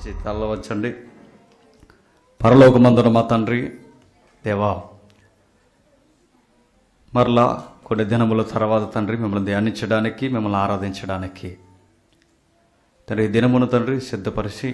లేచి తెల్లవచ్చండి పరలోకమందున మా తండ్రి దేవా మరలా కొన్ని దినముల తర్వాత తండ్రి మిమ్మల్ని ధ్యానించడానికి మిమ్మల్ని ఆరాధించడానికి తండ్రి ఈ దినమును తండ్రి సిద్ధపరిచి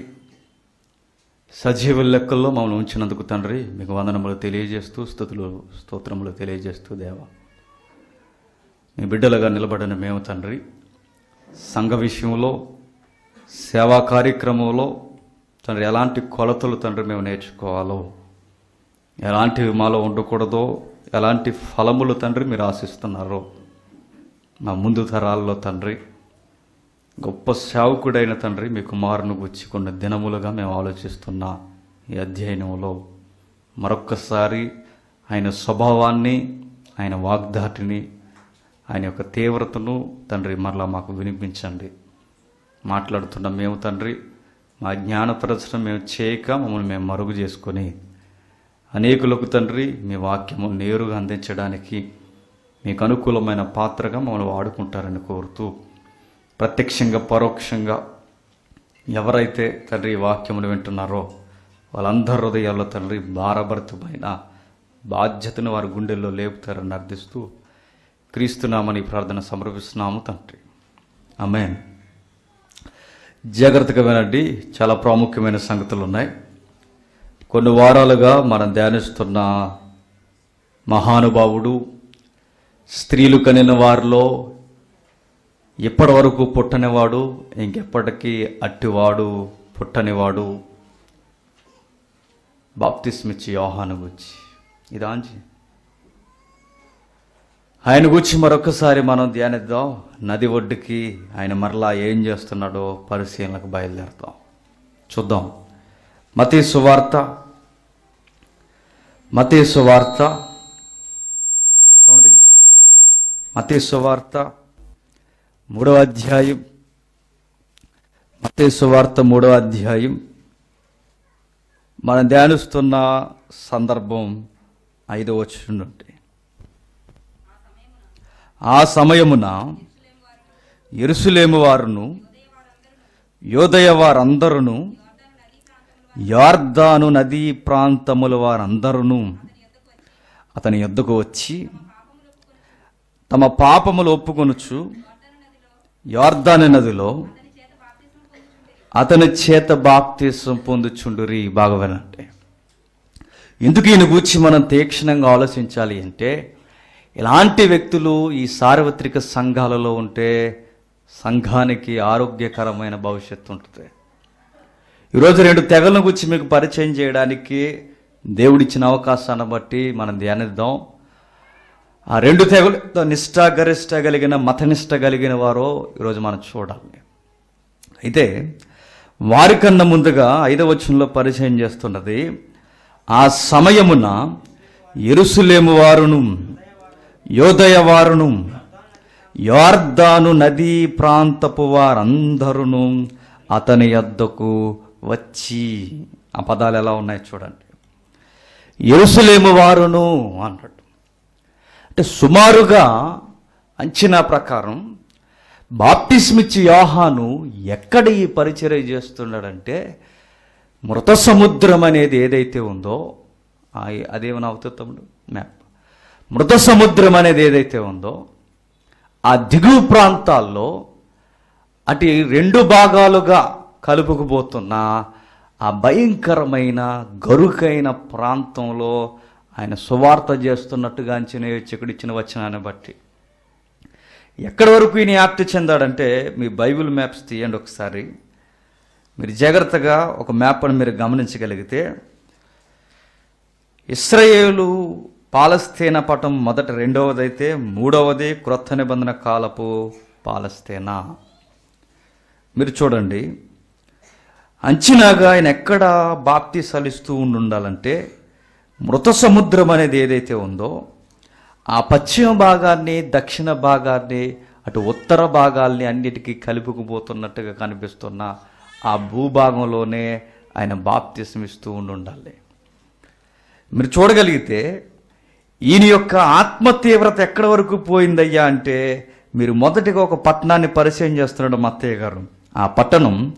సజీవ లెక్కల్లో మమ్మల్ని ఉంచినందుకు తండ్రి మీకు వందనములు తెలియజేస్తూ స్థుతులు స్తోత్రములు తెలియజేస్తూ దేవా మీ బిడ్డలుగా నిలబడిన మేము తండ్రి సంఘ విషయంలో సేవా కార్యక్రమంలో తండ్రి ఎలాంటి కొలతలు తండ్రి మేము నేర్చుకోవాలో ఎలాంటివి మాలో ఉండకూడదో ఎలాంటి ఫలములు తండ్రి మీరు ఆశిస్తున్నారో మా ముందు తరాల్లో తండ్రి గొప్ప సేవకుడైన తండ్రి మీ కుమారుని గుచ్చి కొన్ని దినములుగా మేము ఆలోచిస్తున్న ఈ అధ్యయనంలో మరొక్కసారి ఆయన స్వభావాన్ని ఆయన వాగ్దాటిని ఆయన యొక్క తీవ్రతను తండ్రి మరలా మాకు వినిపించండి మాట్లాడుతున్న మేము తండ్రి మా జ్ఞాన ప్రదర్శన మేము చేయక మమ్మల్ని మేము మరుగు చేసుకొని అనేకులకు తండ్రి మీ వాక్యము నేరుగా అందించడానికి మీకు అనుకూలమైన పాత్రగా మమ్మల్ని వాడుకుంటారని కోరుతూ ప్రత్యక్షంగా పరోక్షంగా ఎవరైతే తండ్రి ఈ వాక్యములు వింటున్నారో వాళ్ళందరి హృదయాల్లో తండ్రి భారభరితమైన బాధ్యతను వారి గుండెల్లో లేపుతారని అర్థిస్తూ క్రీస్తునామని ప్రార్థన సమర్పిస్తున్నాము తండ్రి అమేన్ జాగ్రత్తగా వినండి చాలా ప్రాముఖ్యమైన సంగతులు ఉన్నాయి కొన్ని వారాలుగా మనం ధ్యానిస్తున్న మహానుభావుడు స్త్రీలు కనిన వారిలో ఇప్పటి వరకు పుట్టనివాడు ఇంకెప్పటికీ అట్టివాడు పుట్టనివాడు బాప్తిస్మిచ్చి యోహాను గుచ్చి ఇదాంచి ఆయన గురించి మరొకసారి మనం ధ్యానిద్దాం నది ఒడ్డుకి ఆయన మరలా ఏం చేస్తున్నాడో పరిశీలనకు బయలుదేరుతాం చూద్దాం మతీ సువార్త మతీ సువార్త సౌండ్ తగ్గించు. మతీ సువార్త మూడవ అధ్యాయం మతీ సువార్త మూడవ అధ్యాయం మనం ధ్యానిస్తున్న సందర్భం ఐదవ వచ్చిన నుండి ఆ సమయమున ఎరుసలేము వారును యోదయ వారందరును యార్దాను నదీ ప్రాంతముల వారందరును అతని యొద్దకు వచ్చి తమ పాపములు ఒప్పుకొనుచు యార్దాను నదిలో అతని చేత బాప్తీసం పొందుచుండురి బాగా వినండి ఎందుకు ఈయన గూర్చి మనం తీక్షణంగా ఆలోచించాలి అంటే ఇలాంటి వ్యక్తులు ఈ సార్వత్రిక సంఘాలలో ఉంటే సంఘానికి ఆరోగ్యకరమైన భవిష్యత్తు ఉంటుంది ఈరోజు రెండు తెగలను గురించి మీకు పరిచయం చేయడానికి దేవుడిచ్చిన అవకాశాన్ని బట్టి మనం ధ్యానిద్దాం ఆ రెండు తెగలు నిష్ఠాగరిష్ట కలిగిన మతనిష్ట కలిగిన వారో ఈరోజు మనం చూడాలి అయితే వారికన్నా ముందుగా ఐదవ వచనంలో పరిచయం చేస్తున్నది ఆ సమయమున ఎరుసలేము వారును యోదయ వారును యార్దాను నదీ ప్రాంతపు వారందరును అతని యొద్దకు వచ్చి ఆ పదాలు ఎలా ఉన్నాయి చూడండి ఎరుసలేము వారును అన్నాడు అంటే సుమారుగా అంచనా ప్రకారం బాప్టిస్మిచ్చి యోహాను ఎక్కడ ఈ పరిచర్య చేస్తున్నాడంటే మృత సముద్రం అనేది ఏదైతే ఉందో ఆ- అదేమన్నా అవుతుంది తమ్ముడు మ్యాప్ మృత సముద్రం అనేది ఏదైతే ఉందో ఆ దిగువ ప్రాంతాల్లో అటు రెండు భాగాలుగా కలుపుకుపోతున్న ఆ భయంకరమైన గరుకైన ప్రాంతంలో ఆయన సువార్త చేస్తున్నట్టుగా అంచనా చిక్కడిచ్చిన వచనాన్ని బట్టి ఎక్కడి వరకు ఈయన వ్యాప్తి చెందాడంటే మీ బైబిల్ మ్యాప్స్ తీయండి ఒకసారి మీరు జాగ్రత్తగా ఒక మ్యాప్ను మీరు గమనించగలిగితే ఇస్రాయేలు పాలస్తీనా పటం మొదట రెండవదైతే మూడవది క్రొత్త నిబంధన కాలపు పాలస్తీనా మీరు చూడండి అంచనాగా ఆయన ఎక్కడ బాప్తి సలిస్తూ ఉండి ఉండాలంటే మృత సముద్రం అనేది ఏదైతే ఉందో ఆ పశ్చిమ భాగాన్ని దక్షిణ భాగాన్ని అటు ఉత్తర భాగాల్ని అన్నిటికీ కలుపుకుపోతున్నట్టుగా కనిపిస్తున్న ఆ భూభాగంలోనే ఆయన బాప్తిసం ఇస్తూ ఉండి ఉండాలి మీరు చూడగలిగితే ఈయన యొక్క ఆత్మ తీవ్రత ఎక్కడి వరకు పోయిందయ్యా అంటే మీరు మొదటిగా ఒక పట్టణాన్ని పరిచయం చేస్తున్నాడు మత్తయ్య గారు ఆ పట్టణం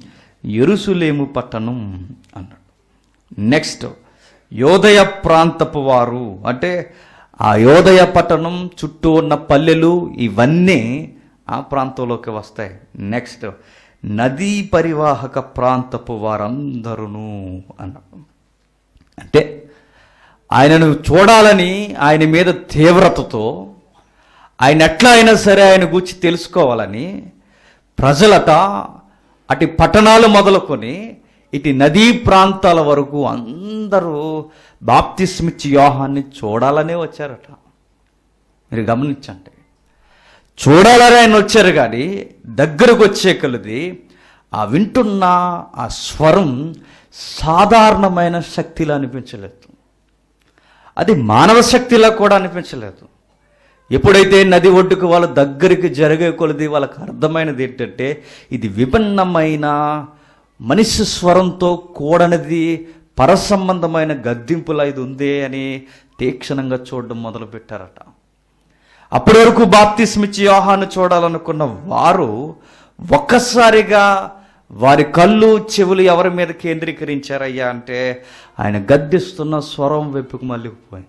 ఎరుసులేము పట్టణం అన్నాడు నెక్స్ట్ యోదయ ప్రాంతపు వారు అంటే ఆ యోదయ పట్టణం చుట్టూ ఉన్న పల్లెలు ఇవన్నీ ఆ ప్రాంతంలోకి వస్తాయి నెక్స్ట్ నదీ పరివాహక ప్రాంతపు వారందరూ అన్నాడు అంటే ఆయనను చూడాలని ఆయన మీద తీవ్రతతో ఆయన ఎట్లా అయినా సరే ఆయన గురించి తెలుసుకోవాలని ప్రజలట అటు పట్టణాలు మొదలుకొని ఇటు నదీ ప్రాంతాల వరకు అందరూ బాప్తిస్మిచ్చి యోహాన్ని చూడాలనే వచ్చారట మీరు గమనించండి చూడాలని ఆయన వచ్చారు కానీ దగ్గరకు వచ్చే కొలది ఆ వింటున్న ఆ స్వరం సాధారణమైన శక్తిలా అనిపించలేదు అది మానవ శక్తిలా కూడా అనిపించలేదు ఎప్పుడైతే నది ఒడ్డుకు వాళ్ళ దగ్గరికి జరిగే కొలది వాళ్ళకి అర్థమైనది ఏంటంటే ఇది విభిన్నమైన మనిషి స్వరంతో కూడనిది పరసంబంధమైన గద్దింపులా ఇది ఉందే అని తీక్షణంగా చూడడం మొదలుపెట్టారట అప్పటి వరకు బాప్తిస్మిచ్చి యోహాను చూడాలనుకున్న వారు ఒక్కసారిగా వారి కళ్ళు చెవులు ఎవరి మీద కేంద్రీకరించారయ్యా అంటే ఆయన గద్దిస్తున్న స్వరం వైపుకు మళ్ళీపోయింది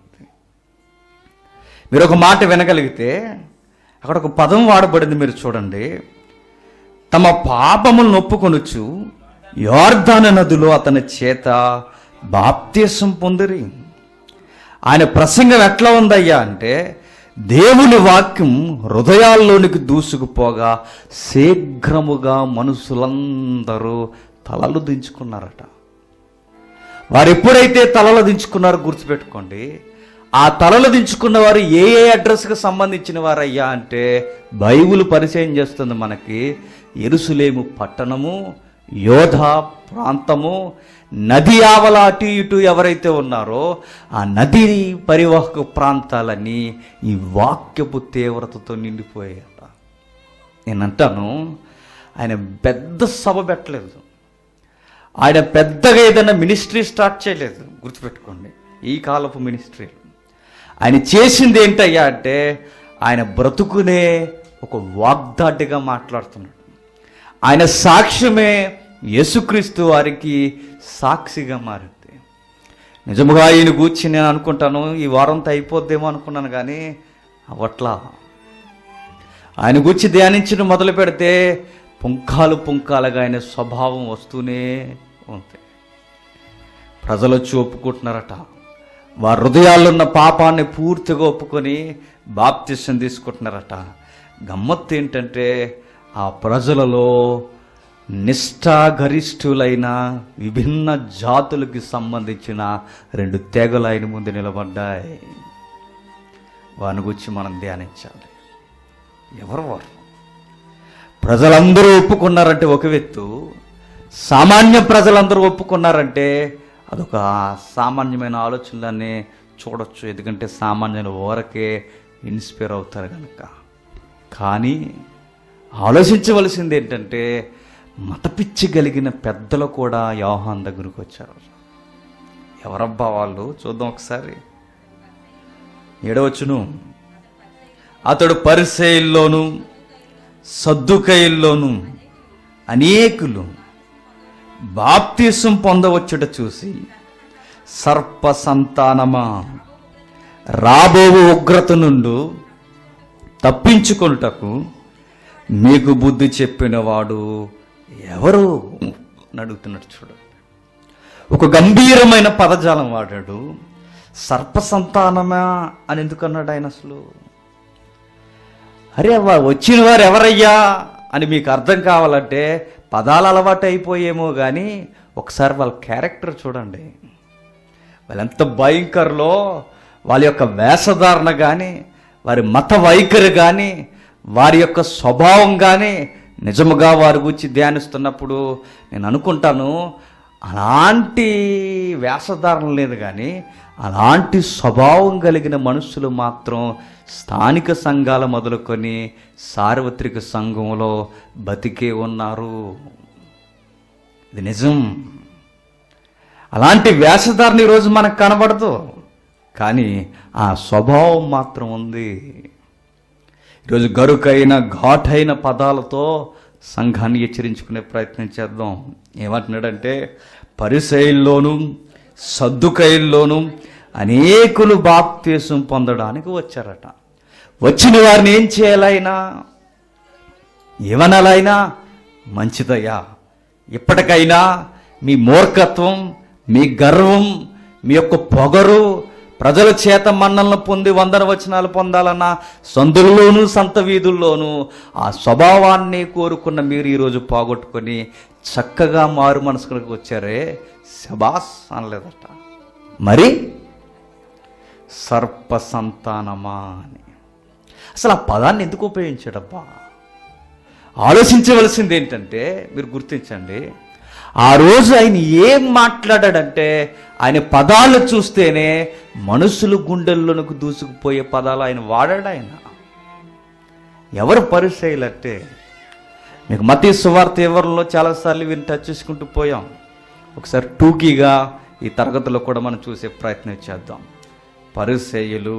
మీరు ఒక మాట వినగలిగితే అక్కడ ఒక పదం వాడబడింది మీరు చూడండి తమ పాపములను ఒప్పుకొనుచు యోర్ధాన నదిలో అతని చేత బాప్తీసం పొందిరి ఆయన ప్రసంగం ఎట్లా ఉందయ్యా అంటే దేవుని వాక్యం హృదయాల్లోనికి దూసుకుపోగా శీఘ్రముగా మనుషులందరూ తలలు దించుకున్నారట వారు ఎప్పుడైతే తలలు దించుకున్నారో గుర్తుపెట్టుకోండి ఆ తలలు దించుకున్న వారు ఏ ఏ అడ్రస్కి సంబంధించిన వారయ్యా అంటే బైబుల్ పరిచయం చేస్తుంది మనకి ఎరుసులేము పట్టణము యోధ ప్రాంతము నది ఆవల అటు ఇటు ఎవరైతే ఉన్నారో ఆ నది పరివాహక ప్రాంతాలన్నీ ఈ వాక్యపు తీవ్రతతో నిండిపోయాయట నేనంటాను ఆయన పెద్ద సభ పెట్టలేదు ఆయన పెద్దగా ఏదైనా మినిస్ట్రీ స్టార్ట్ చేయలేదు గుర్తుపెట్టుకోండి ఈ కాలపు మినిస్ట్రీ ఆయన చేసింది ఏంటయ్యా అంటే ఆయన బ్రతుకునే ఒక వాగ్దాటిగా మాట్లాడుతున్నాడు ఆయన సాక్ష్యమే యేసుక్రీస్తు వారికి సాక్షిగా మారింది నిజముగా ఆయన గూర్చి నేను అనుకుంటాను ఈ వారంతో అయిపోద్దేమో అనుకున్నాను కానీ అవట్లా ఆయన గురించి ధ్యానించిన మొదలు పెడితే పుంకాలు పుంకాలుగా ఆయన స్వభావం వస్తూనే ఉంది ప్రజలు వచ్చి ఒప్పుకుంటున్నారట వారి హృదయాల్లో ఉన్న పాపాన్ని పూర్తిగా ఒప్పుకొని బాప్తిసం తీసుకుంటున్నారట గమ్మత్తు ఏంటంటే ఆ ప్రజలలో నిష్ఠాగరిష్ఠులైన విభిన్న జాతులకి సంబంధించిన రెండు తెగలు ఆయన ముందు నిలబడ్డాయి వాని గురించి మనం ధ్యానించాలి ఎవరు వారు ప్రజలందరూ ఒప్పుకున్నారంటే ఒక వ్యక్తు సామాన్య ప్రజలందరూ ఒప్పుకున్నారంటే అదొక సామాన్యమైన ఆలోచనలన్నీ చూడొచ్చు ఎందుకంటే సామాన్యుల ఊరకే ఇన్స్పైర్ అవుతారు కనుక కానీ ఆలోచించవలసింది ఏంటంటే మతపిచ్చి కలిగిన పెద్దలు కూడా యోహాన్ దగ్గరకు వచ్చారు ఎవరబ్బా వాళ్ళు చూద్దాం ఒకసారి ఏడవచ్చును అతడు పరిసేయుల్లోను సద్దుకైల్లోను అనేకులు బాప్తీసం పొందవచ్చుట చూసి సర్ప సంతానమా రాబోవు ఉగ్రత నుండు తప్పించుకొనుటకు మీకు బుద్ధి చెప్పినవాడు ఎవరు అని అడుగుతున్నాడు చూడండి ఒక గంభీరమైన పదజాలం వాడాడు సర్ప సంతానమా అని ఎందుకు అన్నాడు ఆయన అసలు అరే వా- వచ్చిన వారు ఎవరయ్యా అని మీకు అర్థం కావాలంటే పదాలు అలవాటు అయిపోయేమో కానీ ఒకసారి వాళ్ళ క్యారెక్టర్ చూడండి వాళ్ళు ఎంత భయంకరలో వాళ్ళ యొక్క వేషధారణ కానీ వారి మత వైఖరి కానీ వారి యొక్క స్వభావం కానీ నిజముగా వారి గురించి ధ్యానిస్తున్నప్పుడు నేను అనుకుంటాను అలాంటి వేషధారణ లేదు కానీ అలాంటి స్వభావం కలిగిన మనుషులు మాత్రం స్థానిక సంఘాల మొదలుకొని సార్వత్రిక సంఘంలో బతికే ఉన్నారు ఇది నిజం అలాంటి వేషధారణ ఈరోజు మనకు కనబడదు కానీ ఆ స్వభావం మాత్రం ఉంది ఈరోజు గరుకైన ఘాటైన పదాలతో సంఘాన్ని హెచ్చరించుకునే ప్రయత్నం చేద్దాం ఏమంటున్నాడంటే పరిసైల్లోనూ సద్దుకైల్లోనూ అనేకులు బాప్తీసం పొందడానికి వచ్చారట వచ్చిన వారిని ఏం చేయాలైనా ఏమనాలైనా మంచిదయ్యా ఇప్పటికైనా మీ మూర్ఖత్వం మీ గర్వం మీ యొక్క పొగరు ప్రజల చేత మన్నలను పొంది వందన వచనాలు పొందాలన్న సందుల్లోనూ సంత వీధుల్లోనూ ఆ స్వభావాన్ని కోరుకున్న మీరు ఈరోజు పోగొట్టుకొని చక్కగా మారు మనసులకు వచ్చారే శబాస్ అనలేదట మరి సర్ప సంతానమా అని అసలు ఆ పదాన్ని ఎందుకు ఉపయోగించాడబ్బా ఆలోచించవలసింది ఏంటంటే మీరు గుర్తించండి ఆ రోజు ఆయన ఏం మాట్లాడాడంటే ఆయన పదాలు చూస్తేనే మనుషులు గుండెల్లోనికి దూసుకుపోయే పదాలు ఆయన వాడాడు ఆయన ఎవరు పరిచయలంటే మీకు మతీ సువార్త ఎవరిలో చాలాసార్లు వీరిని టచ్ చేసుకుంటూ పోయాం ఒకసారి టూకీగా ఈ తరగతిలో కూడా మనం చూసే ప్రయత్నం చేద్దాం పరిచయులు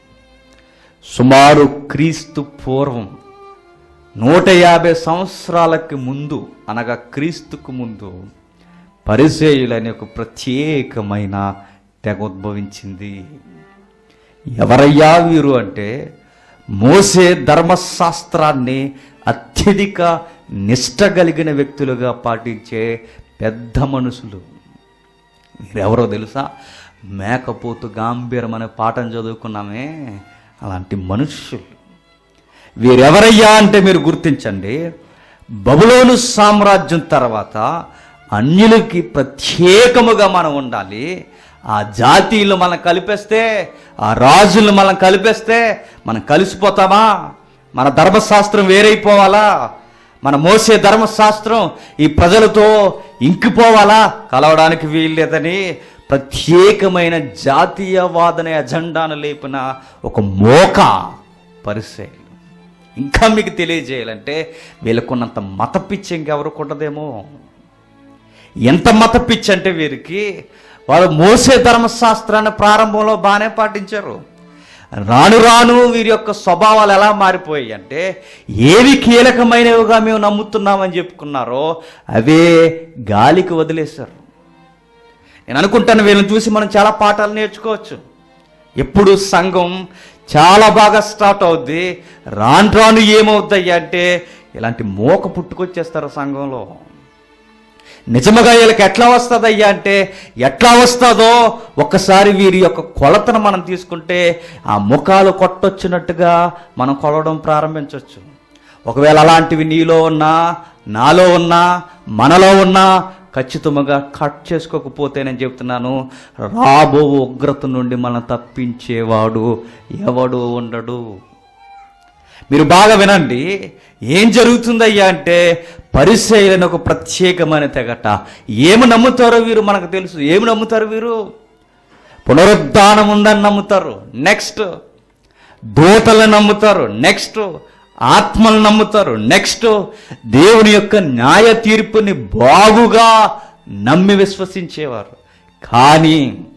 సుమారు క్రీస్తు పూర్వం నూట యాభై సంవత్సరాలకి ముందు అనగా క్రీస్తుకు ముందు పరిసేయులనే ఒక ప్రత్యేకమైన తెగ ఉద్భవించింది ఎవరయ్యా వీరు అంటే మోసే ధర్మశాస్త్రాన్ని అత్యధిక నిష్ట కలిగిన వ్యక్తులుగా పాటించే పెద్ద మనుషులు మీరెవరో తెలుసా మేకపోతు గాంభీరం అనే పాఠం చదువుకున్నామే అలాంటి మనుష్యులు వీరెవరయ్యా అంటే మీరు గుర్తించండి బబులోను సామ్రాజ్యం తర్వాత అన్యులకి ప్రత్యేకముగా మనం ఉండాలి ఆ జాతీయులు మనం కలిపేస్తే ఆ రాజులు మనం కలిపేస్తే మనం కలిసిపోతామా మన ధర్మశాస్త్రం వేరైపోవాలా మన మోసే ధర్మశాస్త్రం ఈ ప్రజలతో ఇంకిపోవాలా కలవడానికి వీల్లేదని ప్రత్యేకమైన జాతీయవాదన ఎజెండాను లేపిన ఒక మోక పరిశైలి ఇంకా మీకు తెలియజేయాలంటే వీళ్ళకున్నంత మత పిచ్చి ఇంకెవరికి ఉండదేమో ఎంత మత పిచ్చి అంటే వీరికి వాళ్ళు మోసే ధర్మశాస్త్రాన్ని ప్రారంభంలో బాగానే పాటించారు రాను రాను వీరి యొక్క స్వభావాలు ఎలా మారిపోయాయి అంటే ఏవి కీలకమైనవిగా మేము నమ్ముతున్నామని చెప్పుకున్నారో అవే గాలికి వదిలేశారు నేను అనుకుంటాను వీళ్ళని చూసి మనం చాలా పాఠాలు నేర్చుకోవచ్చు ఎప్పుడు సంఘం చాలా బాగా స్టార్ట్ అవుద్ది రాను రాను ఏమవుతాయి అంటే ఇలాంటి మోక పుట్టుకొచ్చేస్తారు సంఘంలో నిజముగా వీళ్ళకి ఎట్లా వస్తుందయ్యా అంటే ఎట్లా వస్తుందో ఒక్కసారి వీరి యొక్క కొలతను మనం తీసుకుంటే ఆ ముఖాలు కొట్టొచ్చినట్టుగా మనం కొలవడం ప్రారంభించవచ్చు ఒకవేళ అలాంటివి నీలో ఉన్నా నాలో ఉన్నా మనలో ఉన్నా ఖచ్చితంగా కట్ చేసుకోకపోతే నేను చెప్తున్నాను రాబో ఉగ్రత నుండి మనం తప్పించేవాడు ఎవడు ఉండడు మీరు బాగా వినండి ఏం జరుగుతుందయ్యా అంటే పరిచయలను ఒక ప్రత్యేకమైన తెగట ఏమి నమ్ముతారో వీరు మనకు తెలుసు ఏమి నమ్ముతారు వీరు పునరుద్ధానం ఉందని నమ్ముతారు నెక్స్ట్ దూతలను నమ్ముతారు నెక్స్ట్ ఆత్మలను నమ్ముతారు నెక్స్ట్ దేవుని యొక్క న్యాయ తీర్పుని బాగుగా నమ్మి విశ్వసించేవారు కానీ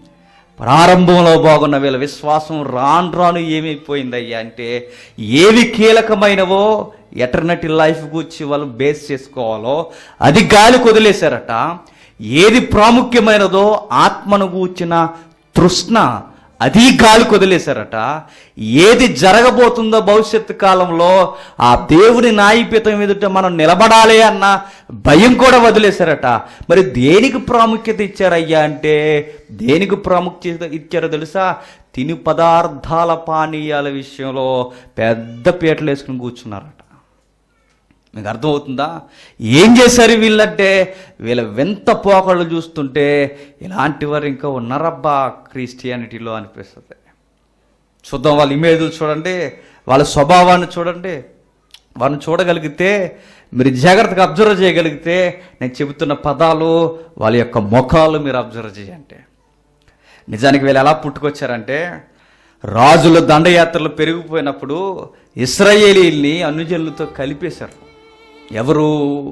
ప్రారంభంలో బాగున్న వీళ్ళ విశ్వాసం రాను రాను ఏమైపోయిందయ్యా అంటే ఏవి కీలకమైనవో ఎటర్నటీ లైఫ్ గురించి వాళ్ళు బేస్ చేసుకోవాలో అది గాలి వదిలేశారట ఏది ప్రాముఖ్యమైనదో ఆత్మను గూర్చిన తృష్ణ అది గాలి వదిలేశారట ఏది జరగబోతుందో భవిష్యత్తు కాలంలో ఆ దేవుని నాయపీతం ఎదుట మనం నిలబడాలి అన్న భయం కూడా వదిలేశారట మరి దేనికి ప్రాముఖ్యత ఇచ్చారయ్యా అంటే దేనికి ప్రాముఖ్యత ఇచ్చారో తెలుసా తిని పదార్థాల పానీయాల విషయంలో పెద్ద పీటలు వేసుకుని కూర్చున్నారట మీకు అర్థమవుతుందా ఏం చేశారు వీళ్ళంటే వీళ్ళ వింత పోకళ్ళు చూస్తుంటే ఇలాంటి వారు ఇంకా ఉన్నారబ్బా క్రిస్టియానిటీలో అనిపిస్తుంది చూద్దాం వాళ్ళ ఇమేజ్లు చూడండి వాళ్ళ స్వభావాన్ని చూడండి వారిని చూడగలిగితే మీరు జాగ్రత్తగా అబ్జర్వ్ చేయగలిగితే నేను చెబుతున్న పదాలు వాళ్ళ యొక్క ముఖాలు మీరు అబ్జర్వ్ చేయండి నిజానికి వీళ్ళు ఎలా పుట్టుకొచ్చారంటే రాజుల దండయాత్రలు పెరిగిపోయినప్పుడు ఇస్రాయేలీల్ని అనుజనులతో కలిపేశారు ఎవరు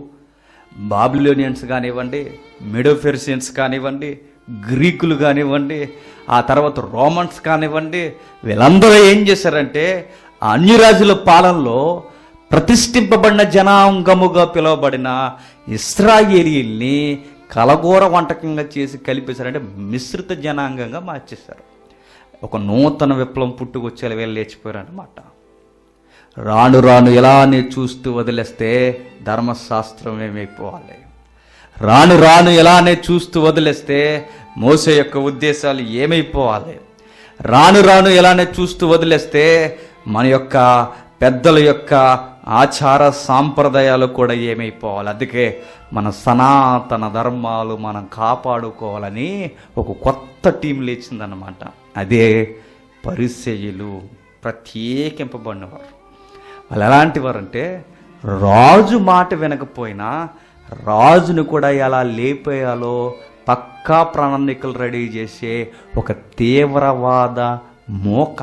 బాబిలోనియన్స్ కానివ్వండి మెడోఫెర్సియన్స్ కానివ్వండి గ్రీకులు కానివ్వండి ఆ తర్వాత రోమన్స్ కానివ్వండి వీళ్ళందరూ ఏం చేశారంటే ఆ అన్యరాజుల పాలనలో ప్రతిష్ఠింపబడిన జనాంగముగా పిలువబడిన ఇస్రాయేలీల్ని కలగూర వంటకంగా చేసి కలిపేశారంటే మిశ్రిత జనాంగంగా మార్చేశారు ఒక నూతన విప్లవం పుట్టుకొచ్చేలా వీళ్ళు లేచిపోయారు అనమాట రాను రాను ఇలానే చూస్తూ వదిలేస్తే ధర్మశాస్త్రం ఏమైపోవాలి రాను రాను ఇలానే చూస్తూ వదిలేస్తే మోసే యొక్క ఉద్దేశాలు ఏమైపోవాలి రాను రాను ఇలానే చూస్తూ వదిలేస్తే మన యొక్క పెద్దల యొక్క ఆచార సాంప్రదాయాలు కూడా ఏమైపోవాలి అందుకే మన సనాతన ధర్మాలు మనం కాపాడుకోవాలని ఒక కొత్త టీం లేచిందన్నమాట అదే పరిచయులు ప్రత్యేకింపబడినవారు వాళ్ళు ఎలాంటి వారంటే రాజు మాట వినకపోయినా రాజును కూడా ఎలా లేపేయాలో పక్కా ప్రణాళికలు రెడీ చేసే ఒక తీవ్రవాద మోక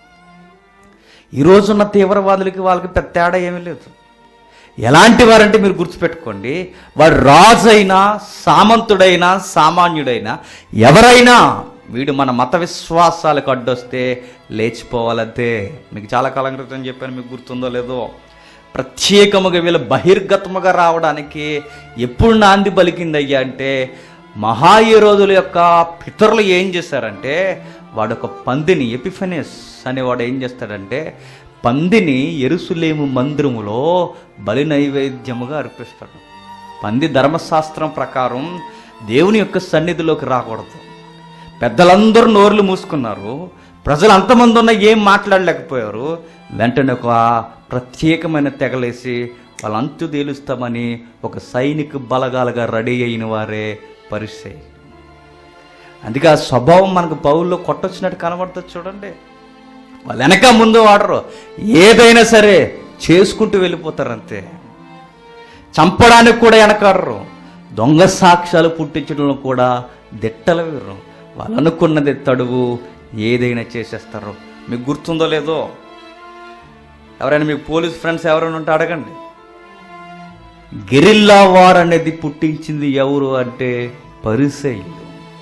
ఈ రోజున్న తీవ్రవాదులకి వాళ్ళకి పెద్ద తేడా ఏమీ లేదు ఎలాంటి వారంటే మీరు గుర్తుపెట్టుకోండి వాడు రాజైనా సామంతుడైనా సామాన్యుడైనా ఎవరైనా వీడు మన మత విశ్వాసాలకు అడ్డొస్తే లేచిపోవాలంతే మీకు చాలా కాలం క్రితం చెప్పాను మీకు గుర్తుందో లేదో ప్రత్యేకముగా వీళ్ళు బహిర్గతముగా రావడానికి ఎప్పుడు నాంది పలికిందయ్యా అంటే మహాయురోధుల యొక్క పితరులు ఏం చేశారంటే వాడు ఒక పందిని ఎపిఫెనెస్ అనేవాడు ఏం చేస్తాడంటే పందిని ఎరుసులేము మందిరములో బలి నైవేద్యముగా అర్పిస్తాడు పంది ధర్మశాస్త్రం ప్రకారం దేవుని యొక్క సన్నిధిలోకి రాకూడదు పెద్దలందరూ నోర్లు మూసుకున్నారు ప్రజలు అంతమంది ఉన్న ఏం మాట్లాడలేకపోయారు వెంటనే ఒక ప్రత్యేకమైన తెగలేసి వాళ్ళ అంతు తేలుస్తామని ఒక సైనిక బలగాలుగా రెడీ అయిన వారే పరిస్థితి అందుకే ఆ స్వభావం మనకు పౌల్లో కొట్టొచ్చినట్టు కనబడుతుంది చూడండి వాళ్ళు వెనక ముందు వాడరు ఏదైనా సరే చేసుకుంటూ వెళ్ళిపోతారు అంతే చంపడానికి కూడా వెనకాడరు దొంగ సాక్ష్యాలు పుట్టించడంలో కూడా దిట్టలు వీరు వాళ్ళు అనుకున్నది తడువు ఏదైనా చేసేస్తారు మీకు గుర్తుందో లేదో ఎవరైనా మీకు పోలీస్ ఫ్రెండ్స్ ఎవరైనా ఉంటే అడగండి గెరిల్లా వార్ అనేది పుట్టించింది ఎవరు అంటే పరిసైలు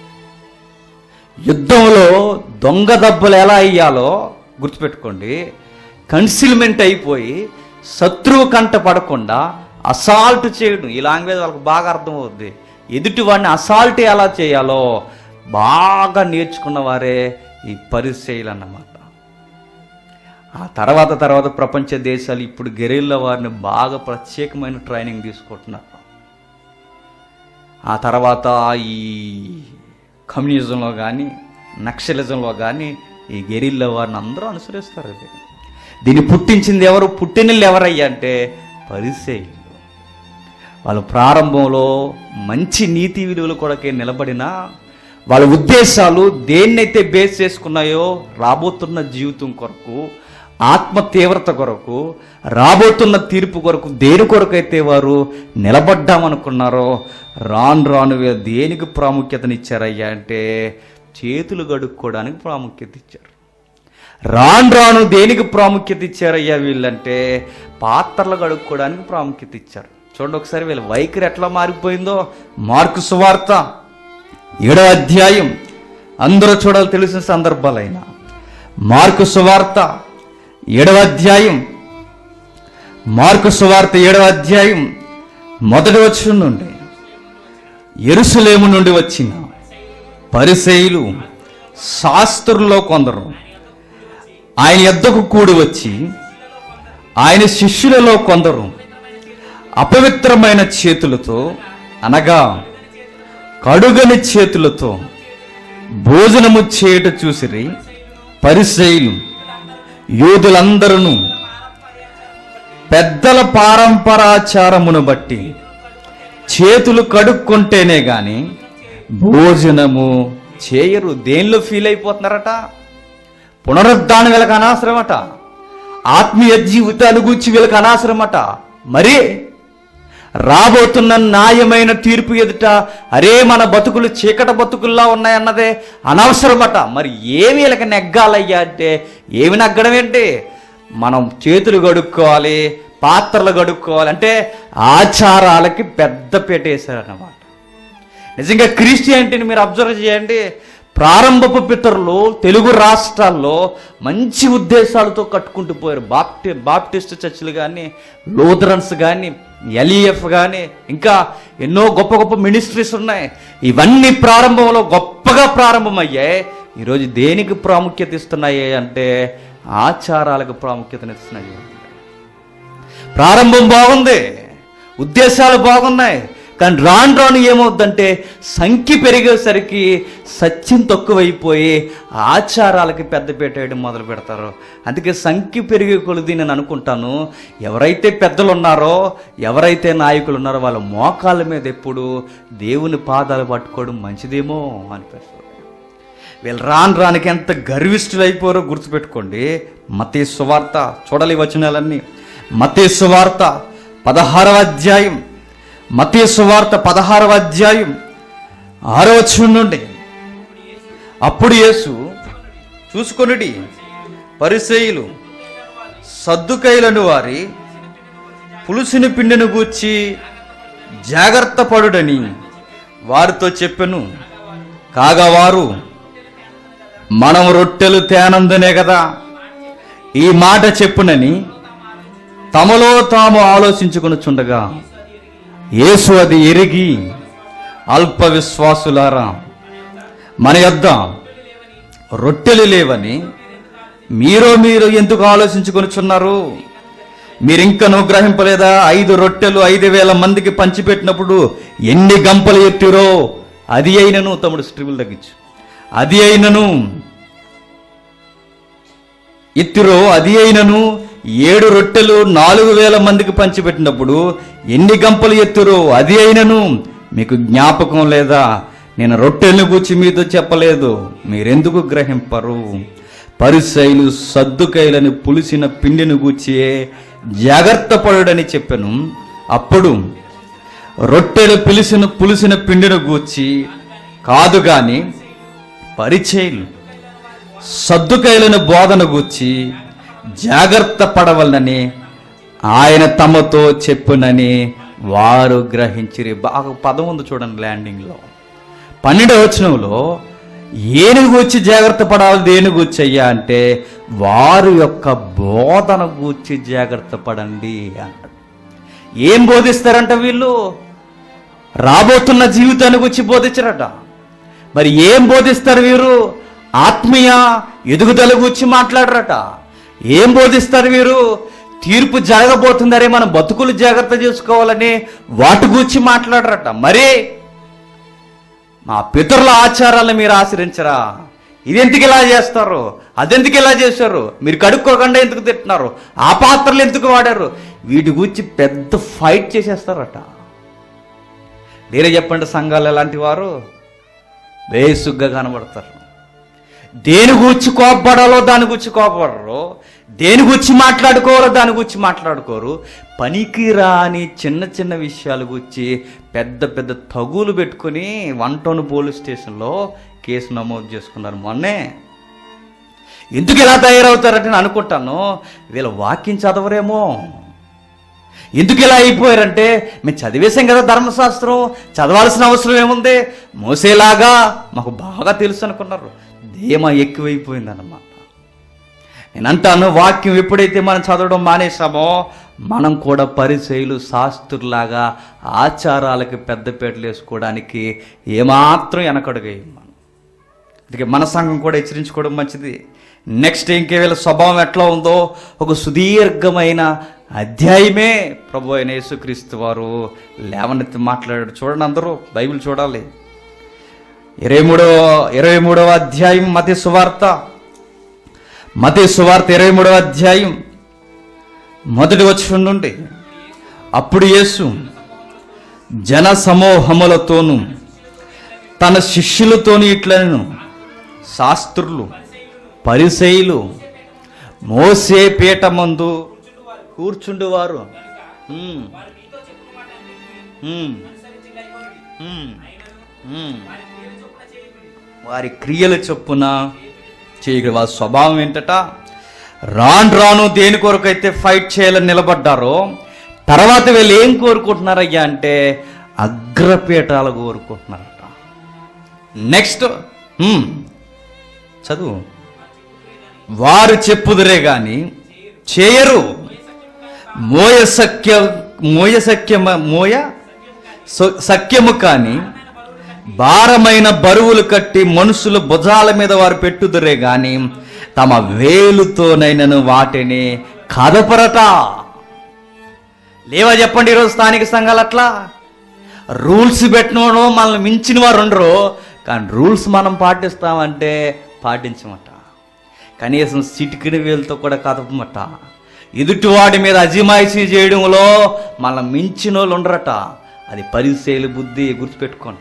యుద్ధంలో దొంగ దెబ్బలు ఎలా అయ్యాలో గుర్తుపెట్టుకోండి కన్సిల్మెంట్ అయిపోయి శత్రువు కంట పడకుండా అసాల్ట్ చేయడం ఈ లాంగ్వేజ్ వాళ్ళకి బాగా అర్థమవుద్ది ఎదుటి వాడిని అసాల్ట్ ఎలా చేయాలో బాగా నేర్చుకున్న వారే ఈ పరిచయలు అన్నమాట ఆ తర్వాత తర్వాత ప్రపంచ దేశాలు ఇప్పుడు గెరిల్లా వారిని బాగా ప్రత్యేకమైన ట్రైనింగ్ తీసుకుంటున్నారు ఆ తర్వాత ఈ కమ్యూనిజంలో కానీ నక్సలిజంలో కానీ ఈ గెరిల్లా వారిని అందరూ అనుసరిస్తారు ఇది దీన్ని పుట్టించింది ఎవరు పుట్టినళ్ళు ఎవరయ్యా అంటే పరిసేయులు వాళ్ళ ప్రారంభంలో మంచి నీతి విలువలు కొరకే నిలబడినా వాళ్ళ ఉద్దేశాలు దేన్నైతే బేస్ చేసుకున్నాయో రాబోతున్న జీవితం కొరకు ఆత్మ తీవ్రత కొరకు రాబోతున్న తీర్పు కొరకు దేని కొరకైతే వారు నిలబడ్డామనుకున్నారో రాను రాను వీళ్ళు దేనికి ప్రాముఖ్యతనిచ్చారయ్యా అంటే చేతులు గడుక్కోవడానికి ప్రాముఖ్యత ఇచ్చారు రాను రాను దేనికి ప్రాముఖ్యత ఇచ్చారయ్యా వీళ్ళంటే పాత్రలు గడుక్కోవడానికి ప్రాముఖ్యత ఇచ్చారు చూడండి ఒకసారి వీళ్ళ వైఖరి ఎట్లా మారిపోయిందో మార్కు సువార్త ఏడో అధ్యాయం అందరూ చూడాలి తెలిసిన సందర్భాలైన మార్కు సువార్త ఏడవ అధ్యాయం మార్కు సువార్త ఏడవ అధ్యాయం మొదటి వచ్చిన నుండి ఎరుసలేము నుండి వచ్చిన పరిసయులు శాస్త్రుల్లో కొందరు ఆయన యొద్దకు కూడి వచ్చి ఆయన శిష్యులలో కొందరు అపవిత్రమైన చేతులతో అనగా కడుగని చేతులతో భోజనము చేయుట చూసిరి పరిసయులు యూదులందరూ పెద్దల పారంపరాచారమును బట్టి చేతులు కడుక్కుంటేనే గాని భోజనము చేయరు దేనిలో ఫీల్ అయిపోతున్నారట పునరుద్ధానం వీళ్ళకి అనవసరమట ఆత్మీయ జీవితాలు గురించి వీళ్ళకి అనవసరమట మరి రాబోతున్న న్యాయమైన తీర్పు ఎదుట అరే మన బతుకులు చీకట బతుకుల్లా ఉన్నాయన్నదే అనవసరమట మరి ఏమి వీళ్ళకి నెగ్గాలయ్యా అంటే ఏమి నెగ్గడం ఏంటి మనం చేతులు గడుక్కోవాలి పాత్రలు గడుక్కోవాలి అంటే ఆచారాలకి పెద్ద వేశారన్నమాట నిజంగా క్రిస్టియానిటీని మీరు అబ్జర్వ్ చేయండి ప్రారంభపు పితరులు తెలుగు రాష్ట్రాల్లో మంచి ఉద్దేశాలతో కట్టుకుంటూ పోయారు బాప్టి బాప్టిస్ట్ చర్చిలు కానీ లూథరన్స్ కానీ ఎల్ఈఎఫ్ కానీ ఇంకా ఎన్నో గొప్ప గొప్ప మినిస్ట్రీస్ ఉన్నాయి ఇవన్నీ ప్రారంభంలో గొప్పగా ప్రారంభమయ్యాయి ఈరోజు దేనికి ప్రాముఖ్యత ఇస్తున్నాయి అంటే ఆచారాలకు ప్రాముఖ్యతనిస్తున్నాయి ప్రారంభం బాగుంది ఉద్దేశాలు బాగున్నాయి కానీ రాను రాను ఏమవుద్దంటే సంఖ్య పెరిగేసరికి సత్యం తక్కువైపోయి ఆచారాలకి పెద్ద పెట్టేయడం మొదలు పెడతారు అందుకే సంఖ్య పెరిగే కొలది నేను అనుకుంటాను ఎవరైతే పెద్దలు ఉన్నారో ఎవరైతే నాయకులు ఉన్నారో వాళ్ళ మోకాళ్ళ మీద ఎప్పుడు దేవుని పాదాలు పట్టుకోవడం మంచిదేమో అనిపిస్తుంది వీళ్ళు రాను రానికి ఎంత గర్విష్ఠులు అయిపోరో గుర్తుపెట్టుకోండి మతే సువార్త చూడాలి ఈ వచనాలన్నీ మతే సువార్త పదహారవ అధ్యాయం మతే సువార్త పదహారవ అధ్యాయం ఆరో వచనం నుండి అప్పుడు యేసు చూసుకొనిడి పరిసేయులు సద్దుకైలను వారి పులుసుని పిండిని గూర్చి జాగ్రత్త పడుడని వారితో చెప్పెను కాగా వారు మనం రొట్టెలు తేనందునే కదా ఈ మాట చెప్పునని తమలో తాము ఆలోచించుకొనుచుండగా యేసు అది ఎరిగి అల్ప విశ్వాసులారా మన యొద్ద రొట్టెలు లేవని మీరో మీరు ఎందుకు ఆలోచించుకొనుచున్నారు మీరింకనూ గ్రహింపలేదా ఐదు రొట్టెలు ఐదు వేల మందికి పంచిపెట్టినప్పుడు ఎన్ని గంపలు ఎత్తిరో అది అయినను తమ్ముడు స్ట్రిబుల్ తగ్గించు అది అయినను ఎత్తిరో అది అయినను ఏడు రొట్టెలు నాలుగు వేల మందికి పంచిపెట్టినప్పుడు ఎన్ని గంపలు ఎత్తురో అది అయినను మీకు జ్ఞాపకం లేదా నేను రొట్టెలను గూర్చి మీతో చెప్పలేదు మీరెందుకు గ్రహింపరు పరిసైలు సద్దుకైలని పులిసిన పిండిని గూర్చి జాగ్రత్త పడుడని చెప్పాను అప్పుడు రొట్టెలు పిలిసిన పులిసిన పిండిని గూర్చి కాదు గాని పరిచయలు సద్దుకైలను బోధన గూర్చి జాగ్రత్త పడవలనని ఆయన తమతో చెప్పునని వారు గ్రహించిరి బాగా పదం ఉంది చూడండి ల్యాండింగ్లో పన్నెండవ వచనంలో ఏనుగు గూర్చి జాగ్రత్త పడాలి దేని గూర్చి అయ్యా అంటే వారి యొక్క బోధన గూర్చి జాగ్రత్త పడండి అంటాడు ఏం బోధిస్తారంట వీళ్ళు రాబోతున్న జీవితాన్ని గురించి బోధించరట మరి ఏం బోధిస్తారు వీరు ఆత్మీయ ఎదుగుదల గురించి మాట్లాడరట ఏం బోధిస్తారు వీరు తీర్పు జరగబోతుందరే మనం బతుకులు జాగ్రత్త చేసుకోవాలని వాటి గురించి మాట్లాడరట మరి మా పితరుల ఆచారాలను మీరు ఆచరించరా ఇదెందుకు ఇలా చేస్తారు అదెందుకు ఇలా చేశారు మీరు కడుక్కోకుండా ఎందుకు తింటున్నారు ఆ పాత్రలు ఎందుకు వాడారు వీటి గురించి పెద్ద ఫైట్ చేసేస్తారట మీరే చెప్పండి సంఘాలు ఎలాంటి వారు బేసుగ్గా కనబడతారు దేని గురించి కోపడాలో దాని గురించి కోపడరు దేని గురించి మాట్లాడుకోవాలో దాని గురించి మాట్లాడుకోరు పనికి రాని చిన్న చిన్న విషయాల గురించి పెద్ద పెద్ద తగులు పెట్టుకుని వన్ టౌన్ పోలీస్ స్టేషన్లో కేసు నమోదు చేసుకున్నారు మొన్నే ఎందుకు ఇలా తయారవుతారంటే నేను అనుకుంటాను వీళ్ళ వాక్యం చదవరేమో ఎందుకు ఇలా అయిపోయారంటే మేము చదివేశాం కదా ధర్మశాస్త్రం చదవాల్సిన అవసరం ఏముంది మోసేలాగా మాకు బాగా తెలుసు అనుకున్నారు ధీమ ఎక్కువైపోయిందన్నమాట నేను అంటాను వాక్యం ఎప్పుడైతే మనం చదవడం మానేసామో మనం కూడా పరిచయులు శాస్త్రులాగా ఆచారాలకి పెద్దపేటలు వేసుకోవడానికి ఏమాత్రం వెనకడుగేయం మనం అందుకే మన సంఘం కూడా హెచ్చరించుకోవడం మంచిది నెక్స్ట్ ఇంకే వీళ్ళ స్వభావం ఎట్లా ఉందో ఒక సుదీర్ఘమైన అధ్యాయమే ప్రభు అయిన యేసుక్రీస్తు వారు లేవనెత్తి మాట్లాడాడు చూడండి అందరూ బైబిల్ చూడాలి ఇరవై మూడవ ఇరవై మూడవ అధ్యాయం మతి సువార్త మతి సువార్త ఇరవై మూడవ అధ్యాయం మొదటి వచ్చి నుండి అప్పుడు యేసు జన సమూహములతోనూ తన శిష్యులతోని ఇట్లను శాస్త్రులు పరిసయులు మోసే పీఠమందు కూర్చుండువారు ఉమ్. ఉమ్. ఉమ్. ఉమ్. వారి క్రియల చొప్పున చేయగల వారి స్వభావం ఏంటట రాను రాను దేని కొరకైతే ఫైట్ చేయాలని నిలబడ్డారో తర్వాత వీళ్ళు ఏం కోరుకుంటున్నారయ్యా అంటే అగ్రపీఠాలు కోరుకుంటున్నారట నెక్స్ట్ హ్మ్. చదువు వారు చెప్పుదురే గాని చేయరు మోయ సఖ్య మోయ సఖ్యమ మోయ స- సఖ్యము కాని భారమైన బరువులు కట్టి మనుషుల భుజాల మీద వారు పెట్టుదురే గాని తమ వేలుతోనైనను వాటిని కదపరట లేవా చెప్పండి ఈరోజు స్థానిక సంఘాలు అట్లా రూల్స్ పెట్టినోడు మనల్ని మించిన వారు ఉండరు కానీ రూల్స్ మనం పాటిస్తామంటే పాటించమట కనీసం సిటికిడి వేలతో కూడా కదపమట ఎదుటివాడి మీద అజిమాయిషీ చేయడంలో మన మించిన వాళ్ళు ఉండరట అది పరిశీలి బుద్ధి గుర్తుపెట్టుకోండి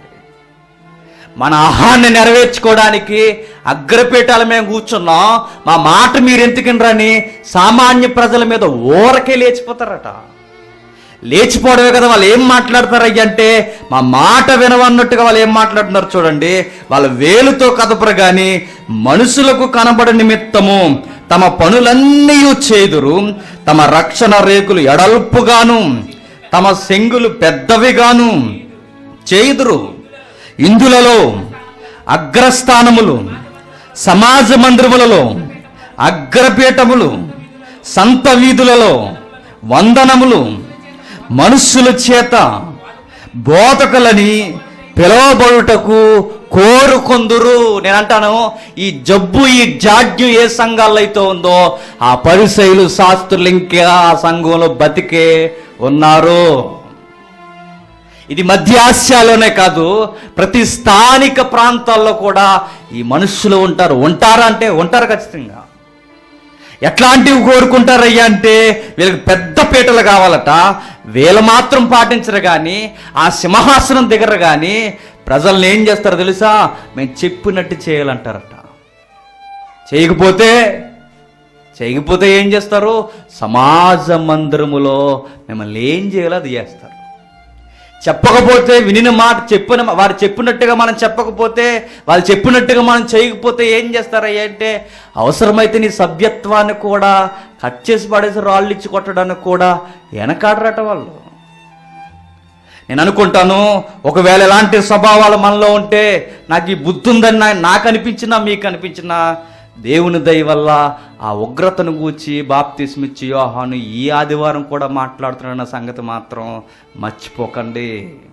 మన ఆహాన్ని నెరవేర్చుకోవడానికి అగ్రపీఠాల మేము కూర్చున్నాం మా మాట మీరు ఎందుకినరని సామాన్య ప్రజల మీద ఊరకే లేచిపోతారట లేచిపోవడమే కదా వాళ్ళు ఏం మాట్లాడతారయ్య అంటే మా మాట వినవన్నట్టుగా వాళ్ళు ఏం మాట్లాడుతున్నారు చూడండి వాళ్ళ వేలుతో కదపరు గాని మనుషులకు కనబడ నిమిత్తము తమ పనులన్నీ చేదురు తమ రక్షణ రేకులు ఎడల్పుగాను తమ సెంగులు పెద్దవిగాను చేయుదురు ఇందులలో అగ్రస్థానములు సమాజ మందిరములలో అగ్రపీఠములు సంత వీధులలో వందనములు మనుష్యుల చేత బోధకులని పిలవబడుటకు కోరుకొందురు నేను అంటాను ఈ జబ్బు ఈ జాడ్యం ఏ సంఘాల్లో అయితే ఉందో ఆ పరిశైలు శాస్త్రులు ఇంకా ఆ సంఘంలో బతికే ఉన్నారు ఇది మధ్య ఆసియాలోనే కాదు ప్రతి స్థానిక ప్రాంతాల్లో కూడా ఈ మనుషులు ఉంటారు ఉంటారా అంటే ఉంటారు ఖచ్చితంగా ఎట్లాంటివి కోరుకుంటారయ్యా అంటే వీళ్ళకి పెద్ద పీటలు కావాలట వీళ్ళు మాత్రం పాటించరు కానీ ఆ సింహాసనం దగ్గర కానీ ప్రజల్ని ఏం చేస్తారో తెలుసా మేము చెప్పినట్టు చేయాలంటారట చేయకపోతే చేయకపోతే ఏం చేస్తారు సమాజ మందిరములో మిమ్మల్ని ఏం చేయాలో అది చేస్తారు చెప్పకపోతే వినిన మాట చెప్పిన వారు చెప్పినట్టుగా మనం చెప్పకపోతే వాళ్ళు చెప్పినట్టుగా మనం చేయకపోతే ఏం చేస్తారయ్యా అంటే అవసరమైతే నీ సభ్యత్వాన్ని కూడా కట్ చేసి పడేసి రాళ్ళు ఇచ్చి కొట్టడానికి కూడా వెనకాడరట వాళ్ళు నేను అనుకుంటాను ఒకవేళ ఎలాంటి స్వభావాలు మనలో ఉంటే నాకు ఈ బుద్ధి ఉందని నా- నాకు అనిపించినా మీకు అనిపించినా దేవుని దయ వల్ల ఆ ఉగ్రతను గూర్చి బాప్తిస్మిచ్చి యోహాను ఈ ఆదివారం కూడా మాట్లాడుతున్న సంగతి మాత్రం మర్చిపోకండి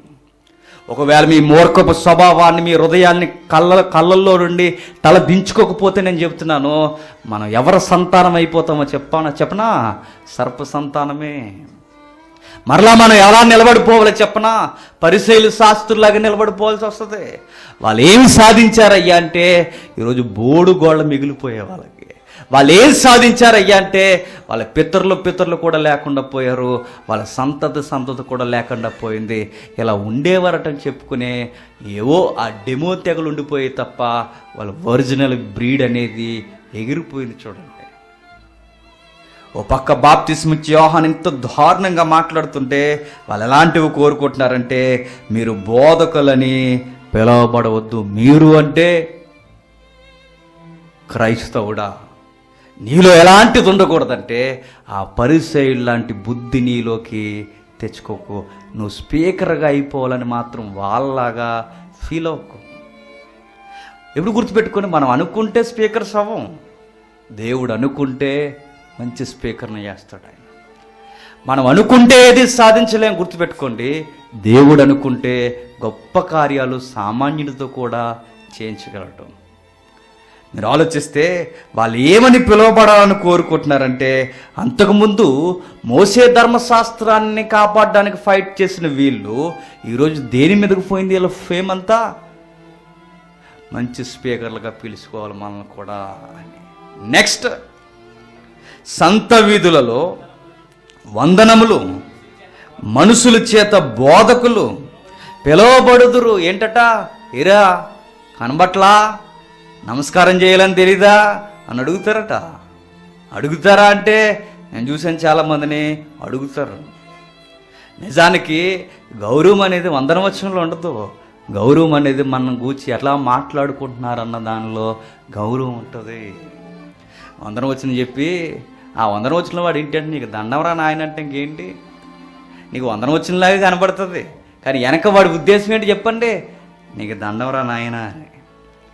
ఒకవేళ మీ మూర్ఖపు స్వభావాన్ని మీ హృదయాన్ని కళ్ళ కళ్ళల్లో నుండి తల దించుకోకపోతే నేను చెప్తున్నాను మనం ఎవరి సంతానం అయిపోతామో చెప్పానా చెప్పనా సర్ప సంతానమే మరలా మనం ఎలా నిలబడిపోవాలో చెప్పనా పరిశీలి శాస్త్రులాగా నిలబడిపోవాల్సి వస్తుంది వాళ్ళు ఏమి సాధించారయ్యా అంటే ఈరోజు బోడు గోళ్ళ మిగిలిపోయే వాళ్ళకి వాళ్ళు ఏం సాధించారయ్యా అంటే వాళ్ళ పితరులు పితరులు కూడా లేకుండా పోయారు వాళ్ళ సంతతి సంతతి కూడా లేకుండా పోయింది ఇలా ఉండేవారటని చెప్పుకునే ఏవో ఆ డెమో తెగలు ఉండిపోయి తప్ప వాళ్ళ ఒరిజినల్ బ్రీడ్ అనేది ఎగిరిపోయింది చూడండి ఓ పక్క బాప్తిస్మిచ్చి యోహాన్ ఇంత దారుణంగా మాట్లాడుతుంటే వాళ్ళు ఎలాంటివి కోరుకుంటున్నారంటే మీరు బోధకులని పిలవబడవద్దు మీరు అంటే క్రైస్తవుడా నీలో ఎలాంటిది ఉండకూడదంటే ఆ పరిసైడ్ లాంటి బుద్ధి నీలోకి తెచ్చుకోకు నువ్వు స్పీకర్గా అయిపోవాలని మాత్రం వాళ్ళలాగా ఫీల్ అవ్వకు ఎప్పుడు గుర్తుపెట్టుకొని మనం అనుకుంటే స్పీకర్స్ అవ్వం దేవుడు అనుకుంటే మంచి స్పీకర్ని చేస్తాడు ఆయన మనం అనుకుంటే ఏది సాధించలేం గుర్తుపెట్టుకోండి దేవుడు అనుకుంటే గొప్ప కార్యాలు సామాన్యుడితో కూడా చేయించగలటం మీరు ఆలోచిస్తే వాళ్ళు ఏమని పిలువబడాలని కోరుకుంటున్నారంటే అంతకుముందు మోసే ధర్మశాస్త్రాన్ని కాపాడడానికి ఫైట్ చేసిన వీళ్ళు ఈరోజు దేని మీదకు పోయింది వీళ్ళ ఫేమ్ అంతా మంచి స్పీకర్లుగా పిలుచుకోవాలి మనల్ని కూడా అని నెక్స్ట్ సంత వీధులలో వందనములు మనుషుల చేత బోధకులు పిలవబడుదురు ఏంటట ఇరా కనబట్లా నమస్కారం చేయాలని తెలీదా అని అడుగుతారట అడుగుతారా అంటే నేను చూసాను చాలామందిని అడుగుతారు నిజానికి గౌరవం అనేది వందన వచనంలో ఉండదు గౌరవం అనేది మనం గూర్చి ఎట్లా మాట్లాడుకుంటున్నారన్న దానిలో గౌరవం ఉంటుంది వందన వచ్చిన చెప్పి ఆ వందన వచ్చిన వాడు ఏంటంటే నీకు దండవరా నాయన అంటే ఇంకేంటి నీకు వందన వచ్చినలాగా కనబడుతుంది కానీ వెనక వాడి ఉద్దేశం ఏంటి చెప్పండి నీకు దండవరా నాయన అని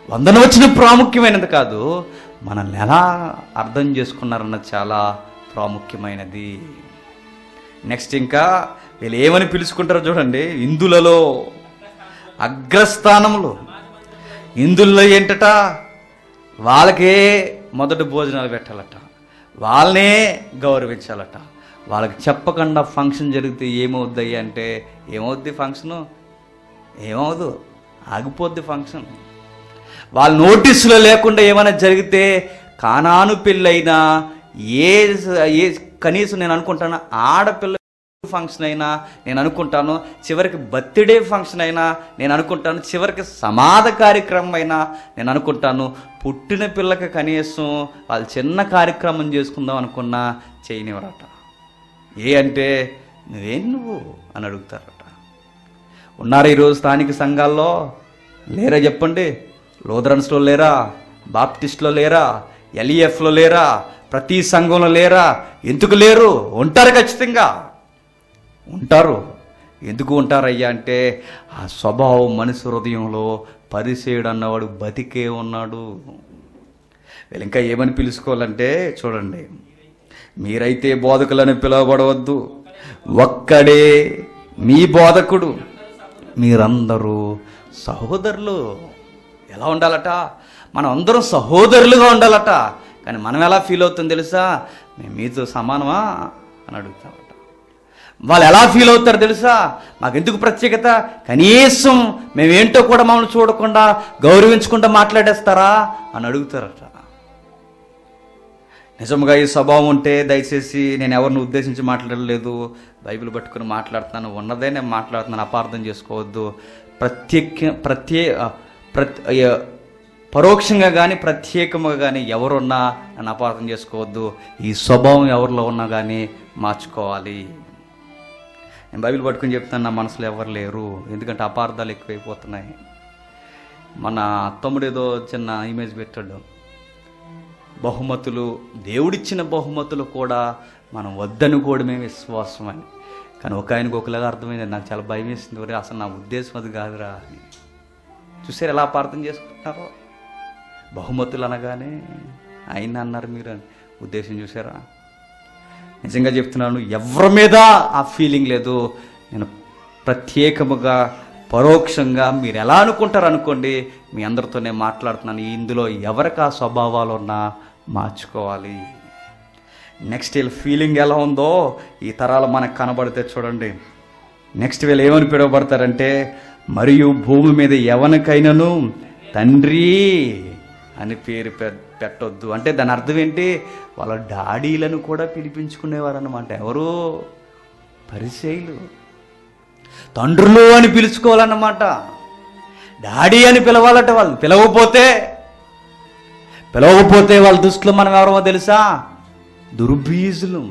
వందన వచ్చిన ప్రాముఖ్యమైనది కాదు మనల్ని ఎలా అర్థం చేసుకున్నారన్నది చాలా ప్రాముఖ్యమైనది నెక్స్ట్ ఇంకా వీళ్ళు ఏమని పిలుచుకుంటారో చూడండి ఇందులలో అగ్రస్థానంలో ఇందుల్లో ఏంటట వాళ్ళకే మొదటి భోజనాలు పెట్టాలట వాళ్ళనే గౌరవించాలట వాళ్ళకి చెప్పకుండా ఫంక్షన్ జరిగితే ఏమవుద్ది అంటే ఏమవుద్ది ఫంక్షను ఏమవుదు ఆగిపోద్ది ఫంక్షన్ వాళ్ళ నోటీసులో లేకుండా ఏమైనా జరిగితే కానాను పెళ్ళైనా ఏ ఏ కనీసం నేను అనుకుంటాను ఆడపిల్ల ఫంక్షన్ అయినా నేను అనుకుంటాను చివరికి బర్త్డే ఫంక్షన్ అయినా నేను అనుకుంటాను చివరికి సమాధ కార్యక్రమం అయినా నేను అనుకుంటాను పుట్టిన పిల్లకి కనీసం వాళ్ళు చిన్న కార్యక్రమం చేసుకుందాం అనుకున్నా చేయనివరట ఏ అంటే నువ్వేం నువ్వు అని అడుగుతారట ఉన్నారు ఈరోజు స్థానిక సంఘాల్లో లేరా చెప్పండి లోదరన్స్లో లేరా బాప్టిస్ట్లో లేరా ఎల్ఈఎఫ్లో లేరా ప్రతి సంఘంలో లేరా ఎందుకు లేరు ఉంటారు ఖచ్చితంగా ఉంటారు ఎందుకు ఉంటారయ్యా అంటే ఆ స్వభావం మనిషి హృదయంలో పరిసేయుడు అన్నవాడు బతికే ఉన్నాడు వీళ్ళు ఇంకా ఏమని పిలుచుకోవాలంటే చూడండి మీరైతే బోధకులని పిలువబడవద్దు ఒక్కడే మీ బోధకుడు మీరందరూ సహోదరులు ఎలా ఉండాలట మనం అందరం సహోదరులుగా ఉండాలట కానీ మనం ఎలా ఫీల్ అవుతుంది తెలుసా మేము మీతో సమానమా అని అడుగుతామట వాళ్ళు ఎలా ఫీల్ అవుతారు తెలుసా మాకెందుకు ప్రత్యేకత కనీసం మేమేంటో కూడా మమ్మల్ని చూడకుండా గౌరవించకుండా మాట్లాడేస్తారా అని అడుగుతారట నిజంగా ఈ స్వభావం ఉంటే దయచేసి నేను ఎవరిని ఉద్దేశించి మాట్లాడలేదు బైబిల్ పట్టుకుని మాట్లాడుతున్నాను ఉన్నదే నేను మాట్లాడుతున్నాను అపార్థం చేసుకోవద్దు ప్రత్యేక ప్రత్యే ప్రత్ అయ్య, పరోక్షంగా కానీ ప్రత్యేకంగా కానీ ఎవరున్నా నన్ను అపార్థం చేసుకోవద్దు ఈ స్వభావం ఎవరిలో ఉన్నా కానీ మార్చుకోవాలి నేను బైబిల్ పట్టుకుని చెప్తాను నా మనసులో ఎవరు లేరు ఎందుకంటే అపార్థాలు ఎక్కువైపోతున్నాయి మన తమ్ముడు ఏదో చిన్న ఇమేజ్ పెట్టాడు బహుమతులు దేవుడిచ్చిన బహుమతులు కూడా మనం వద్దనుకోవడమే విశ్వాసం అని కానీ ఒక ఆయనకు ఒకలాగా అర్థమైంది నాకు చాలా భయం వేసింది ఒరే అసలు నా ఉద్దేశం అది కాదురా అని చూసారు ఎలా అపార్థం చేసుకుంటున్నారో బహుమతులు అనగానే ఆయన అన్నారు మీరు అని ఉద్దేశం చూసారా నిజంగా చెప్తున్నాను ఎవరి మీద ఆ ఫీలింగ్ లేదు నేను ప్రత్యేకముగా పరోక్షంగా మీరు ఎలా అనుకుంటారు అనుకోండి మీ అందరితోనే మాట్లాడుతున్నాను ఇందులో ఎవరికి ఆ స్వభావాలు ఉన్నా మార్చుకోవాలి నెక్స్ట్ వీళ్ళ ఫీలింగ్ ఎలా ఉందో ఈ తరాలు మనకు కనబడితే చూడండి నెక్స్ట్ వీళ్ళు ఏమని పిలువబడతారంటే మరియు భూమి మీద ఎవరికైనాను తండ్రి అని పేరు పె- పెట్టొద్దు అంటే దాని అర్థం ఏంటి వాళ్ళ డాడీలను కూడా పిలిపించుకునేవారు అనమాట ఎవరు పరిచయులు తండ్రులు అని పిలుచుకోవాలన్నమాట డాడీ అని పిలవాలట వాళ్ళు పిలవకపోతే పిలవకపోతే వాళ్ళ దృష్టిలో మనం ఎవరమో తెలుసా దుర్బీజులు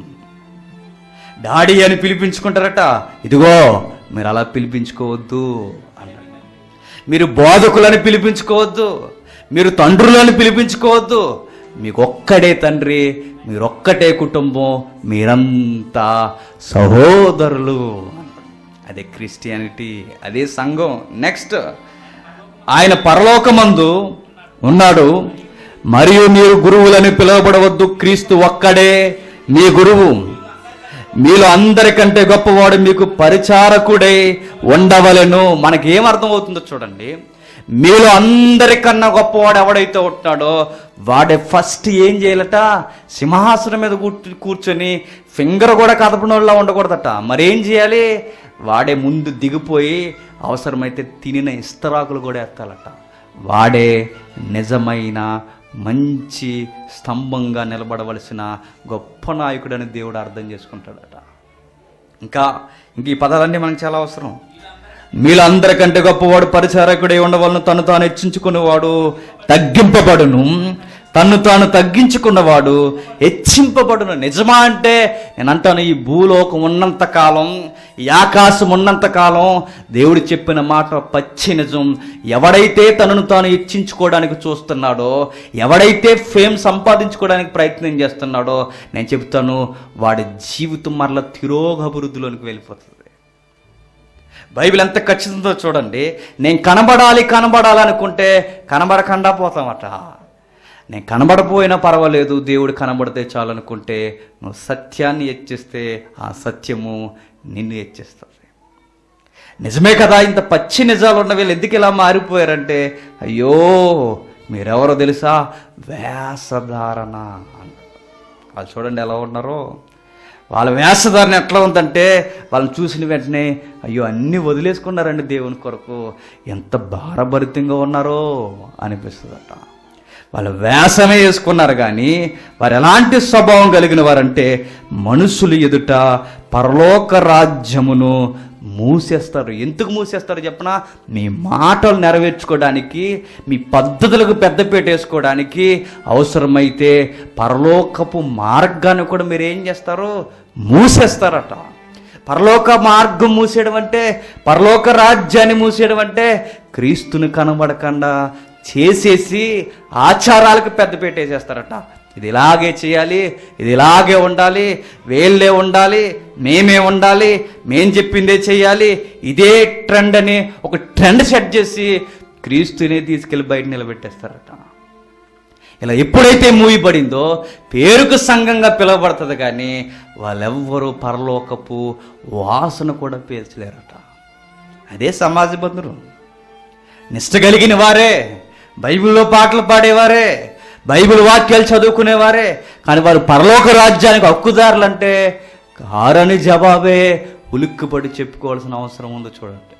డాడీ అని పిలిపించుకుంటారట ఇదిగో మీరు అలా పిలిపించుకోవద్దు అన్నాడు మీరు బోధకులని పిలిపించుకోవద్దు మీరు తండ్రులని పిలిపించుకోవద్దు మీకు ఒక్కడే తండ్రి మీరొక్కటే కుటుంబం మీరంతా సహోదరులు అదే క్రిస్టియానిటీ అదే సంఘం నెక్స్ట్ ఆయన పరలోకమందు ఉన్నాడు మరియు మీరు గురువులని పిలువబడవద్దు క్రీస్తు ఒక్కడే మీ గురువు మీలో అందరికంటే గొప్పవాడు మీకు పరిచారకుడై ఉండవలెను మనకి ఏం అర్థం అవుతుందో చూడండి మీలో అందరికన్నా గొప్పవాడు ఎవడైతే ఉంటున్నాడో వాడే ఫస్ట్ ఏం చేయాలట సింహాసనం మీద కూర్చు కూర్చొని ఫింగర్ కూడా కదపడంలో ఉండకూడదట మరేం చేయాలి వాడే ముందు దిగిపోయి అవసరమైతే తినిన ఇస్తరాకులు కూడా ఎత్తాలట వాడే నిజమైన మంచి స్తంభంగా నిలబడవలసిన గొప్ప నాయకుడని దేవుడు అర్థం చేసుకుంటాడట ఇంకా ఇంక ఈ పదాలన్నీ మనకు చాలా అవసరం మీలో అందరికంటే గొప్పవాడు పరిచారకుడై ఉండవలను తను తాను హెచ్చించుకునేవాడు తగ్గింపబడును తన్ను తాను తగ్గించుకున్నవాడు హెచ్చింపబడును నిజమా అంటే నేను అంటాను ఈ భూలోకం ఉన్నంత కాలం ఈ ఆకాశం ఉన్నంత కాలం దేవుడు చెప్పిన మాట పచ్చి నిజం ఎవడైతే తనను తాను హెచ్చించుకోవడానికి చూస్తున్నాడో ఎవడైతే ఫేమ్ సంపాదించుకోవడానికి ప్రయత్నం చేస్తున్నాడో నేను చెప్తాను వాడి జీవితం మరల తిరోగభివృద్ధిలోనికి వెళ్ళిపోతుంది బైబిల్ ఎంత ఖచ్చితంతో చూడండి నేను కనబడాలి కనబడాలి అనుకుంటే కనబడకుండా పోతామట నేను కనబడపోయినా పర్వాలేదు దేవుడు కనబడితే చాలు అనుకుంటే నువ్వు సత్యాన్ని హెచ్చిస్తే ఆ సత్యము నిన్ను హెచ్చిస్తుంది నిజమే కదా ఇంత పచ్చి నిజాలు ఉన్న వీళ్ళు ఎందుకు ఇలా మారిపోయారంటే అయ్యో మీరెవరో తెలుసా వేషధారణ వాళ్ళు చూడండి ఎలా ఉన్నారో వాళ్ళ వేషధారణ ఎట్లా ఉందంటే వాళ్ళని చూసిన వెంటనే అయ్యో అన్నీ వదిలేసుకున్నారండి దేవుని కొరకు ఎంత భారభరితంగా ఉన్నారో అనిపిస్తుందట వాళ్ళ వేషమే వేసుకున్నారు కానీ వారు ఎలాంటి స్వభావం కలిగిన వారంటే మనుషులు ఎదుట పరలోక రాజ్యమును మూసేస్తారు ఎందుకు మూసేస్తారు చెప్పనా మీ మాటలు నెరవేర్చుకోవడానికి మీ పద్ధతులకు పెద్దపీట వేసుకోవడానికి అవసరమైతే పరలోకపు మార్గాన్ని కూడా మీరు ఏం చేస్తారు మూసేస్తారట పరలోక మార్గం మూసేయడం అంటే పరలోక రాజ్యాన్ని మూసేయడం అంటే క్రీస్తుని కనబడకుండా చేసేసి ఆచారాలకు పెద్దపీట వేసేస్తారట ఇది ఇలాగే చేయాలి ఇది ఇలాగే ఉండాలి వేళ్ళే ఉండాలి మేమే ఉండాలి మేం చెప్పిందే చేయాలి ఇదే ట్రెండ్ అని ఒక ట్రెండ్ సెట్ చేసి క్రీస్తునే తీసుకెళ్ళి బయట నిలబెట్టేస్తారట ఇలా ఎప్పుడైతే మూవీ పడిందో పేరుకు సంఘంగా పిలువబడుతుంది కానీ వాళ్ళెవ్వరూ పరలోకపు వాసన కూడా పీల్చలేరట అదే సమాజ బంధువులు నిష్ట కలిగిన వారే బైబిల్లో పాటలు పాడేవారే బైబిల్ వాక్యాలు చదువుకునేవారే కానీ వారు పరలోక రాజ్యానికి హక్కుదారులు అంటే కారని జవాబే ఉలిక్కిపడి చెప్పుకోవాల్సిన అవసరం ఉందో చూడండి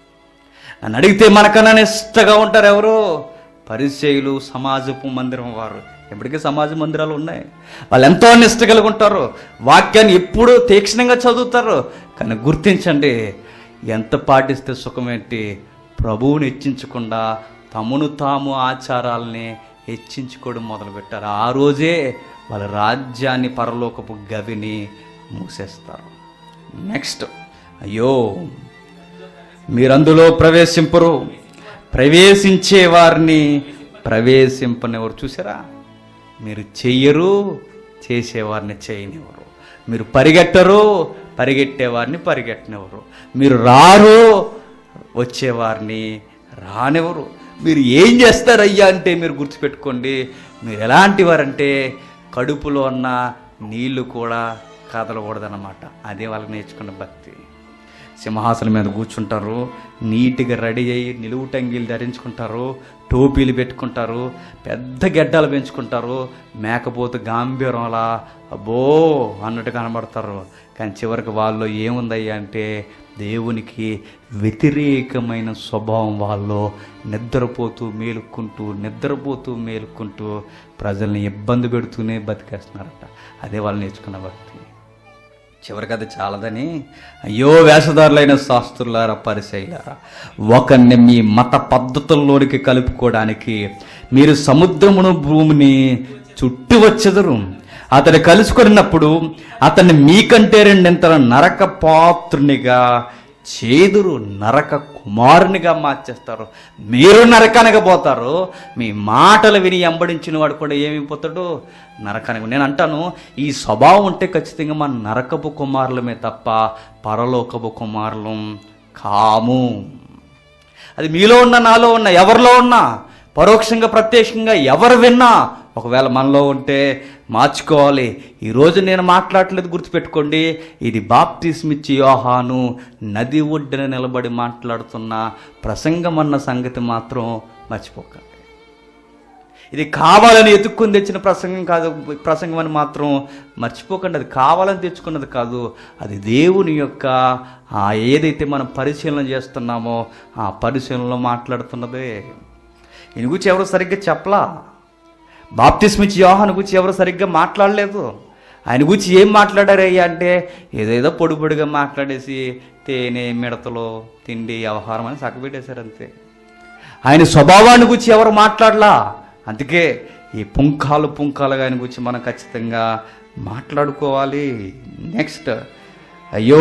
నన్ను అడిగితే మనకన్నా నిష్టగా ఉంటారు ఎవరు పరిచయులు సమాజపు మందిరం వారు ఎప్పటికీ సమాజ మందిరాలు ఉన్నాయి వాళ్ళు ఎంతో నిష్ట కలిగి ఉంటారు వాక్యాన్ని ఎప్పుడూ తీక్షణంగా చదువుతారు కానీ గుర్తించండి ఎంత పాటిస్తే సుఖమేంటి ప్రభువుని హెచ్చించకుండా తమను తాము ఆచారాలని హెచ్చించుకోవడం మొదలుపెట్టారు ఆ రోజే వాళ్ళ రాజ్యాన్ని పరలోకపు గవిని మూసేస్తారు నెక్స్ట్ అయ్యో మీరందులో ప్రవేశింపరు ప్రవేశించే వారిని ప్రవేశింపనివ్వరు చూసారా మీరు చెయ్యరు చేసేవారిని చేయనివ్వరు మీరు పరిగెట్టరు పరిగెట్టేవారిని పరిగెట్టనివ్వరు మీరు రారు వచ్చేవారిని రానివ్వరు మీరు ఏం చేస్తారయ్యా అంటే మీరు గుర్తుపెట్టుకోండి మీరు ఎలాంటి వారంటే కడుపులో ఉన్న నీళ్లు కూడా కదలకూడదన్నమాట అదే వాళ్ళకి నేర్చుకున్న భక్తి సింహాసనం మీద కూర్చుంటారు నీట్గా రెడీ అయ్యి నిలువు టంగీలు ధరించుకుంటారు టోపీలు పెట్టుకుంటారు పెద్ద గెడ్డలు పెంచుకుంటారు మేకపోతు గాంభీరంలా అబ్బో అన్నట్టు కనబడతారు కానీ చివరికి వాళ్ళు ఏముందయ్యా అంటే దేవునికి వ్యతిరేకమైన స్వభావం వాళ్ళు నిద్రపోతూ మేలుకుంటూ నిద్రపోతూ మేలుకుంటూ ప్రజల్ని ఇబ్బంది పెడుతూనే బతికేస్తున్నారట అదే వాళ్ళు నేర్చుకున్న భక్తి చివరికి అది చాలదని అయ్యో వేషధారులైన శాస్త్రులారా పరిశైలారా ఒకరిని మీ మత పద్ధతుల్లోనికి కలుపుకోవడానికి మీరు సముద్రమును భూమిని చుట్టి వచ్చెదరు అతడు కలుసుకున్నప్పుడు అతన్ని మీకంటే రెండింతల నరక పాత్రునిగా చేదురు నరక కుమారునిగా మార్చేస్తారు మీరు నరకానికి పోతారు మీ మాటలు విని ఎంబడించిన వాడు కూడా ఏమైపోతాడు నరకానికి నేను అంటాను ఈ స్వభావం ఉంటే ఖచ్చితంగా మన నరకపు కుమారులమే తప్ప పరలోకపు కుమారులం కాము అది మీలో ఉన్న నాలో ఉన్న ఎవరిలో ఉన్నా పరోక్షంగా ప్రత్యక్షంగా ఎవరు విన్నా ఒకవేళ మనలో ఉంటే మార్చుకోవాలి ఈరోజు నేను మాట్లాడలేదు గుర్తుపెట్టుకోండి ఇది బాప్తిస్మిచ్చి యోహాను నది ఒడ్డున నిలబడి మాట్లాడుతున్న ప్రసంగం అన్న సంగతి మాత్రం మర్చిపోకండి ఇది కావాలని ఎత్తుక్కుని తెచ్చిన ప్రసంగం కాదు ప్రసంగం అని మాత్రం మర్చిపోకండి అది కావాలని తెచ్చుకున్నది కాదు అది దేవుని యొక్క ఆ ఏదైతే మనం పరిశీలన చేస్తున్నామో ఆ పరిశీలనలో మాట్లాడుతున్నదే ఈయన గురించి ఎవరు సరిగ్గా చెప్పలా బాప్తిస్మిచ్చి యోహాను గురించి ఎవరు సరిగ్గా మాట్లాడలేదు ఆయన గురించి ఏం మాట్లాడారయ్యా అంటే ఏదేదో పొడి పొడిగా మాట్లాడేసి తేనె మిడతలు తిండి వ్యవహారం అని సక్కబెట్టేశారు అంతే ఆయన స్వభావాన్ని గురించి ఎవరు మాట్లాడలా అందుకే ఈ పుంఖాలు పుంఖాలుగా ఆయన గురించి మనం ఖచ్చితంగా మాట్లాడుకోవాలి నెక్స్ట్ అయ్యో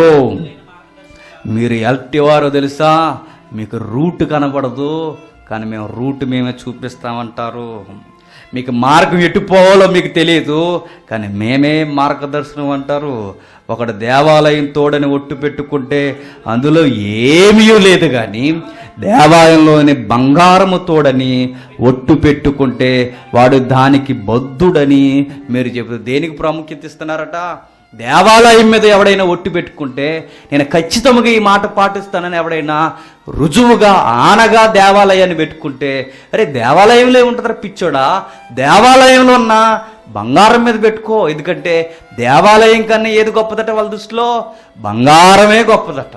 మీరు ఎల్టివారో తెలుసా మీకు రూట్ కనబడదు కానీ మేము రూట్ మేమే చూపిస్తామంటారు మీకు మార్గం ఎటు పోవాలో మీకు తెలియదు కానీ మేమే మార్గదర్శనం అంటారు ఒకడు దేవాలయం తోడని ఒట్టు పెట్టుకుంటే అందులో ఏమీ లేదు కానీ దేవాలయంలోని బంగారము తోడని ఒట్టు పెట్టుకుంటే వాడు దానికి బద్ధుడని మీరు చెబుతారు దేనికి ప్రాముఖ్యత ఇస్తున్నారట దేవాలయం మీద ఎవడైనా ఒట్టు పెట్టుకుంటే నేను ఖచ్చితంగా ఈ మాట పాటిస్తానని ఎవడైనా రుజువుగా ఆనగా దేవాలయాన్ని పెట్టుకుంటే అరే దేవాలయంలో ఏముంటుందా పిచ్చోడా దేవాలయంలో ఉన్న బంగారం మీద పెట్టుకో ఎందుకంటే దేవాలయం కన్నా ఏది గొప్పదట వాళ్ళ దృష్టిలో బంగారమే గొప్పదట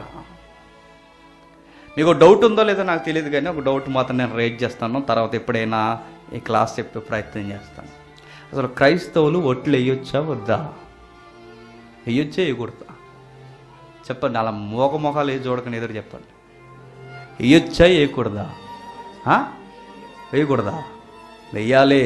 మీకు డౌట్ ఉందో లేదో నాకు తెలియదు కానీ ఒక డౌట్ మాత్రం నేను రేట్ చేస్తాను తర్వాత ఎప్పుడైనా ఈ క్లాస్ చెప్పే ప్రయత్నం చేస్తాను అసలు క్రైస్తవులు ఒట్లు వేయొచ్చా వద్దా వేయొచ్చా వేయకూడదా చెప్పండి అలా మోక మొఖాలు వేసి చూడకని ఎదురు చెప్పండి వేయొచ్చా వేయకూడదా ఆ? వేయకూడదా వెయ్యాలి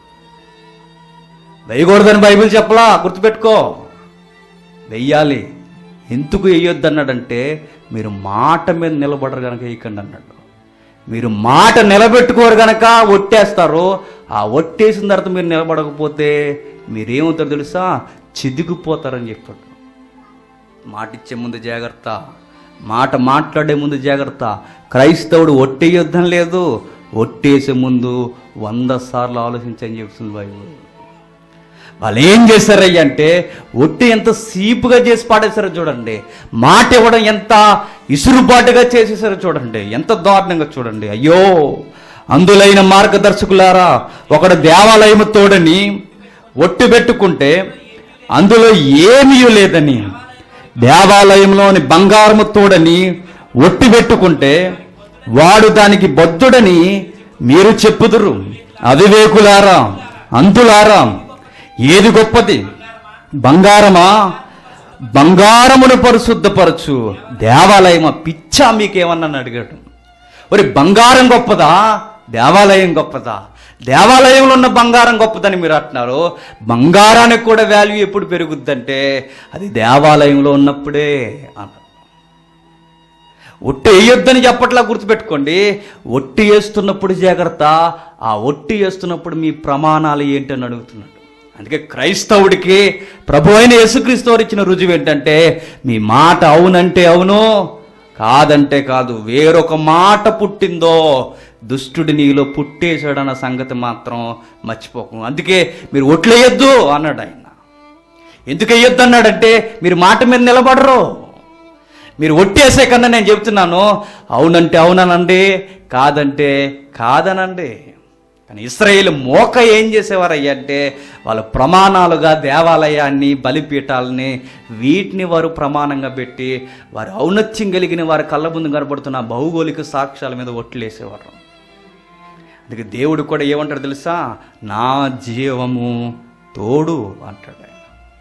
వేయకూడదని బైబిల్ చెప్పలా గుర్తుపెట్టుకో వెయ్యాలి ఎందుకు వేయొద్దు అన్నాడంటే మీరు మాట మీద నిలబడరు కనుక వేయకండి అన్నాడు మీరు మాట నిలబెట్టుకోరు కనుక ఒట్టేస్తారు ఆ ఒట్టేసిన తర్వాత మీరు నిలబడకపోతే మీరేమవుతారు తెలుసా చిదిగిపోతారని చెప్పాడు మాట ఇచ్చే ముందు జాగ్రత్త మాట మాట్లాడే ముందు జాగ్రత్త క్రైస్తవుడు ఒట్టేయొద్దని లేదు ఒట్టేసే ముందు వంద సార్లు ఆలోచించని చెప్తుంది బైబిల్ వాళ్ళు ఏం చేశారయ్య అంటే ఒట్టి ఎంత సీపుగా చేసి పాడేశారో చూడండి మాట ఇవ్వడం ఎంత ఇసురుబాటుగా చేసేసారో చూడండి ఎంత దారుణంగా చూడండి అయ్యో అందులైన మార్గదర్శకులారా ఒకడు దేవాలయము తోడని ఒట్టు పెట్టుకుంటే అందులో ఏమీ లేదని దేవాలయంలోని బంగారము తోడని ఒట్టు పెట్టుకుంటే వాడు దానికి బద్ధుడని మీరు చెప్పుదురు అవివేకులారా అంతులారా ఏది గొప్పది బంగారమా బంగారమును పరిశుద్ధపరచు దేవాలయమా పిచ్చా మీకేమన్నా అడిగాడు ఒరి బంగారం గొప్పదా దేవాలయం గొప్పదా దేవాలయంలో ఉన్న బంగారం గొప్పదని మీరు అంటున్నారు బంగారానికి కూడా వాల్యూ ఎప్పుడు పెరుగుద్దంటే అది దేవాలయంలో ఉన్నప్పుడే అన్నారు ఒట్టి వేయొద్దని చెప్పట్లా గుర్తుపెట్టుకోండి ఒట్టి వేస్తున్నప్పుడు జాగ్రత్త ఆ ఒట్టి వేస్తున్నప్పుడు మీ ప్రమాణాలు ఏంటని అడుగుతున్నాడు అందుకే క్రైస్తవుడికి ప్రభు అయిన యేసుక్రీస్తు వారు ఇచ్చిన రుజువు ఏంటంటే మీ మాట అవునంటే అవును కాదంటే కాదు వేరొక మాట పుట్టిందో దుష్టుడి నీలో పుట్టేశాడన్న సంగతి మాత్రం మర్చిపోకు అందుకే మీరు ఒట్లేయొద్దు అన్నాడు ఆయన ఎందుకు వేయొద్దు అన్నాడంటే మీరు మాట మీద నిలబడరు మీరు ఒట్టేసే కన్నా నేను చెప్తున్నాను అవునంటే అవుననండి కాదంటే కాదనండి కానీ ఇస్రాయేల్ మోక ఏం చేసేవారయ్య అంటే వాళ్ళ ప్రమాణాలుగా దేవాలయాన్ని బలిపీఠాలని వీటిని వారు ప్రమాణంగా పెట్టి వారు ఔన్నత్యం కలిగిన వారి కళ్ళ ముందు కనబడుతున్న భౌగోళిక సాక్ష్యాల మీద ఒట్లేసేవారు అందుకే దేవుడు కూడా ఏమంటాడు తెలుసా నా జీవము తోడు అంటాడు ఆయన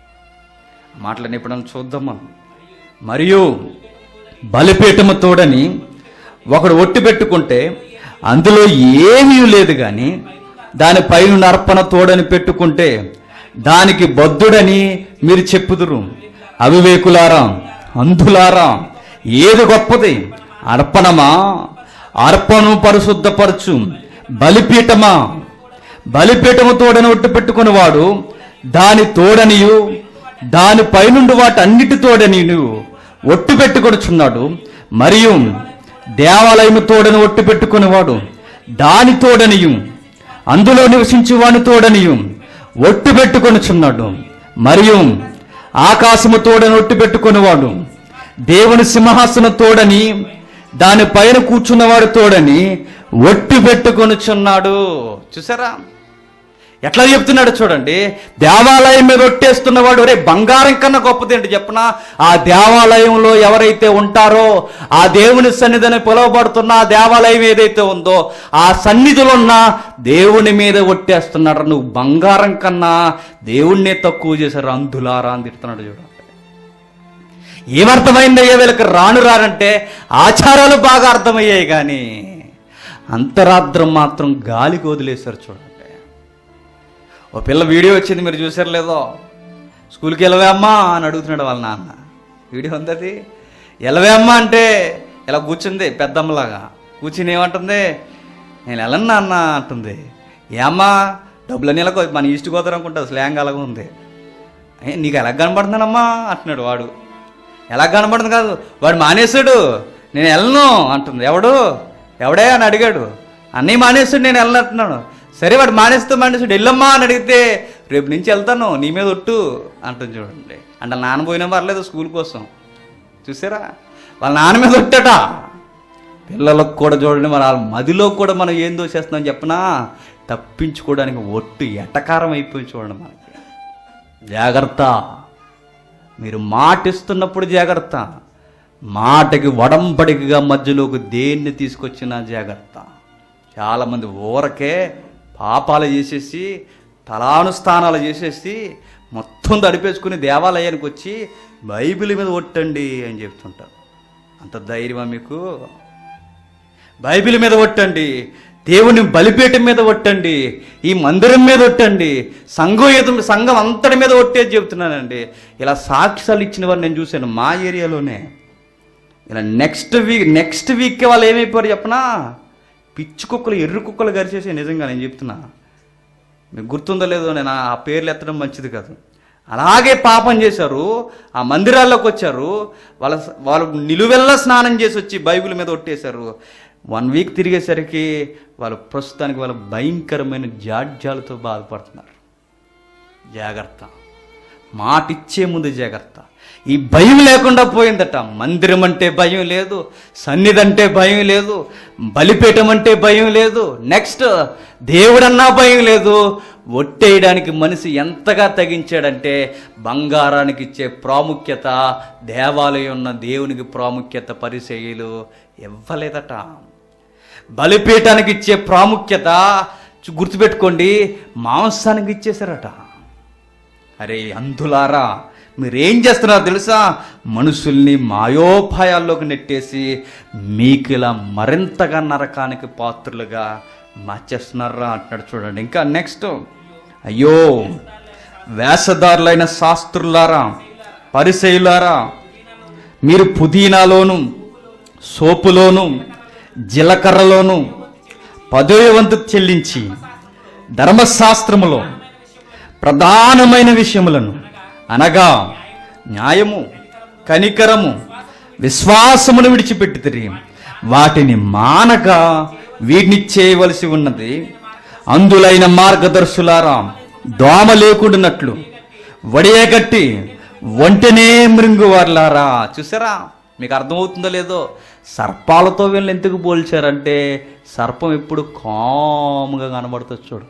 మాటలని ఎప్పుడన్నా చూద్దాం మనం మరియు బలిపీఠము తోడని ఒకడు ఒట్టి పెట్టుకుంటే అందులో ఏమీ లేదు కానీ దానిపైన అర్పణ తోడని పెట్టుకుంటే దానికి బద్ధుడని మీరు చెప్పుదురు అవివేకులారా అంధులారా ఏది గొప్పది అర్పణమా అర్పణను పరిశుద్ధపరచు బలిపీఠమా బలిపీఠము తోడని ఒట్టు పెట్టుకునేవాడు దాని తోడనియు దాని పైనుండి వాటన్నిటి తోడనియు ఒట్టు పెట్టుకొనుచున్నాడు మరియు దేవాలయము తోడని ఒట్టు పెట్టుకునేవాడు దాని తోడనియు అందులో నివసించు వాని తోడనియు ఒట్టు పెట్టుకొనుచున్నాడు మరియు ఆకాశము తోడని ఒట్టు పెట్టుకునేవాడు దేవుని సింహాసన తోడని దాని పైన కూర్చున్నవాడు తోడని ఒట్టు పెట్టుకొనుచున్నాడు చూసారా ఎట్లా చెప్తున్నాడు చూడండి దేవాలయం మీద ఒట్టేస్తున్నవాడు రే బంగారం కన్నా గొప్పది ఏంటి చెప్పన ఆ దేవాలయంలో ఎవరైతే ఉంటారో ఆ దేవుని సన్నిధిని పిలువబడుతున్న ఆ దేవాలయం ఏదైతే ఉందో ఆ సన్నిధిలో ఉన్న దేవుని మీద ఒట్టేస్తున్నాడు నువ్వు బంగారం కన్నా దేవుణ్ణే తక్కువ చేశారు అందులారా అని తిడుతున్నాడు చూడండి ఏమర్థమైందయ్యా వీళ్ళకి రాను రారంటే ఆచారాలు బాగా అర్థమయ్యాయి కానీ అంతరార్థం మాత్రం గాలికి వదిలేశారు చూడండి ఓ పిల్ల వీడియో వచ్చింది మీరు చూసారు లేదో స్కూల్కి వెళ్ళవే అమ్మా అని అడుగుతున్నాడు వాళ్ళ నాన్న వీడియో ఉంది అది వెళ్ళవే అమ్మా అంటే ఇలా కూర్చుంది పెద్దమ్మలాగా కూర్చుని ఏమంటుంది నేను వెళ్ళను నాన్న అంటుంది ఏ అమ్మా డబ్బులు నెలకు మన ఈస్ట్ గోదావరి అనుకుంటుంది స్లాంగ్ అలాగే ఉంది ఏ, నీకు ఎలా కనబడుతున్నానమ్మా అంటున్నాడు వాడు ఎలా కనబడుతుంది కాదు వాడు మానేశాడు నేను వెళ్ళను అంటుంది ఎవడు ఎవడే అని అడిగాడు అన్నీ మానేస్తాడు నేను వెళ్ళనంటున్నాను సరే వాడు మానేస్తే మానేస్తాడు వెళ్ళమ్మా అని అడిగితే రేపు నుంచి వెళ్తాను నీ మీద ఒట్టు అంటుంది చూడండి అంటే నాన్న పోయినా పర్లేదు స్కూల్ కోసం చూసారా వాళ్ళ నాన్న మీద ఒట్టట పిల్లలకు కూడా చూడండి మన వాళ్ళ మదిలో కూడా మనం ఏం దోచేస్తున్నాం చెప్పనా తప్పించుకోవడానికి ఒట్టు ఎటకారం అయిపోయి చూడండి మనకి జాగ్రత్త మీరు మాటిస్తున్నప్పుడు జాగ్రత్త మాటకి వడంబడికగా మధ్యలోకి దేన్ని తీసుకొచ్చినా జాగ్రత్త చాలామంది ఊరకే పాపాలు చేసేసి తలానుస్థానాలు చేసేసి మొత్తం తడిపేసుకుని దేవాలయానికి వచ్చి బైబిల్ మీద ఒట్టండి అని చెప్తుంటారు అంత ధైర్యమా మీకు బైబిల్ మీద ఒట్టండి దేవుని బలిపీఠం మీద ఒట్టండి ఈ మందిరం మీద ఒట్టండి సంఘం ఏదో- సంఘం అంతటి మీద ఒట్టేది చెబుతున్నానండి ఇలా సాక్ష్యాలు ఇచ్చిన వారు నేను చూశాను మా ఏరియాలోనే ఇలా నెక్స్ట్ వీక్ నెక్స్ట్ వీక్ వాళ్ళు ఏమైపోయారు చెప్పనా పిచ్చి కుక్కలు ఎర్రి కుక్కలు గరిచేసి నిజంగా నేను చెప్తున్నా మీకు గుర్తుందో లేదో నేను ఆ పేర్లు ఎత్తడం మంచిది కాదు అలాగే పాపం చేశారు ఆ మందిరాల్లోకి వచ్చారు వాళ్ళ వాళ్ళు నిలువెల్లా స్నానం చేసి వచ్చి బైబిల్ మీద ఒట్టేశారు వన్ వీక్ తిరిగేసరికి వాళ్ళు ప్రస్తుతానికి వాళ్ళ భయంకరమైన జాడ్యాలతో బాధపడుతున్నారు జాగ్రత్త మాట ఇచ్చే ముందు జాగ్రత్త ఈ భయం లేకుండా పోయిందట మందిరం అంటే భయం లేదు సన్నిధి అంటే భయం లేదు బలిపీఠం అంటే భయం లేదు నెక్స్ట్ దేవుడన్నా భయం లేదు ఒట్టేయడానికి మనిషి ఎంతగా తగించాడంటే బంగారానికి ఇచ్చే ప్రాముఖ్యత దేవాలయం ఉన్న దేవునికి ప్రాముఖ్యత పరిచయులు ఇవ్వలేదట బలిపీఠానికి ఇచ్చే ప్రాముఖ్యత చు- గుర్తుపెట్టుకోండి మాంసానికి ఇచ్చేశారట అరే అందులారా మీరేం చేస్తున్నారో తెలుసా మనుషుల్ని మాయోపాయాల్లోకి నెట్టేసి మీకు ఇలా మరింతగా నరకానికి పాత్రులుగా మార్చేస్తున్నారా అంటున్నాడు చూడండి ఇంకా నెక్స్ట్ అయ్యో వేషధారులైన శాస్త్రులారా పరిశైలారా మీరు పుదీనాలోను సోపులోను జీలకర్రలోను పదవి వంతు చెల్లించి ధర్మశాస్త్రములో ప్రధానమైన విషయములను అనగా న్యాయము కనికరము విశ్వాసమును విడిచిపెట్టి వాటిని మానక వీటిని చేయవలసి ఉన్నది అందులైన మార్గదర్శులారా దోమ లేకుండానట్లు వడియగట్టి ఒంటనే మృంగువార్లారా చూసారా మీకు అర్థమవుతుందో లేదో సర్పాలతో వీళ్ళు ఎందుకు పోల్చారంటే సర్పం ఎప్పుడు కాముగా కనబడుతుంది చూడండి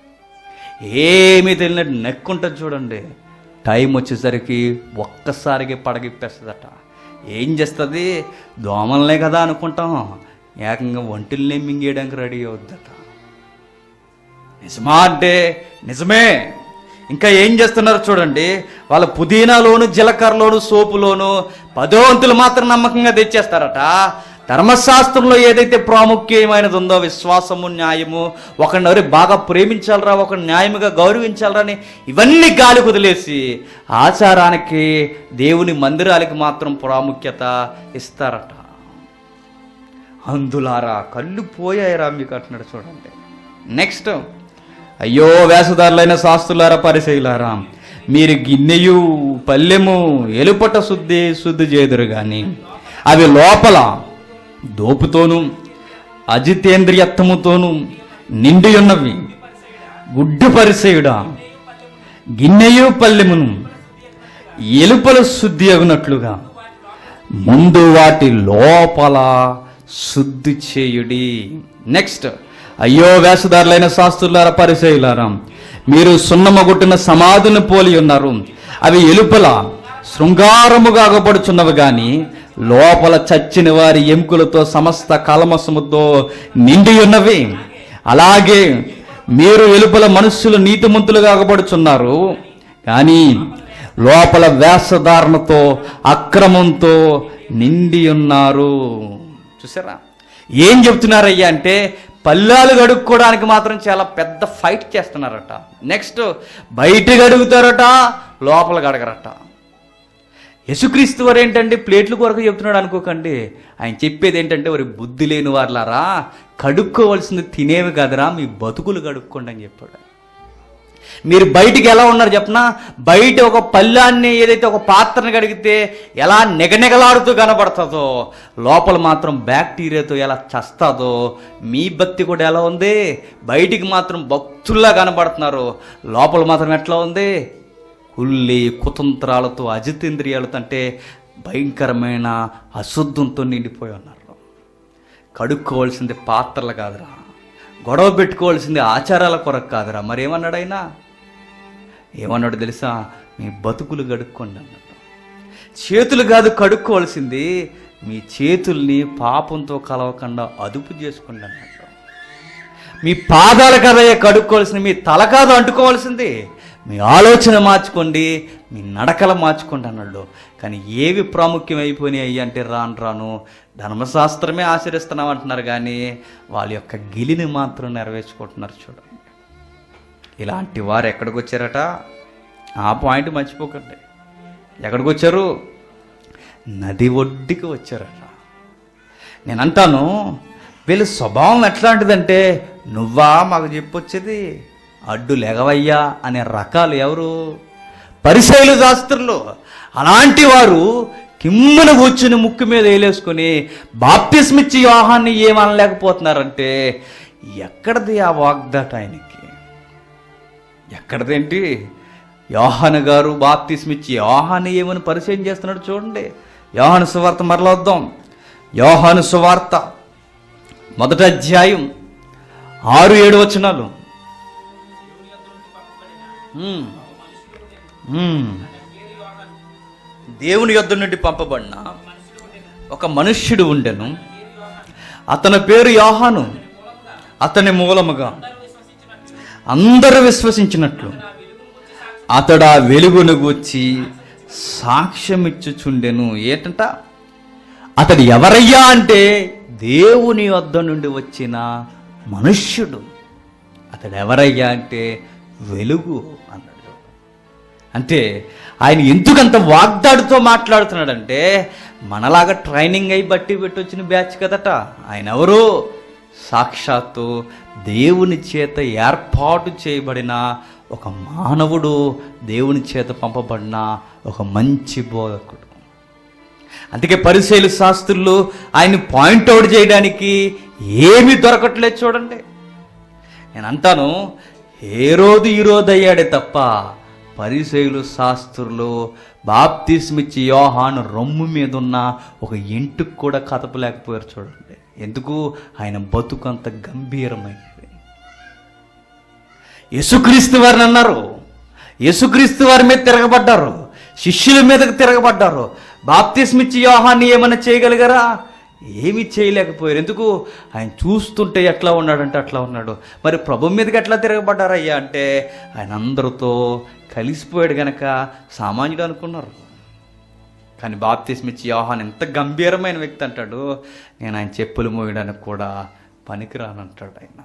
ఏమీ తెలియనట్టు నెక్కుంటుంది చూడండి టైం వచ్చేసరికి ఒక్కసారికి పడగిప్పేస్తుందట ఏం చేస్తుంది దోమలనే కదా అనుకుంటాం ఏకంగా ఒంటిల్ని మింగేయడానికి రెడీ అవుద్దట నిజమా అంటే నిజమే ఇంకా ఏం చేస్తున్నారు చూడండి వాళ్ళ పుదీనాలోను జీలకర్రలోను సోపులోను పదో వంతులు మాత్రం నమ్మకంగా తెచ్చేస్తారట ధర్మశాస్త్రంలో ఏదైతే ప్రాముఖ్యమైనది ఉందో విశ్వాసము న్యాయము ఒకరిని బాగా ప్రేమించాలరా ఒక న్యాయముగా గౌరవించాలరా అని ఇవన్నీ గాలి కుదిలేసి ఆచారానికి దేవుని మందిరాలకి మాత్రం ప్రాముఖ్యత ఇస్తారట అందులారా కళ్ళు పోయాయిరా మీకు అంటున్నాడు చూడండి నెక్స్ట్ అయ్యో వేషధారులైన శాస్త్రులారా పరిశైలారా మీరు గిన్నెయు పల్లెము ఎలుపట శుద్ధి శుద్ధి చేదురు గాని అవి లోపల దోపుతోనూ అజితేంద్రియత్వముతోనూ నిండి ఉన్నవి గుడ్డు పరిసయుడా గిన్నెయు పల్లెమును ఎలుపల శుద్ధి అగునట్లుగా ముందు వాటి లోపల శుద్ధి చేయుడి నెక్స్ట్ అయ్యో వేషధారులైన శాస్త్రులారా పరిచయులారా మీరు సున్నమగొట్టిన సమాధిని పోలి ఉన్నారు అవి ఎలుపల శృంగారముగా అగపడుచున్నవి గాని లోపల చచ్చిన వారి ఎముకలతో సమస్త కలమసముతో నిండి ఉన్నవి అలాగే మీరు వెలుపల మనుష్యులు నీతిమంతులుగా అగపడుచున్నారు కానీ లోపల వేషధారణతో అక్రమంతో నిండి ఉన్నారు చూసారా ఏం చెప్తున్నారయ్యా అంటే పల్లాలు గడుక్కోవడానికి మాత్రం చాలా పెద్ద ఫైట్ చేస్తున్నారట నెక్స్ట్ బయట గడుగుతారట లోపల గడగరట యేసుక్రీస్తు వారు ఏంటంటే ప్లేట్ల కొరకు చెప్తున్నాడు అనుకోకండి ఆయన చెప్పేది ఏంటంటే వారి బుద్ధి లేని వాళ్ళారా కడుక్కోవలసింది తినేవి కదరా మీ బతుకులు కడుక్కోండి అని చెప్పాడు మీరు బయటికి ఎలా ఉన్నారు చెప్పనా బయట ఒక పళ్ళాన్ని ఏదైతే ఒక పాత్రను కడిగితే ఎలా నెగనెగలాడుతూ కనబడుతుందో లోపల మాత్రం బ్యాక్టీరియాతో ఎలా చస్తుందో మీ భక్తి కూడా ఎలా ఉంది బయటికి మాత్రం భక్తుల్లా కనబడుతున్నారు లోపల మాత్రం ఎట్లా ఉంది కుళ్ళి కుతంత్రాలతో అజితేంద్రియాలతో అంటే భయంకరమైన అశుద్ధంతో నిండిపోయి ఉన్నారు కడుక్కోవాల్సింది పాత్రలు కాదురా గొడవ పెట్టుకోవాల్సింది ఆచారాల కొరకు కాదురా మరేమన్నాడు ఆయన ఏమన్నాడు తెలుసా మీ బతుకులు కడుక్కోండి అన్నాడు చేతులు కాదు కడుక్కోవాల్సింది మీ చేతుల్ని పాపంతో కలవకుండా అదుపు చేసుకోండి అన్నాడు మీ పాదాల కదయ్య కడుక్కోవాల్సింది మీ తల కాదు అంటుకోవాల్సింది మీ ఆలోచన మార్చుకోండి మీ నడకల మార్చుకోండి అన్నాడు కానీ ఏవి ప్రాముఖ్యం అయిపోయినాయి అంటే రాను రాను ధర్మశాస్త్రమే ఆచరిస్తున్నాం అంటున్నారు కానీ వాళ్ళ యొక్క గిలిని మాత్రం నెరవేర్చుకుంటున్నారు చూడండి ఇలాంటి వారు ఎక్కడికి వచ్చారట ఆ పాయింట్ మర్చిపోకండి ఎక్కడికి వచ్చారు నది ఒడ్డుకి వచ్చారట నేను అంటాను వీళ్ళ స్వభావం ఎట్లాంటిదంటే నువ్వా మాకు చెప్పొచ్చేది అడ్డు లెగవయ్యా అనే రకాలు ఎవరు పరిశైలు శాస్త్రులు అలాంటి వారు కిమ్మున కూర్చుని ముక్కు మీద వేలేసుకుని బాప్తిస్మిచ్చి యోహాన్ని ఏమనలేకపోతున్నారంటే ఎక్కడది ఆ వాగ్దాట ఆయనకి ఎక్కడదేంటి యోహాను గారు బాప్తిస్మిచ్చి యోహాను ఏమని పరిచయం చేస్తున్నాడు చూడండి యోహాను సువార్త మరలా వద్దాం యోహాను సువార్త మొదటి అధ్యాయం ఆరు ఏడు వచనాలు ఉమ్. ఉమ్. దేవుని యొద్ద నుండి పంపబడిన ఒక మనుష్యుడు ఉండెను అతని పేరు యోహాను అతని మూలముగా అందరూ విశ్వసించినట్లు అతడు ఆ వెలుగును గూర్చి సాక్ష్యమిచ్చుచుండెను ఏంటంట అతడు ఎవరయ్యా అంటే దేవుని వద్ద నుండి వచ్చిన మనుష్యుడు అతడు ఎవరయ్యా అంటే వెలుగు అన్నాడు అంటే ఆయన ఎందుకంత వాగ్దాడుతో మాట్లాడుతున్నాడంటే మనలాగా ట్రైనింగ్ అయి బట్టి పెట్టి వచ్చిన బ్యాచ్ కదట ఆయన ఎవరు సాక్షాత్తు దేవుని చేత ఏర్పాటు చేయబడిన ఒక మానవుడు దేవుని చేత పంపబడిన ఒక మంచి బోధకుడు అందుకే పరిశైలు శాస్త్రులు ఆయన పాయింట్అవుట్ చేయడానికి ఏమీ దొరకట్లేదు చూడండి నేను అంటాను ఏ రోజు ఈ రోజు అయ్యాడే తప్ప పరిశైలు శాస్త్రులు బాప్తిస్మిచ్చి యోహాను రొమ్ము మీద ఉన్న ఒక ఇంటికి కూడా కదపలేకపోయారు చూడండి ఎందుకు ఆయన బతుకు అంత గంభీరమైనది యేసుక్రీస్తు వారిని అన్నారు యేసుక్రీస్తు వారి మీద తిరగబడ్డారు శిష్యుల మీదకి తిరగబడ్డారు బాప్తిస్మిచ్చి యోహాన్ని ఏమైనా చేయగలిగారా ఏమీ చేయలేకపోయారు ఎందుకు ఆయన చూస్తుంటే ఎట్లా ఉన్నాడంటే అట్లా ఉన్నాడు మరి ప్రభు మీదకి ఎట్లా తిరగబడ్డారయ్యా అంటే ఆయన అందరితో కలిసిపోయాడు గనక సామాన్యుడు అనుకున్నారు కానీ బాప్తిస్మిచ్చి యోహాన్ ఎంత గంభీరమైన వ్యక్తి అంటాడు నేను ఆయన చెప్పులు మోయడానికి కూడా పనికిరానంటాడు ఆయన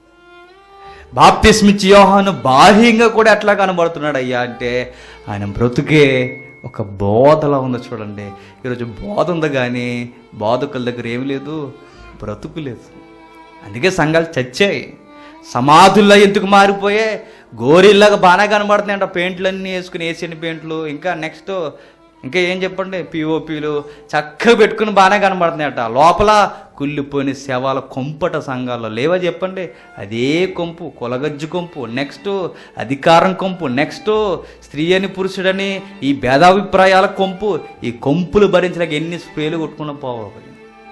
బాప్తిస్మిచ్చి యోహాను బాహ్యంగా కూడా ఎట్లా కనబడుతున్నాడు అయ్యా అంటే ఆయన బ్రతుకే ఒక బోధలా ఉంది చూడండి ఈరోజు బోధ ఉంది కానీ బోధకుల దగ్గర ఏమి లేదు బ్రతుకు లేదు అందుకే సంఘాలు చచ్చాయి సమాధుల్లో ఎందుకు మారిపోయే గోరిల్లాగా బాగానే కనబడుతున్నాయంట పెయింట్లన్నీ వేసుకుని ఏసియన్ పెయింట్లు ఇంకా నెక్స్ట్ ఇంకా ఏం చెప్పండి పిఓపీలు చక్కగా పెట్టుకుని బాగానే కనబడుతున్నాయట లోపల కుళ్ళిపోయిన శవాల కొంపట సంఘాల్లో లేవా చెప్పండి అదే కొంపు కొలగజ్జు కొంపు నెక్స్ట్ అధికారం కొంపు నెక్స్ట్ స్త్రీ అని పురుషుడని ఈ భేదాభిప్రాయాల కొంపు ఈ కొంపులు భరించలేక ఎన్ని స్ప్రేలు కొట్టుకున్న పోవాలి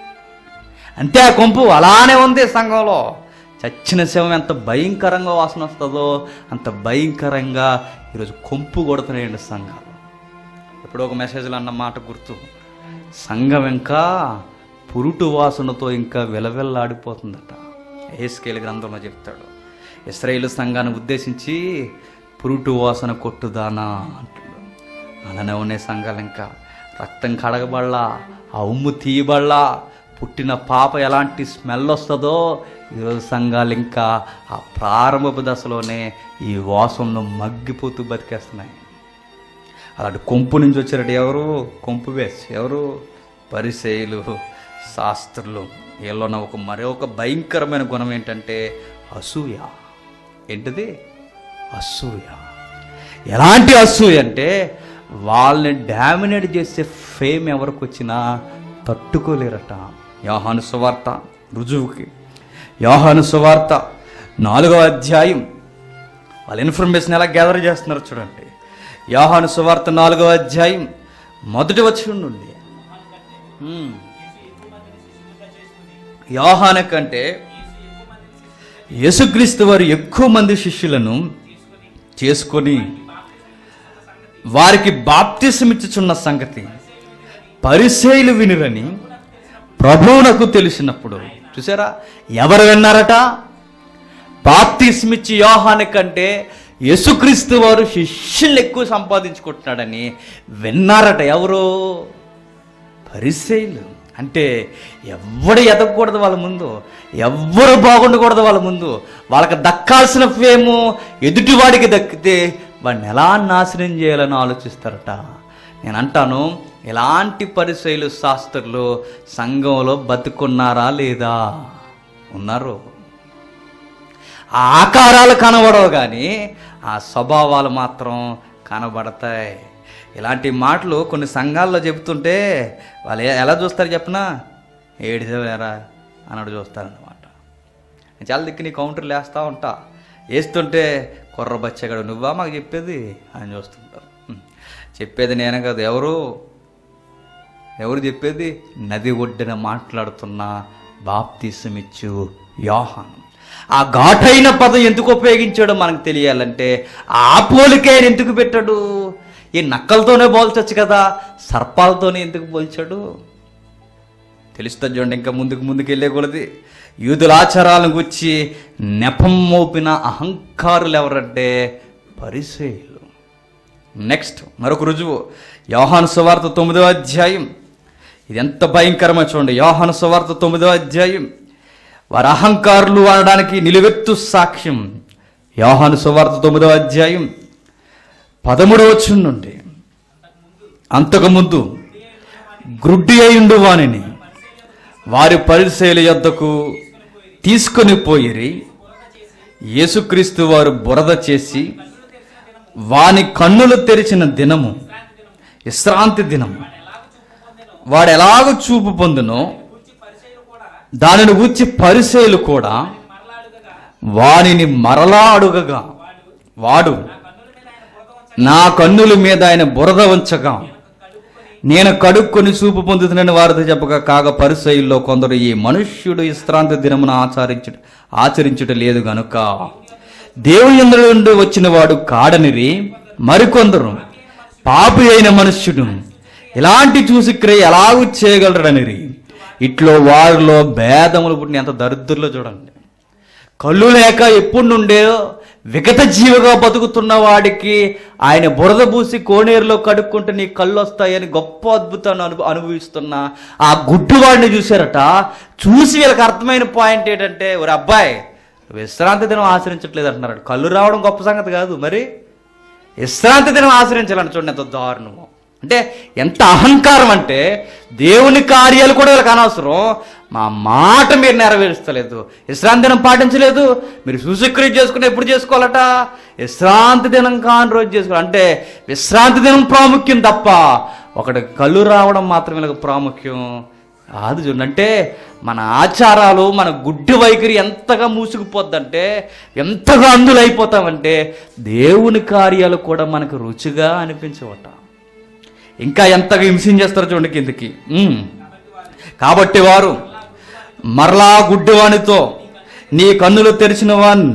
అంతే ఆ కొంపు అలానే ఉంది సంఘంలో చచ్చిన శవం ఎంత భయంకరంగా వాసన వస్తుందో అంత భయంకరంగా ఈరోజు కొంపు కొడుతున్నాయండి సంఘాలు ఎప్పుడో ఒక మెసేజ్లో అన్న మాట గుర్తు సంఘం ఇంకా పురుటు వాసనతో ఇంకా విలవిల్లాడిపోతుందట ఏస్కేల్ గ్రంథంలో చెప్తాడు ఇస్రాయేల్ సంఘాన్ని ఉద్దేశించి పురుటు వాసన కొట్టుదానా అంటాడు అలానే ఉన్నాయి సంఘాలు ఇంకా రక్తం కడగబడలా ఆ ఉమ్ము తీయబడలా పుట్టిన పాప ఎలాంటి స్మెల్ వస్తుందో ఈరోజు సంఘాలు ఇంకా ఆ ప్రారంభపు దశలోనే ఈ వాసనలో మగ్గిపోతూ బతికేస్తున్నాయి అలాంటి కొంపు నుంచి వచ్చారట ఎవరు కొంపు వేస్ ఎవరు పరిచయులు శాస్త్రులు వీళ్ళలో ఒక మరొక భయంకరమైన గుణం ఏంటంటే అసూయ ఏంటిది అసూయ ఎలాంటి అసూయ అంటే వాళ్ళని డామినేట్ చేసే ఫేమ్ ఎవరికి వచ్చినా తట్టుకోలేరట యోహాను సువార్త రుజువుకి యోహాను సువార్త నాలుగవ అధ్యాయం వాళ్ళ ఇన్ఫర్మేషన్ ఎలా గ్యాదర్ చేస్తున్నారు చూడండి యోహాను సువార్త నాలుగవ అధ్యాయం మొదటి వచ్చి నుండి హ్మ్. యోహాను కంటే యేసుక్రీస్తు వారు ఎక్కువ మంది శిష్యులను చేసుకొని వారికి బాప్తిసమిచ్చుచున్న సంగతి పరిశైలు వినురని ప్రభువునకు తెలిసినప్పుడు చూసారా ఎవరు విన్నారట బాప్తిస్మిచ్చి యోహాని కంటే యేసుక్రీస్తు వారు శిష్యులు ఎక్కువ సంపాదించుకుంటున్నాడని విన్నారట ఎవరు పరిశైలు అంటే ఎవడు ఎదగకూడదు వాళ్ళ ముందు ఎవ్వరు బాగుండకూడదు వాళ్ళ ముందు వాళ్ళకి దక్కాల్సిన ఫేము ఎదుటివాడికి దక్కితే వాడిని ఎలా నాశనం చేయాలని ఆలోచిస్తారట నేను అంటాను ఎలాంటి పరిశైలు శాస్త్రులు సంఘంలో బతుకున్నారా లేదా ఉన్నారు ఆ ఆకారాలు కనబడవు కానీ ఆ స్వభావాలు మాత్రం కనబడతాయి ఇలాంటి మాటలు కొన్ని సంఘాల్లో చెబుతుంటే వాళ్ళు ఎ- ఎలా చూస్తారు చెప్పనా ఏడిసేవారా అన్నాడు చూస్తారన్నమాట నేను చాలా దిక్కు నీ కౌంటర్లు వేస్తూ ఉంటా వేస్తుంటే కుర్ర బచ్చగాడు నువ్వా మాకు చెప్పేది అని చూస్తుంటారు హ్మ్. చెప్పేది నేనే కాదు ఎవరు ఎవరు చెప్పేది నది ఒడ్డున మాట్లాడుతున్న బాప్తిసమిచ్చు యోహాను ఆ ఘాటైన పదం ఎందుకు ఉపయోగించాడో మనకు తెలియాలంటే ఆ పోలికే ఆయన ఎందుకు పెట్టాడు ఈ నక్కలతోనే పోల్చొచ్చు కదా సర్పాలతోనే ఎందుకు పోల్చాడు తెలుస్తుంది చూడండి ఇంకా ముందుకు ముందుకు వెళ్ళే కొలది యూదుల ఆచారాలను గుచ్చి నెపం మోపిన అహంకారులు ఎవరంటే పరిసేయులు నెక్స్ట్ మరొక రుజువు యోహాను సువార్త తొమ్మిదో అధ్యాయం ఇది ఎంత భయంకరమో చూడండి యోహాను సువార్త తొమ్మిదో అధ్యాయం వారి అహంకారులు అనడానికి నిలువెత్తు సాక్ష్యం యోహాను సువార్త తొమ్మిదో అధ్యాయం పదమూడవ వచ్చుం నుండి అంతకుముందు గ్రుడ్డి అయిండు వానిని వారి పరిశైల యొద్దకు తీసుకొని పోయిరి యేసుక్రీస్తు వారు బురద చేసి వాని కన్నులు తెరిచిన దినము విశ్రాంతి దినము వాడు ఎలాగ చూపు పొందునో దానిని గూర్చి పరిశైలు కూడా వానిని మరలా అడుగగా వాడు నా కన్నుల మీద ఆయన బురద ఉంచగా నేను కడుక్కొని చూపు పొందుతున్నాను వారితో చెప్పగా కాగా పరిసయుల్లో కొందరు ఈ మనుష్యుడు విశ్రాంతి దినమున ఆచరించు ఆచరించుట లేదు గనుక దేవుని యందు నుండి వచ్చిన వాడు కాడనిరి మరికొందరు పాపి అయిన మనుష్యుడు ఇలాంటి చూసి క్రియ ఎలాగూ చేయగలరనిరి ఇట్లో వారిలో భేదములు పుట్టిన ఎంత దరిద్రులో చూడండి కళ్ళు లేక ఎప్పుడు నుండే విగత జీవిగా బతుకుతున్న వాడికి ఆయన బురద పూసి కోనేరులో కడుక్కుంటే నీ కళ్ళు వస్తాయని గొప్ప అద్భుతాన్ని అను అనుభవిస్తున్న ఆ గుడ్డివాడిని చూశారట చూసి వీళ్ళకి అర్థమైన పాయింట్ ఏంటంటే ఒక అబ్బాయి విశ్రాంతి దినం ఆచరించట్లేదు అంటున్నాడు కళ్ళు రావడం గొప్ప సంగతి కాదు మరి విశ్రాంతి దినం ఆచరించాలని చూడండి ఎంత దారుణము అంటే ఎంత అహంకారం అంటే దేవుని కార్యాలు కూడా వీళ్ళకి అనవసరం మా మాట మీరు నెరవేరుస్తలేదు విశ్రాంతి దినం పాటించలేదు మీరు సూసక్రియ చేసుకుంటే ఎప్పుడు చేసుకోవాలట విశ్రాంతి దినం కాని రోజు చేసుకోవాలి అంటే విశ్రాంతి దినం ప్రాముఖ్యం తప్ప ఒకటి కళ్ళు రావడం మాత్రం వీళ్ళకి ప్రాముఖ్యం కాదు చూడండి అంటే మన ఆచారాలు మన గుడ్డి వైఖరి ఎంతగా మూసుకుపోద్దంటే ఎంతగా అందులైపోతామంటే దేవుని కార్యాలు కూడా మనకు రుచిగా అనిపించవట ఇంకా ఎంతగా హింసించేస్తారో చూడండి కిందకి ఉమ్. కాబట్టి వారు మరలా గుడ్డివానితో నీ కన్నులు తెరిచిన వాణ్ణి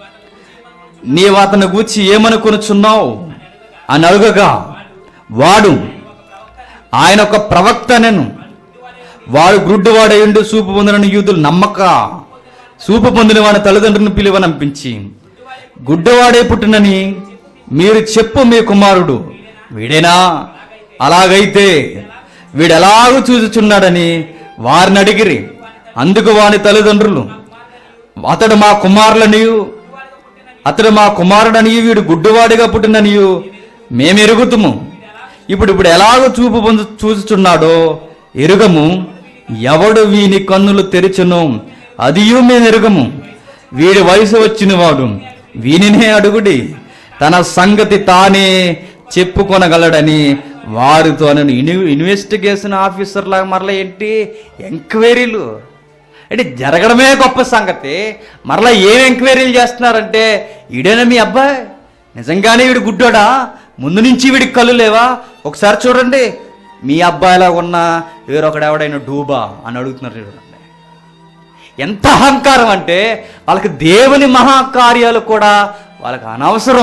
నీవు అతని గూర్చి ఏమనుకొనుచున్నావు అని అడుగగా వాడు ఆయన ఒక ప్రవక్త నేను వాడు గ్రుడ్డువాడయుండి సూపు పొందిన యూదులు నమ్మక సూపు పొందిన వాని తల్లిదండ్రులను పిలువనంపించి గుడ్డవాడే పుట్టినని మీరు చెప్పు మీ కుమారుడు వీడేనా అలాగైతే వీడెలాగూ చూచుచున్నాడని వారిని అడిగిరి అందుకు వాని తల్లిదండ్రులు అతడు మా కుమారులనియు అతడు మా కుమారుడనియు వీడు గుడ్డివాడిగా పుట్టిననియు మేము ఎరుగుతుము ఇప్పుడు ఇప్పుడు ఎలాగో చూపు పొందు చూచుచున్నాడో ఎరుగము ఎవడు వీని కన్నులు తెరిచును అదియు మేము ఎరుగము వీడి వయసు వచ్చిన వాడు వీనినే అడుగుడి తన సంగతి తానే చెప్పుకొనగలడని వారితో నేను ఇన్- ఇన్వెస్టిగేషన్ ఆఫీసర్ లాగా మరలా ఏంటి ఎంక్వైరీలు అంటే జరగడమే గొప్ప సంగతి మరలా ఏం ఎంక్వైరీలు చేస్తున్నారంటే ఈడేనా మీ అబ్బాయి నిజంగానే వీడు గుడ్డోడా ముందు నుంచి వీడికి కళ్ళు లేవా ఒకసారి చూడండి మీ అబ్బాయిలా ఉన్న వేరొకడు ఎవడైనా డూబా అని అడుగుతున్నారు చూడండి ఎంత అహంకారం అంటే వాళ్ళకి దేవుని మహాకార్యాలు కూడా వాళ్ళకి అనవసరం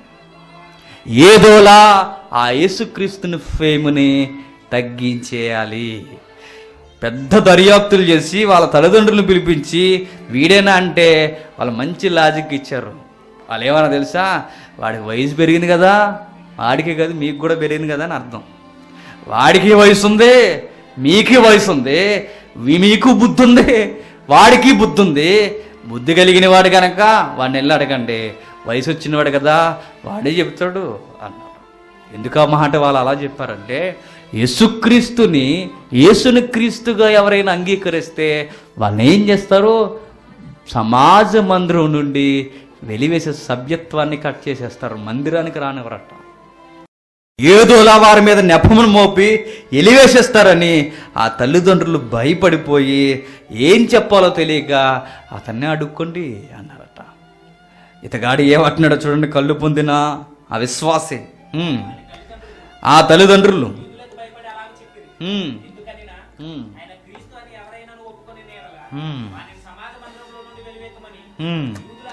ఏదోలా ఆ యేసుక్రీస్తుని ఫేముని తగ్గించేయాలి పెద్ద దర్యాప్తులు చేసి వాళ్ళ తల్లిదండ్రులను పిలిపించి వీడేనా అంటే వాళ్ళు మంచి లాజిక్ ఇచ్చారు వాళ్ళు ఏమన్నా తెలుసా వాడికి వయసు పెరిగింది కదా వాడికి కాదు మీకు కూడా పెరిగింది కదా అని అర్థం వాడికి వయసు ఉంది మీకు వయసు ఉంది మీ- మీకు బుద్ధి ఉంది వాడికి బుద్ధి ఉంది బుద్ధి కలిగిన వాడు కనుక వాడిని వెళ్ళి అడగండి వయసు వచ్చినవాడు కదా వాడే చెప్తాడు అన్నారు ఎందుకు ఆ మాట వాళ్ళు అలా చెప్పారంటే యేసుక్రీస్తుని యేసుని క్రీస్తుగా ఎవరైనా అంగీకరిస్తే వాళ్ళని ఏం చేస్తారు సమాజ మందిరం నుండి వెలివేసే సభ్యత్వాన్ని కట్ చేసేస్తారు మందిరానికి రానివ్వరట ఏదోలా వారి మీద నెపమును మోపి ఎలివేసేస్తారని ఆ తల్లిదండ్రులు భయపడిపోయి ఏం చెప్పాలో తెలియక అతన్నే అడుక్కోండి అన్నారట ఇతగాడు ఏమంటున్నాడో చూడండి కళ్ళు పొందిన ఆ విశ్వాసే ఉమ్. ఆ తల్లిదండ్రులు ఉమ్. ఉమ్. ఉమ్. ఉమ్.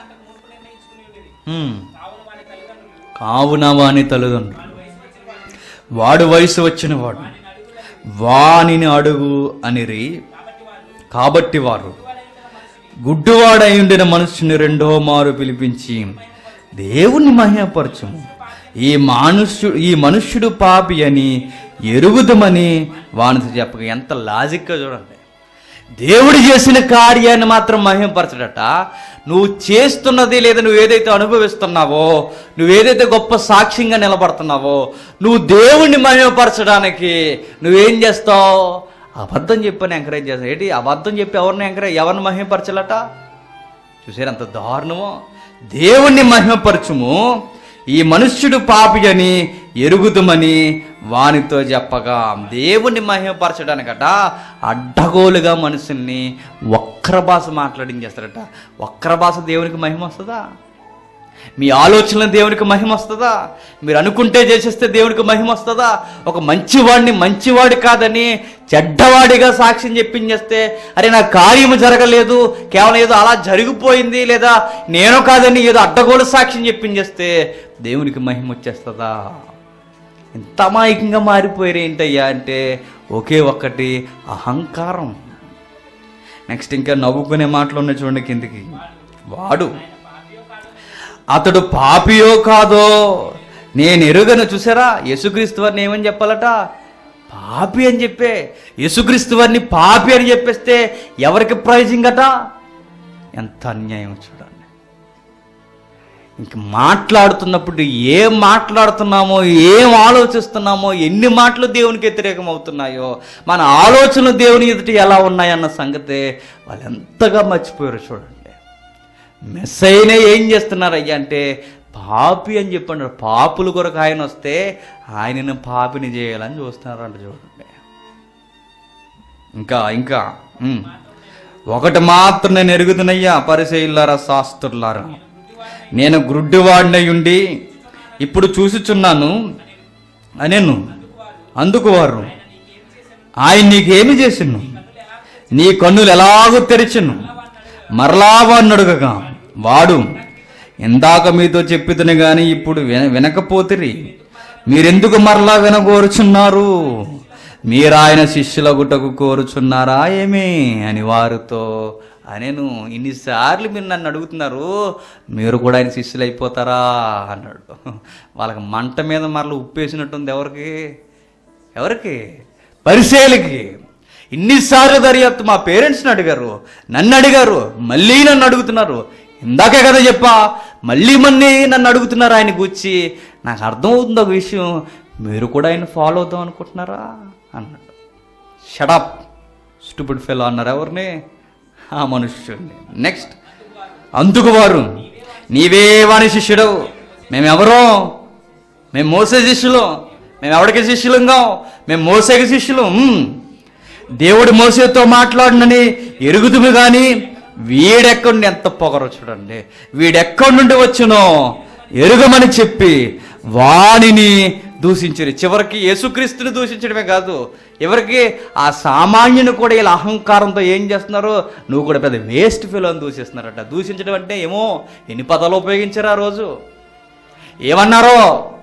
ఉమ్. కావున వాని తల్లిదండ్రులు వాడు వయసు వచ్చిన వాడు వానిని అడుగు అనిరి కాబట్టి వారు గుడ్డువాడై ఉండిన మనుషుని రెండో మారు పిలిపించి దేవుణ్ణి మహిమపరచము ఈ మనుష్యుడు ఈ మనుష్యుడు పాపి అని ఎరుగుదమని వానితో చెప్పక ఎంత లాజిక్గా చూడండి దేవుడు చేసిన కార్యాన్ని మాత్రం మహిమపరచడట నువ్వు చేస్తున్నది లేదా నువ్వు ఏదైతే అనుభవిస్తున్నావో నువ్వు ఏదైతే గొప్ప సాక్ష్యంగా నిలబడుతున్నావో నువ్వు దేవుణ్ణి మహిమపరచడానికి నువ్వేం చేస్తావు అబద్ధం చెప్పని ఎంకరేజ్ చేస్తావు ఏంటి అబద్ధం చెప్పి ఎవరిని ఎంకరేజ్ ఎవరిని మహిమపరచాలట చూసారు అంత దారుణమో దేవుణ్ణి మహిమపరచుము ఈ మనుష్యుడు పాపి అని ఎరుగుదమని వానితో చెప్పగా దేవుణ్ణి మహిమపరచడానికట అడ్డగోలుగా మనుషుల్ని వక్ర భాష మాట్లాడించేస్తారట వక్ర భాష దేవునికి మహిమ వస్తుందా మీ ఆలోచనలు దేవునికి మహిమ వస్తుందా మీరు అనుకుంటే చేసేస్తే దేవునికి మహిమ వస్తుందా ఒక మంచివాడిని మంచివాడి కాదని చెడ్డవాడిగా సాక్ష్యం చెప్పించేస్తే అరే నా కార్యము జరగలేదు కేవలం ఏదో అలా జరిగిపోయింది లేదా నేను కాదని ఏదో అడ్డగోలు సాక్ష్యం చెప్పించేస్తే దేవునికి మహిమ వచ్చేస్తుందా ఇంత అమాయకంగా మారిపోయారు ఏంటయ్యా అంటే ఒకే ఒక్కటి అహంకారం నెక్స్ట్ ఇంకా నవ్వుకునే మాటలు ఉన్నాయి చూడండి కిందికి వాడు అతడు పాపియో కాదో నేను ఎరుగను చూసారా యేసుక్రీస్తు వారిని ఏమని చెప్పాలట పాపి అని చెప్పే యేసుక్రీస్తు వారిని పాపి అని చెప్పేస్తే ఎవరికి ప్రైజింగ్ అట ఎంత అన్యాయం చూడండి ఇంక మాట్లాడుతున్నప్పుడు ఏం మాట్లాడుతున్నామో ఏం ఆలోచిస్తున్నామో ఎన్ని మాటలు దేవునికి వ్యతిరేకం అవుతున్నాయో మన ఆలోచనలు దేవుని ఎదుటి ఎలా ఉన్నాయన్న సంగతి వాళ్ళు ఎంతగా మర్చిపోయారు చూడండి మెస్సైనే ఏం చేస్తున్నారు అయ్యా అంటే పాపి అని చెప్పండి పాపుల కొరకు ఆయన వస్తే ఆయనను పాపిని చేయాలని చూస్తున్నారంట చూడండి ఇంకా ఇంకా ఉమ్. ఒకటి మాత్రం నేను ఎరుగుతున్నయ్యా పరిశైలారా శాస్త్రులారా నేను గ్రుడ్డివాడినై ఉండి ఇప్పుడు చూసుచున్నాను అనేను అందుకు వారు ఆయన నీకేమి చేసిను నీ కన్నులు ఎలాగో తెరిచెను మరలా వాడిని అడుగగా వాడు ఇందాక మీతో చెప్పితని గాని ఇప్పుడు విన వినకపోతిరి మీరెందుకు మరలా వినగోరుచున్నారు మీరు ఆయన శిష్యుల గుట్టకు కోరుచున్నారా ఏమి అని వారితో అనేను ఇన్నిసార్లు మీరు నన్ను అడుగుతున్నారు మీరు కూడా ఆయన శిష్యులు అయిపోతారా అన్నాడు వాళ్ళకి మంట మీద మరలా ఉప్పేసినట్టుంది ఎవరికి ఎవరికి పరిశీలకి ఇన్నిసార్లు దర్యాప్తు మా పేరెంట్స్ని అడిగారు నన్ను అడిగారు మళ్ళీ నన్ను అడుగుతున్నారు ఇందాకే కదా చెప్పా మళ్ళీ మళ్ళీ నన్ను అడుగుతున్నారు ఆయన గుచ్చి నాకు అర్థమవుతుంది ఒక విషయం మీరు కూడా ఆయన ఫాలో అవుదాం అనుకుంటున్నారా అన్నాడు షడప్ స్టూపిడ్ ఫెలో అన్నారు ఎవరిని ఆ మనుష్యుడిని నెక్స్ట్ అందుకు వారు నీవే వాని శిష్యుడవు మేమెవరో మేము మోసే శిష్యులు మేము ఎవడికి శిష్యులంగా మేము మోసేకి శిష్యులు ఉమ్. దేవుడు మోసేతో మాట్లాడినని ఎరుగుదుము కానీ వీడెక్కడి నుండి ఎంత పొగరో చూడండి వీడెక్కడి నుండి వచ్చునో ఎరుగమని చెప్పి వాణిని దూషించరు చివరికి యేసుక్రీస్తుని దూషించడమే కాదు ఎవరికి ఆ సామాన్యుని కూడా ఇలా అహంకారంతో ఏం చేస్తున్నారు నువ్వు కూడా పెద్ద వేస్ట్ ఫీల్ అని దూషిస్తున్నారట దూషించడం అంటే ఏమో ఎన్ని పదాలు ఉపయోగించారు ఆ రోజు ఏమన్నారో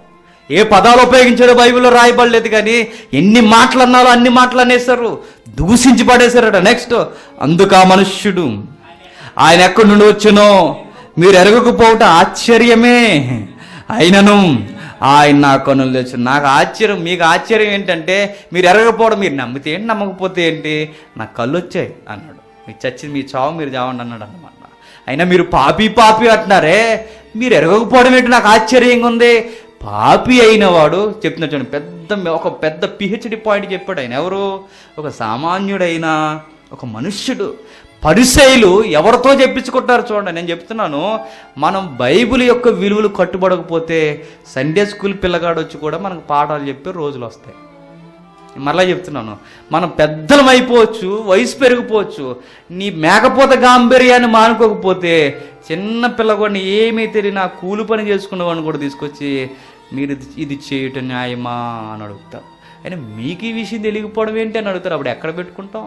ఏ పదాలు ఉపయోగించారో బైబిల్లో రాయబడలేదు కానీ ఎన్ని మాటలు అన్నారో అన్ని మాటలు అనేసారు దూషించి పడేశారట నెక్స్ట్ అందుకు ఆ మనుష్యుడు ఆయన ఎక్కడి నుండి వచ్చునో మీరు ఎరగకపోవట ఆశ్చర్యమే అయినను ఆయన నా కనులు తెచ్చు నాకు ఆశ్చర్యం మీకు ఆశ్చర్యం ఏంటంటే మీరు ఎరగకపోవడం మీరు నమ్మితే ఏంటి నమ్మకపోతే ఏంటి నాకు కళ్ళు వచ్చాయి అన్నాడు మీ చచ్చింది మీ చావు మీరు చావండి అన్నాడు అన్నమాట అయినా మీరు పాపి పాపి అంటున్నారే మీరు ఎరగకపోవడం ఏంటి నాకు ఆశ్చర్యంగా ఉంది పాపి అయిన వాడు చెప్తున్నా చూడండి పెద్ద ఒక పెద్ద పిహెచ్డి పాయింట్ చెప్పాడు ఆయన ఎవరు ఒక సామాన్యుడైన ఒక మనుష్యుడు పరిసైలు ఎవరితో చెప్పించుకుంటారు చూడండి నేను చెప్తున్నాను మనం బైబిల్ యొక్క విలువలు కట్టుబడకపోతే సండే స్కూల్ పిల్లగాడు వచ్చి కూడా మనకు పాఠాలు చెప్పే రోజులు వస్తాయి మరలా చెప్తున్నాను మనం పెద్దలం అయిపోవచ్చు వయసు పెరిగిపోవచ్చు నీ మేకపోత గాంభీర్యాన్ని మానుకోకపోతే చిన్న పిల్లగాడిని ఏమీ తెలియని ఆ కూలి పని చేసుకున్నవాడిని కూడా తీసుకొచ్చి మీరు ఇది- ఇది చేయటం న్యాయమా అని అడుగుతారు అయినా మీకు ఈ విషయం తెలియకపోవడం ఏంటి అని అడుగుతారు అప్పుడు ఎక్కడ పెట్టుకుంటాం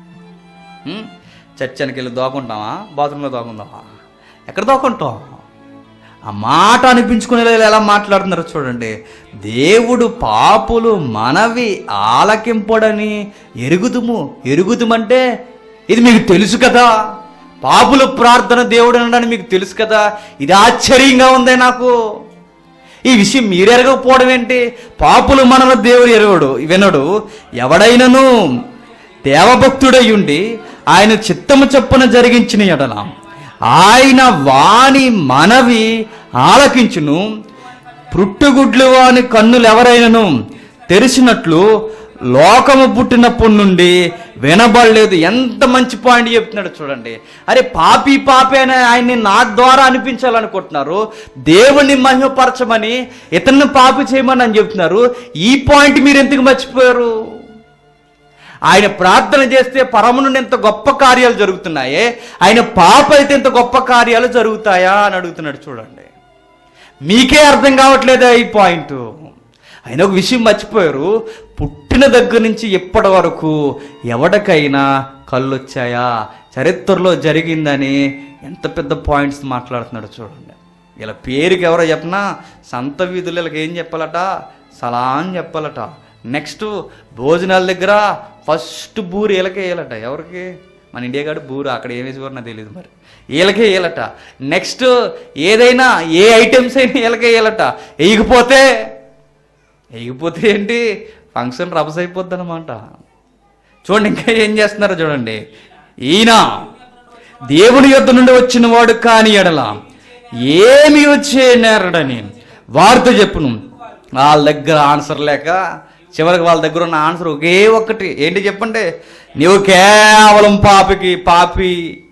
ఉం? చర్చనికి వెళ్ళి దోకుంటామా బాత్రూంలో దోకుందామా ఎక్కడ దోకుంటాం ఆ మాట అనిపించుకునే ఎలా మాట్లాడుతున్నారో చూడండి దేవుడు పాపులు మనవి ఆలకింపడని ఎరుగుదుము ఎరుగుదుమంటే ఇది మీకు తెలుసు కదా పాపుల ప్రార్థన దేవుడు అనడానికి మీకు తెలుసు కదా ఇది ఆశ్చర్యంగా ఉందే నాకు ఈ విషయం మీరు ఎరగకపోవడం ఏంటి పాపులు మనల దేవుడు ఎరగడు వినడు ఎవడైనను దేవభక్తుడై ఉండి ఆయన చిత్తము చొప్పున జరిగించిన ఎడల ఆయన వాని మనవి ఆలకించును పుట్టుగుడ్లు వాని కన్నులు ఎవరైనను తెరిచినట్లు లోకము పుట్టినప్పటి నుండి వినబడలేదు ఎంత మంచి పాయింట్ చెప్తున్నాడు చూడండి అరే పాపి పాపి అని ఆయన్ని నా ద్వారా అనిపించాలనుకుంటున్నారు దేవుణ్ణి మహిమపరచమని ఇతన్ని పాపి చేయమని అని చెప్తున్నారు ఈ పాయింట్ మీరు ఎందుకు మర్చిపోయారు ఆయన ప్రార్థన చేస్తే పరము నుండి ఎంత గొప్ప కార్యాలు జరుగుతున్నాయే ఆయన పాప అయితే ఎంత గొప్ప కార్యాలు జరుగుతాయా అని అడుగుతున్నాడు చూడండి మీకే అర్థం కావట్లేదా ఈ పాయింట్ ఆయన ఒక విషయం మర్చిపోయారు పుట్టిన దగ్గర నుంచి ఇప్పటి వరకు ఎవడికైనా కళ్ళు వచ్చాయా చరిత్రలో జరిగిందని ఎంత పెద్ద పాయింట్స్ మాట్లాడుతున్నాడు చూడండి ఇలా పేరుకి ఎవరో చెప్పనా సంత వీధులు వీళ్ళకి ఏం చెప్పాలట సలా అని చెప్పాలట నెక్స్ట్ భోజనాల దగ్గర ఫస్ట్ బూరు వీళ్ళకే వేయాలట ఎవరికి మన ఇండియా కాడు బూరు అక్కడ ఏం వేసుకోరో నాకు తెలియదు మరి వీళ్ళకే వేయాలట నెక్స్ట్ ఏదైనా ఏ ఐటమ్స్ అయినా వీళ్ళకే వేయాలట వేయకపోతే వేయకపోతే ఏంటి ఫంక్షన్ రభస అయిపోద్ది అనమాట చూడండి ఇంకా ఏం చేస్తున్నారో చూడండి ఈయన దేవుని యొద్ద నుండి వచ్చిన వాడు కాని ఎడల ఏమి వచ్చే నేరడని వారితో చెప్పును వాళ్ళ దగ్గర ఆన్సర్ లేక చివరికి వాళ్ళ దగ్గర ఉన్న ఆన్సర్ ఒకే ఒక్కటి ఏంటి చెప్పండి నీవు కేవలం పాపికి పాపి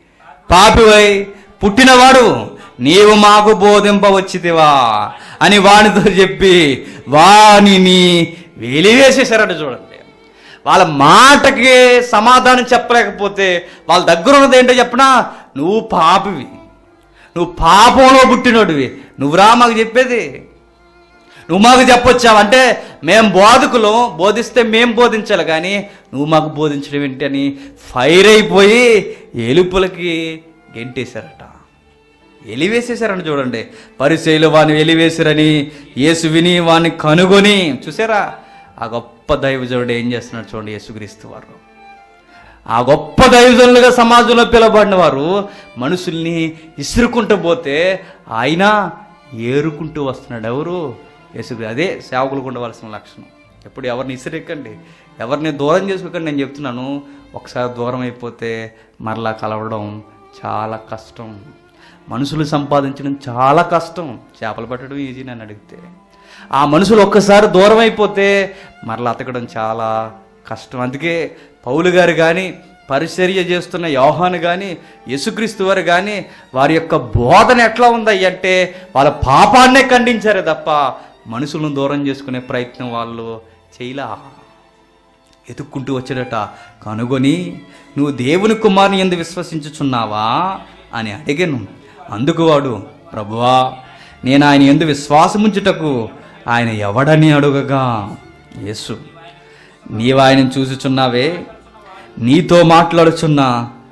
పాపివై పుట్టినవాడు నీవు మాకు బోధింపవచ్చితివా అని వానితో చెప్పి వానిని వెలివేసేశారట చూడండి వాళ్ళ మాటకి సమాధానం చెప్పలేకపోతే వాళ్ళ దగ్గర ఉన్నది ఏంటో చెప్పనా నువ్వు పాపివి నువ్వు పాపంలో పుట్టినోడివి నువ్వురా మాకు చెప్పేది నువ్వు మాకు చెప్పొచ్చావు అంటే మేము బోధకులు బోధిస్తే మేము బోధించాలి కానీ నువ్వు మాకు బోధించడం ఏంటి అని ఫైర్ అయిపోయి ఎలుపులకి గెంటేశారట ఎలివేసేశారని చూడండి పరిచయలు వాని వెలివేశారని యేసు విని వాని కనుగొని చూసారా ఆ గొప్ప దైవజనుడు ఏం చేస్తున్నాడు చూడండి యేసుక్రీస్తు వారు ఆ గొప్ప దైవజనులుగా సమాజంలో పిలబడిన వారు మనుషుల్ని ఇసురుకుంటూ పోతే ఆయన ఏరుకుంటూ వస్తున్నాడు ఎవరు యేసుక్రీ అదే సేవకులకు ఉండవలసిన లక్షణం ఎప్పుడు ఎవరిని ఇసురెక్కండి ఎవరిని దూరం చేసుకోకండి నేను చెప్తున్నాను ఒకసారి దూరం అయిపోతే మరలా కలవడం చాలా కష్టం మనుషులు సంపాదించడం చాలా కష్టం చేపలు పట్టడం ఈజీ నన్ను అడిగితే ఆ మనుషులు ఒక్కసారి దూరం అయిపోతే మరలా అతకడం చాలా కష్టం అందుకే పౌలు గారు కానీ పరిచర్య చేస్తున్న యోహాను కానీ యేసుక్రీస్తు వారు కానీ వారి యొక్క బోధన ఎట్లా ఉందయ్య అంటే వాళ్ళ పాపాన్నే ఖండించారే తప్ప మనుషులను దూరం చేసుకునే ప్రయత్నం వాళ్ళు చేయలా ఎతుక్కుంటూ వచ్చాడట కనుగొని నువ్వు దేవుని కుమారుని ఎందు విశ్వసించుచున్నావా అని అడిగాను అందుకు వాడు ప్రభువా నేను ఆయన ఎందు విశ్వాసముంచుటకు ఆయన ఎవడని అడుగగా యేసు నీవు ఆయనను చూసుచున్నావే నీతో మాట్లాడుచున్నా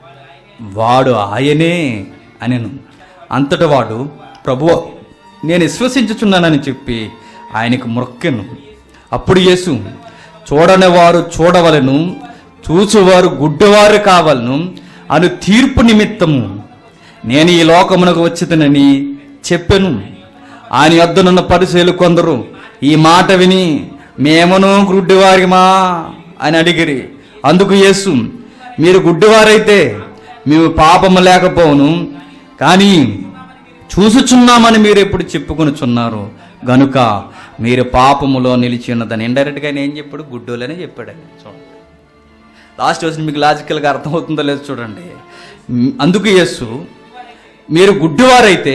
వాడు ఆయనే అనెను అంతట వాడు ప్రభువ నేను విశ్వసించుచున్నానని చెప్పి ఆయనకు మొక్కెను అప్పుడు యేసు చూడని వారు చూడవలను చూచువారు గుడ్డివారు కావలను అను తీర్పు నిమిత్తము నేను ఈ లోకమునకు వచ్చితనని చెప్పెను ఆయన యొద్దనున్న పరిశీలు కొందరు ఈ మాట విని మేమును గుడ్డివారిమా అని అడిగిరి అందుకు యేసు మీరు గుడ్డివారైతే మేము పాపము లేకపోవును కానీ చూసుచున్నామని మీరు ఎప్పుడు చెప్పుకొనుచున్నారు గనుక మీరు పాపములో నిలిచి ఉన్నదని ఇండైరెక్ట్గా ఆయన ఏం చెప్పాడు గుడ్డోలనే చెప్పాడు ఆయన చూడండి లాస్ట్ వచ్చిన మీకు లాజికల్గా అర్థమవుతుందో లేదో చూడండి మ్, అందుకు యేసు మీరు గుడ్డివారైతే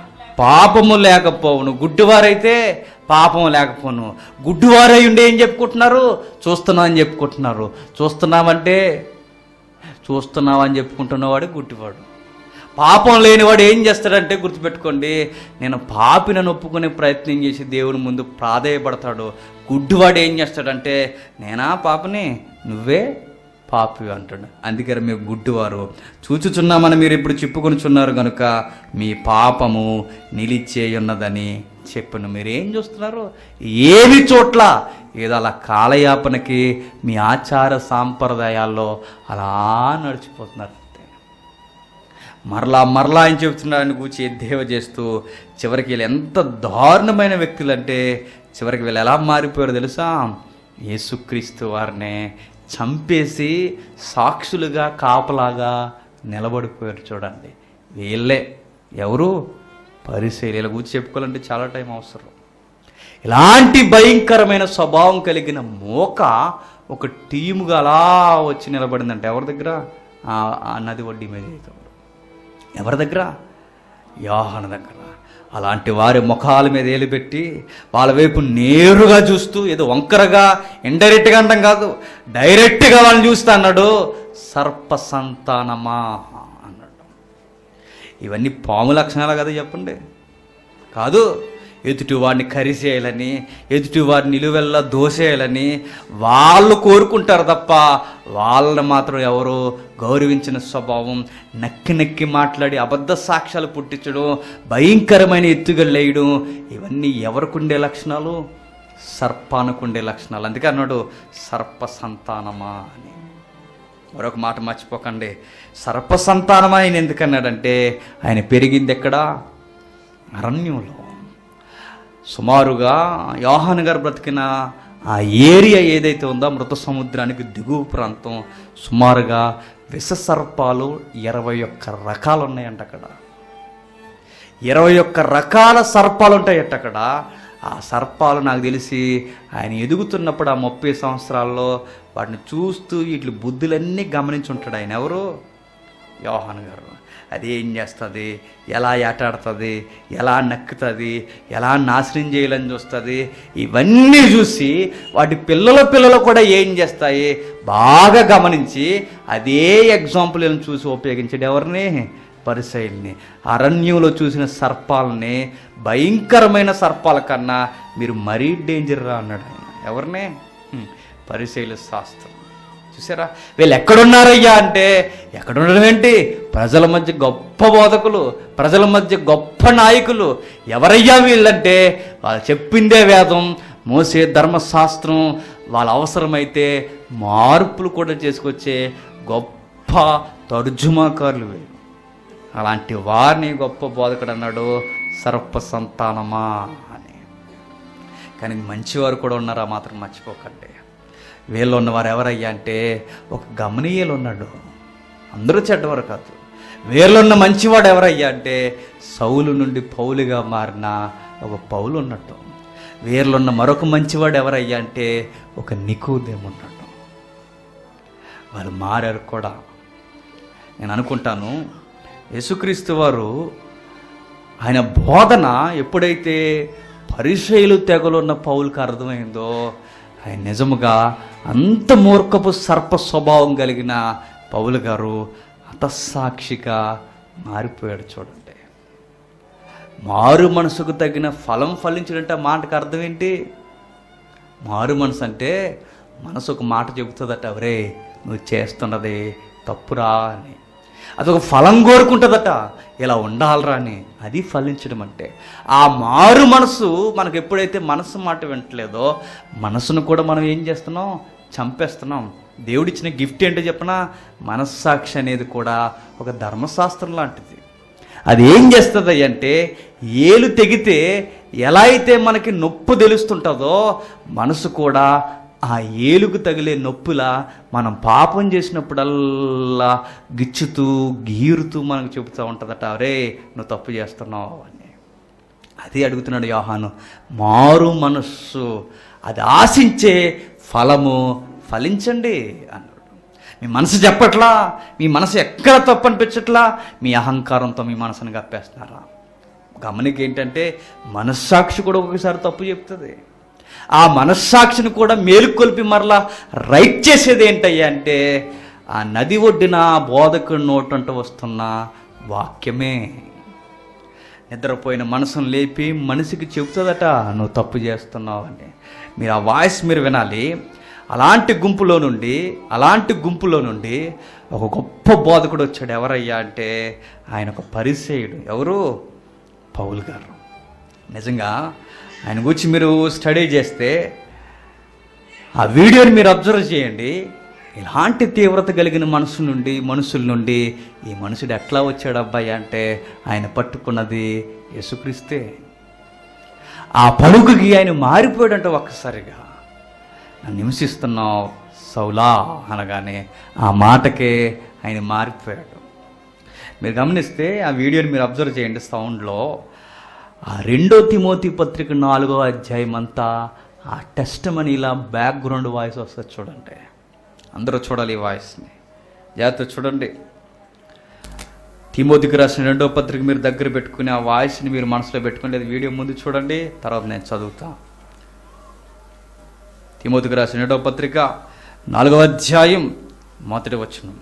పాపము లేకపోవును గుడ్డివారైతే పాపము లేకపోను గుడ్డివారై ఉండి ఏం చెప్పుకుంటున్నారు చూస్తున్నాం అని చెప్పుకుంటున్నారు చూస్తున్నామంటే చూస్తున్నామని చెప్పుకుంటున్నవాడు గుడ్డివాడు పాపం లేనివాడు ఏం చేస్తాడంటే గుర్తుపెట్టుకోండి నేను పాపినని ఒప్పుకునే ప్రయత్నం చేసి దేవుని ముందు ప్రాధేయపడతాడు గుడ్డివాడు ఏం చేస్తాడంటే నేనా పాపని నువ్వే పాపి అంటాడు అందుకని మీరు గుడ్డివారు చూచుచున్నామని మీరు ఇప్పుడు చెప్పుకొనిచున్నారు కనుక మీ పాపము నిలిచే ఉన్నదని చెప్పను మీరు ఏం చూస్తున్నారు ఏమి చోట్ల ఏదో అలా కాలయాపనకి మీ ఆచార సాంప్రదాయాల్లో అలా నడిచిపోతున్నారు అంతే. మరలా మరలా ఆయన చెబుతున్నాడని కూర్చి ఎద్దేవ చేస్తూ చివరికి వీళ్ళు ఎంత దారుణమైన వ్యక్తులు అంటే చివరికి వీళ్ళు ఎలా మారిపోయారు తెలుసా యేసుక్రీస్తు వారిని చంపేసి సాక్షులుగా కాపలాగా నిలబడిపోయారు చూడండి వీళ్ళే ఎవరు పరిశీలి కూర్చి చెప్పుకోవాలంటే చాలా టైం అవసరం ఇలాంటి భయంకరమైన స్వభావం కలిగిన మోక ఒక టీముగా అలా వచ్చి నిలబడిందంటే ఎవరి దగ్గర ఆ- ఆ నది ఒడ్డి మీద అయితే ఎవరి దగ్గర యోహాను దగ్గర అలాంటి వారి ముఖాల మీద ఏలిపెట్టి వాళ్ళ వైపు నేరుగా చూస్తూ ఏదో వంకరగా ఇండైరెక్ట్గా అంటాం కాదు డైరెక్ట్గా వాళ్ళని చూస్తా అన్నాడు సర్ప సంతానమా అన్నాడు ఇవన్నీ పాము లక్షణాలు కదా చెప్పండి కాదు ఎదుటి వాడిని కరిసేయాలని ఎదుటి వాడిని నిలువెల్లా దోసేయాలని వాళ్ళు కోరుకుంటారు తప్ప వాళ్ళని మాత్రం ఎవరు గౌరవించిన స్వభావం నక్కి నక్కి మాట్లాడి అబద్ధ సాక్ష్యాలు పుట్టించడం భయంకరమైన ఎత్తుగళ్ళు వేయడం ఇవన్నీ ఎవరికుండే లక్షణాలు సర్పానుకుండే లక్షణాలు అందుకే అన్నాడు సర్ప సంతానమా అని మరొక మాట మర్చిపోకండి సర్ప సంతానమా ఆయన ఎందుకన్నాడంటే ఆయన పెరిగింది ఎక్కడ అరణ్యంలో సుమారుగా యోహాన్ గారు బ్రతికిన ఆ ఏరియా ఏదైతే ఉందో మృత సముద్రానికి దిగువ ప్రాంతం సుమారుగా విష సర్పాలు ఇరవై ఒక్క రకాలు ఉన్నాయంట అక్కడ ఇరవై ఒక్క రకాల సర్పాలు ఉంటాయట అక్కడ ఆ సర్పాలు నాకు తెలిసి ఆయన ఎదుగుతున్నప్పుడు ఆ ముప్పై సంవత్సరాల్లో వాటిని చూస్తూ వీటి బుద్ధులన్నీ గమనించి ఉంటాడు ఆయన ఎవరు యోహాన్ గారు అది ఏం చేస్తుంది ఎలా ఏటాడుతుంది ఎలా నక్కుతుంది ఎలా నాశనం చేయాలని చూస్తుంది ఇవన్నీ చూసి వాటి పిల్లల పిల్లలు కూడా ఏం చేస్తాయి బాగా గమనించి అదే ఎగ్జాంపుల్ చూసి ఉపయోగించాడు ఎవరిని పరిశైల్ని అరణ్యంలో చూసిన సర్పాలని భయంకరమైన సర్పాల కన్నా మీరు మరీ డేంజర్ రా అన్నాడు ఆయన ఎవరిని హ్మ్. పరిశైల శాస్త్రం చూసారా వీళ్ళు ఎక్కడున్నారయ్యా అంటే ఎక్కడుండడం ఏంటి ప్రజల మధ్య గొప్ప బోధకులు ప్రజల మధ్య గొప్ప నాయకులు ఎవరయ్యా వీళ్ళంటే వాళ్ళు చెప్పిందే వేదం మోసే ధర్మశాస్త్రం వాళ్ళ అవసరమైతే మార్పులు కూడా చేసుకొచ్చే గొప్ప తర్జుమాకారులు వీళ్ళు అలాంటి వారిని గొప్ప బోధకుడు అన్నాడు సర్ప సంతానమా అని కానీ మంచివారు కూడా ఉన్నారా మాత్రం మర్చిపోకండి వీళ్ళు ఉన్నవారు ఎవరయ్యా అంటే ఒక గమనీయులు ఉన్నాడు అందరూ చెడ్డవారు కాదు వీళ్ళున్న మంచివాడు ఎవరయ్యా అంటే సౌలు నుండి పౌలుగా మారిన ఒక పౌలు ఉన్నట్టు వీళ్ళున్న మరొక మంచివాడు ఎవరయ్యా అంటే ఒక నికోదేం ఉన్నాడు వాళ్ళు మారారు కూడా నేను అనుకుంటాను యేసుక్రీస్తు వారు ఆయన బోధన ఎప్పుడైతే పరిచయలు తెగలున్న పౌలకు అర్థమైందో ఆయన నిజముగా అంత మూర్ఖపు సర్ప స్వభావం కలిగిన పౌలు గారు హతసాక్షిగా మారిపోయాడు చూడండి మారు మనసుకు తగిన ఫలం ఫలించడంటే ఆ మాటకు అర్థం ఏంటి మారు మనసు అంటే మనసు ఒక మాట చెబుతుందట అవరే నువ్వు చేస్తున్నది తప్పురా అని అదొక ఫలం కోరుకుంటుందట ఇలా ఉండాలరా అని అది ఫలించడం అంటే ఆ మారు మనసు మనకు ఎప్పుడైతే మనసు మాట వింటలేదో మనసును కూడా మనం ఏం చేస్తున్నాం చంపేస్తున్నాం దేవుడిచ్చిన గిఫ్ట్ ఏంటో చెప్పనా మనస్సాక్షి అనేది కూడా ఒక ధర్మశాస్త్రం లాంటిది అది ఏం చేస్తుంది అంటే ఏలు తెగితే ఎలా అయితే మనకి నొప్పు తెలుస్తుంటుందో మనసు కూడా ఆ ఏలుకు తగిలే నొప్పులా మనం పాపం చేసినప్పుడల్లా గిచ్చుతూ గీరుతూ మనకు చెబుతూ ఉంటుందట అరే నువ్వు తప్పు చేస్తున్నావు అని అది అడుగుతున్నాడు యోహాను మారు మనస్సు అది ఆశించే ఫలము ఫలించండి అన్నాడు మీ మనసు చెప్పట్లా మీ మనసు ఎక్కడ తప్పు అనిపించట్లా మీ అహంకారంతో మీ మనసును కప్పేస్తున్నారా గమనిక ఏంటంటే మనస్సాక్షి కూడా ఒకసారి తప్పు చెప్తుంది ఆ మనస్సాక్షిని కూడా మేలుకొల్పి మరలా రైట్ చేసేది ఏంటయ్యా అంటే ఆ నది ఒడ్డిన బోధకుడి నోటంట వస్తున్న వాక్యమే నిద్రపోయిన మనసును లేపి మనిషికి చెబుతుందట నువ్వు తప్పు చేస్తున్నావు అని మీరు ఆ వాయిస్ మీరు వినాలి అలాంటి గుంపులో నుండి అలాంటి గుంపులో నుండి ఒక గొప్ప బోధకుడు వచ్చాడు ఎవరయ్యా అంటే ఆయన ఒక పరిచయుడు ఎవరు పౌల్ గారు నిజంగా ఆయన గురించి మీరు స్టడీ చేస్తే ఆ వీడియోని మీరు అబ్జర్వ్ చేయండి ఇలాంటి తీవ్రత కలిగిన మనసు నుండి మనుషుల నుండి ఈ మనుషుడు ఎట్లా వచ్చాడు అబ్బాయి అంటే ఆయన పట్టుకున్నది యేసుక్రీస్తే ఆ పలుకుకి ఆయన మారిపోయాడంట ఒక్కసారిగా నన్ను హింసిస్తున్నావు సౌలా అనగానే ఆ మాటకే ఆయన మారిపోయాడు మీరు గమనిస్తే ఆ వీడియోని మీరు అబ్జర్వ్ చేయండి సౌండ్లో ఆ రెండో తిమోతి పత్రిక నాలుగో అధ్యాయం అంతా ఆ టెస్ట్ మనీ ఇలా బ్యాక్గ్రౌండ్ వాయిస్ వస్తుంది చూడండి అందరూ చూడాలి ఈ వాయిస్ని జాగ్రత్త చూడండి తిమోతికి రాసిన రెండో పత్రిక మీరు దగ్గర పెట్టుకుని ఆ వాయిస్ని మీరు మనసులో పెట్టుకుని అది వీడియో ముందు చూడండి తర్వాత నేను చదువుతా తిమోతికి రాసిన రెండో పత్రిక నాలుగవ అధ్యాయం మొదటి వచనం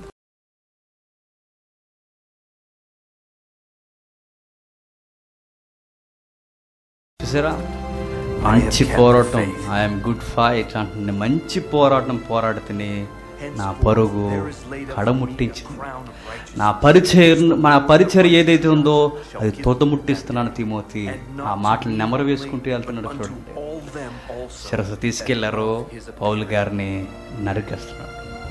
చూసారా మంచి పోరాటం ఐఎమ్ గుడ్ ఫైట్ అంటుంది మంచి పోరాటం పోరాడుతుని నా పరుగు కడముట్టించింది నా పరిచయం నా పరిచయం ఏదైతే ఉందో అది తోతముట్టిస్తున్నాను తిమోతి ఆ మాటలు నెమరు వేసుకుంటూ వెళ్తున్నాడు చూడండి శిరస తీసుకెళ్లారు పౌలు గారిని నరికేస్తున్నాడు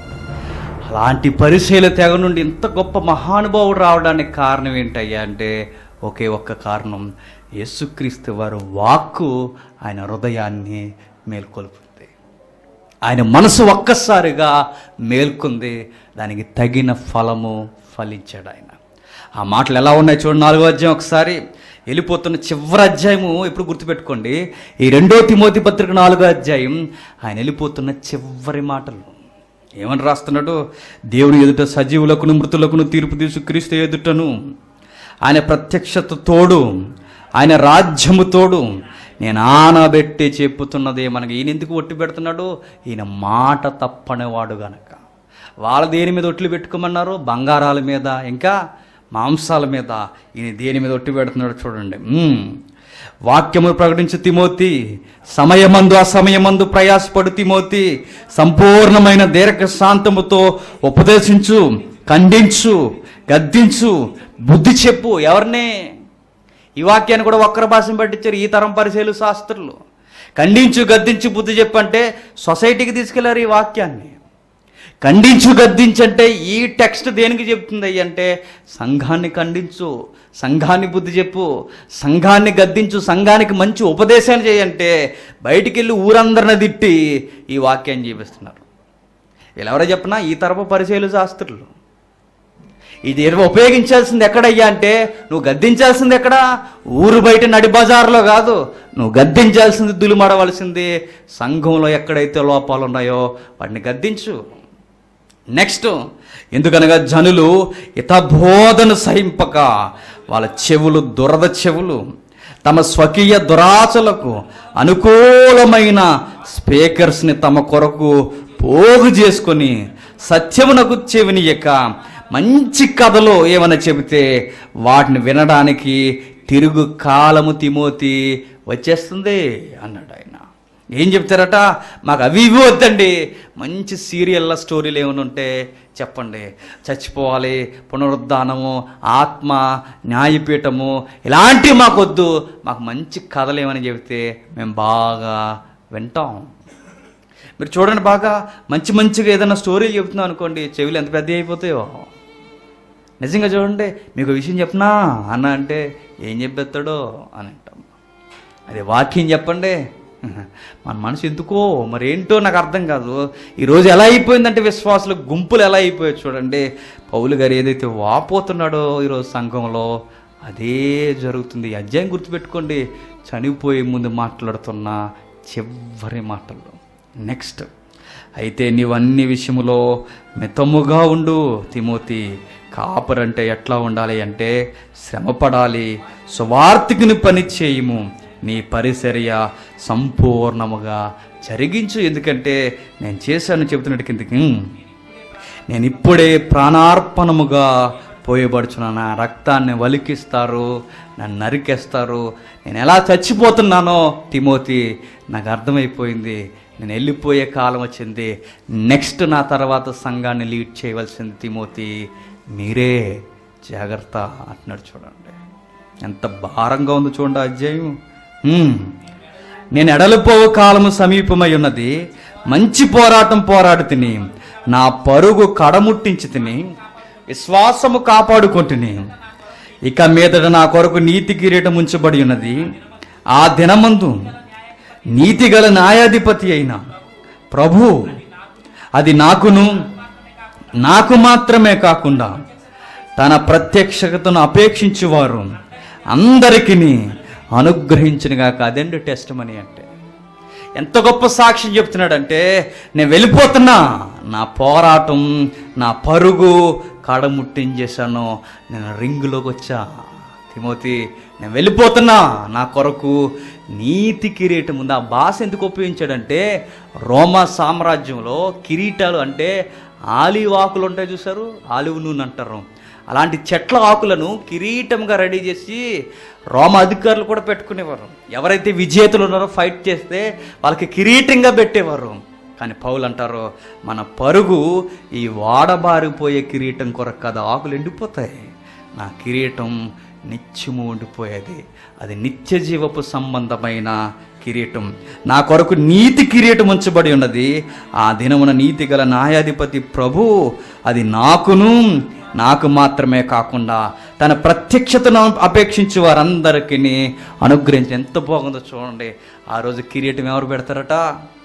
అలాంటి పరిశీల తెగ నుండి ఇంత గొప్ప మహానుభావుడు రావడానికి కారణం ఏంటయ్యా అంటే ఒకే ఒక్క కారణం యేసుక్రీస్తు వారు వాక్కు ఆయన హృదయాన్ని మేల్కొల్పుతుంది ఆయన మనసు ఒక్కసారిగా మేల్కొంది దానికి తగిన ఫలము ఫలించాడు ఆయన ఆ మాటలు ఎలా ఉన్నాయి చూడండి నాలుగో అధ్యాయం ఒకసారి వెళ్ళిపోతున్న చివరి అధ్యాయము ఇప్పుడు గుర్తుపెట్టుకోండి ఈ రెండో తిమోతి పత్రిక నాలుగో అధ్యాయం ఆయన వెళ్ళిపోతున్న చివరి మాటలు ఏమని రాస్తున్నాడు దేవుని ఎదుట సజీవులకును మృతులకును తీర్పు తీసు క్రీస్తు ఎదుటను ఆయన ప్రత్యక్షత తోడు ఆయన రాజ్యము తోడు నేను ఆనబెట్టి చెప్పుతున్నదే మనకి ఈయన ఎందుకు ఒట్టి పెడుతున్నాడు ఈయన మాట తప్పనివాడు గనక వాళ్ళ దేని మీద ఒట్లు పెట్టుకోమన్నారు బంగారాల మీద ఇంకా మాంసాల మీద ఈయన దేని మీద ఒట్టి పెడుతున్నాడు చూడండి మ్మ్. వాక్యము ప్రకటించు తిమోతి సమయమందు అసమయమందు ప్రయాసపడు తిమోతి సంపూర్ణమైన దీర్ఘ శాంతముతో ఉపదేశించు ఖండించు గద్దించు బుద్ధి చెప్పు ఎవరినే ఈ వాక్యాన్ని కూడా ఒక్కరి భాషను పట్టించారు ఈ తరం పరిశీలు శాస్త్రులు ఖండించు గద్దించు బుద్ధి చెప్పు అంటే సొసైటీకి తీసుకెళ్లారు ఈ వాక్యాన్ని ఖండించు గద్దించంటే ఈ టెక్స్ట్ దేనికి చెప్తుంది అంటే సంఘాన్ని ఖండించు సంఘాన్ని బుద్ధి చెప్పు సంఘాన్ని గద్దించు సంఘానికి మంచి ఉపదేశాలు చేయంటే బయటికి వెళ్ళి ఊరందరిని తిట్టి ఈ వాక్యాన్ని చూపిస్తున్నారు వీళ్ళెవరో చెప్పినా ఈ తరపు పరిచయలు శాస్త్రులు ఇది ఉపయోగించాల్సింది ఎక్కడయ్యా అంటే నువ్వు గద్దించాల్సింది ఎక్కడ ఊరు బయట నడి బజార్లో కాదు నువ్వు గద్దించాల్సింది దులిమడవలసింది సంఘంలో ఎక్కడైతే లోపాలు ఉన్నాయో వాటిని గద్దించు నెక్స్ట్ ఎందుకనగా జనులు ఇతబోధను సహింపక వాళ్ళ చెవులు దురద చెవులు తమ స్వకీయ దురాచలకు అనుకూలమైన స్పీకర్స్ని తమ కొరకు పోగు చేసుకొని సత్యమునకు చెవినియక మంచి కథలు ఏమైనా చెబితే వాటిని వినడానికి తిరుగు కాలము తిమోతి వచ్చేస్తుంది అన్నాడు ఆయన ఏం చెప్తారట మాకు అవి ఇవి వద్దండి మంచి సీరియల్ల స్టోరీలు ఏమైనా ఉంటే చెప్పండి చచ్చిపోవాలి పునరుద్ధానము ఆత్మ న్యాయపీఠము ఇలాంటివి మాకు వద్దు మాకు మంచి కథలు ఏమని చెబితే మేము బాగా వింటాం మీరు చూడండి బాగా మంచి మంచిగా ఏదైనా స్టోరీలు చెప్తున్నాం అనుకోండి చెవులు ఎంత పెద్ద అయిపోతాయో నిజంగా చూడండి మీకు ఒక విషయం చెప్పనా అన్న అంటే ఏం చెప్పేస్తాడో అని అంటాం అదే వాక్యం చెప్పండి మన మనసు ఎందుకో మరి ఏంటో నాకు అర్థం కాదు ఈరోజు ఎలా అయిపోయిందంటే విశ్వాసులు గుంపులు ఎలా అయిపోయాయి చూడండి పౌలు గారు ఏదైతే వాపోతున్నాడో ఈరోజు సంఘంలో అదే జరుగుతుంది ఈ అధ్యాయం గుర్తుపెట్టుకోండి చనిపోయే ముందు మాట్లాడుతున్న చివరి మాటలు నెక్స్ట్ అయితే నీవు అన్ని విషయములో మితముగా ఉండు తిమోతి కాపరంటే ఎట్లా ఉండాలి అంటే శ్రమపడాలి స్వార్థికుని పని చేయము నీ పరిచర్య సంపూర్ణముగా జరిగించు ఎందుకంటే నేను చేశాను చెబుతున్నట్టు కిందకి నేను ఇప్పుడే ప్రాణార్పణముగా పోయబడుచున్న నా రక్తాన్ని వలికిస్తారు నన్ను నరికేస్తారు నేను ఎలా చచ్చిపోతున్నానో తిమోతి నాకు అర్థమైపోయింది నేను వెళ్ళిపోయే కాలం వచ్చింది నెక్స్ట్ నా తర్వాత సంఘాన్ని లీడ్ చేయవలసింది తిమోతి మీరే జాగ్రత్త అంటున్నాడు చూడండి ఎంత భారంగా ఉందో చూడండి ఆ అధ్యాయం హ్మ్. నేను ఎడలిపోవు కాలము సమీపమై ఉన్నది మంచి పోరాటం పోరాడు తిని నా పరుగు కడముట్టించి తిని విశ్వాసము కాపాడుకుంటుని ఇక మీదట నా కొరకు నీతి కిరీటం ఉంచబడి ఉన్నది ఆ దినమందు నీతిగల న్యాయాధిపతి అయిన ప్రభు అది నాకును నాకు మాత్రమే కాకుండా తన ప్రత్యక్షతను అపేక్షించేవారు అందరికీ అనుగ్రహించినగాక అదండి టెస్ట్ మనీ అంటే ఎంత గొప్ప సాక్ష్యం చెప్తున్నాడంటే నేను వెళ్ళిపోతున్నా నా పోరాటం నా పరుగు కాడముట్టించేశాను నేను రింగులోకి వచ్చా తిమోతి నేను వెళ్ళిపోతున్నా నా కొరకు నీతి కిరీటం ఉంది ఆ భాష ఎందుకు ఉపయోగించాడంటే రోమా సామ్రాజ్యంలో కిరీటాలు అంటే ఆలివ్ ఆకులు ఉంటాయి చూసారు ఆలివ్ నూనె అంటారు అలాంటి చెట్ల ఆకులను కిరీటంగా రెడీ చేసి రోమ అధికారులు కూడా పెట్టుకునేవారు ఎవరైతే విజేతలు ఉన్నారో ఫైట్ చేస్తే వాళ్ళకి కిరీటంగా పెట్టేవారు కానీ పౌలు అంటారు మన పరుగు ఈ వాడబారిపోయే కిరీటం కొరకు కదా ఆకులు ఎండిపోతాయి నా కిరీటం నిత్యము ఉండిపోయేది అది నిత్య జీవపు సంబంధమైన కిరీటం నా కొరకు నీతి కిరీటం ఉంచబడి ఉన్నది ఆ దినమున నీతి గల న్యాయాధిపతి ప్రభు అది నాకును నాకు మాత్రమే కాకుండా తన ప్రత్యక్షతను అపేక్షించి వారందరికీ అనుగ్రహించి ఎంత బాగుందో చూడండి ఆ రోజు కిరీటం ఎవరు పెడతారట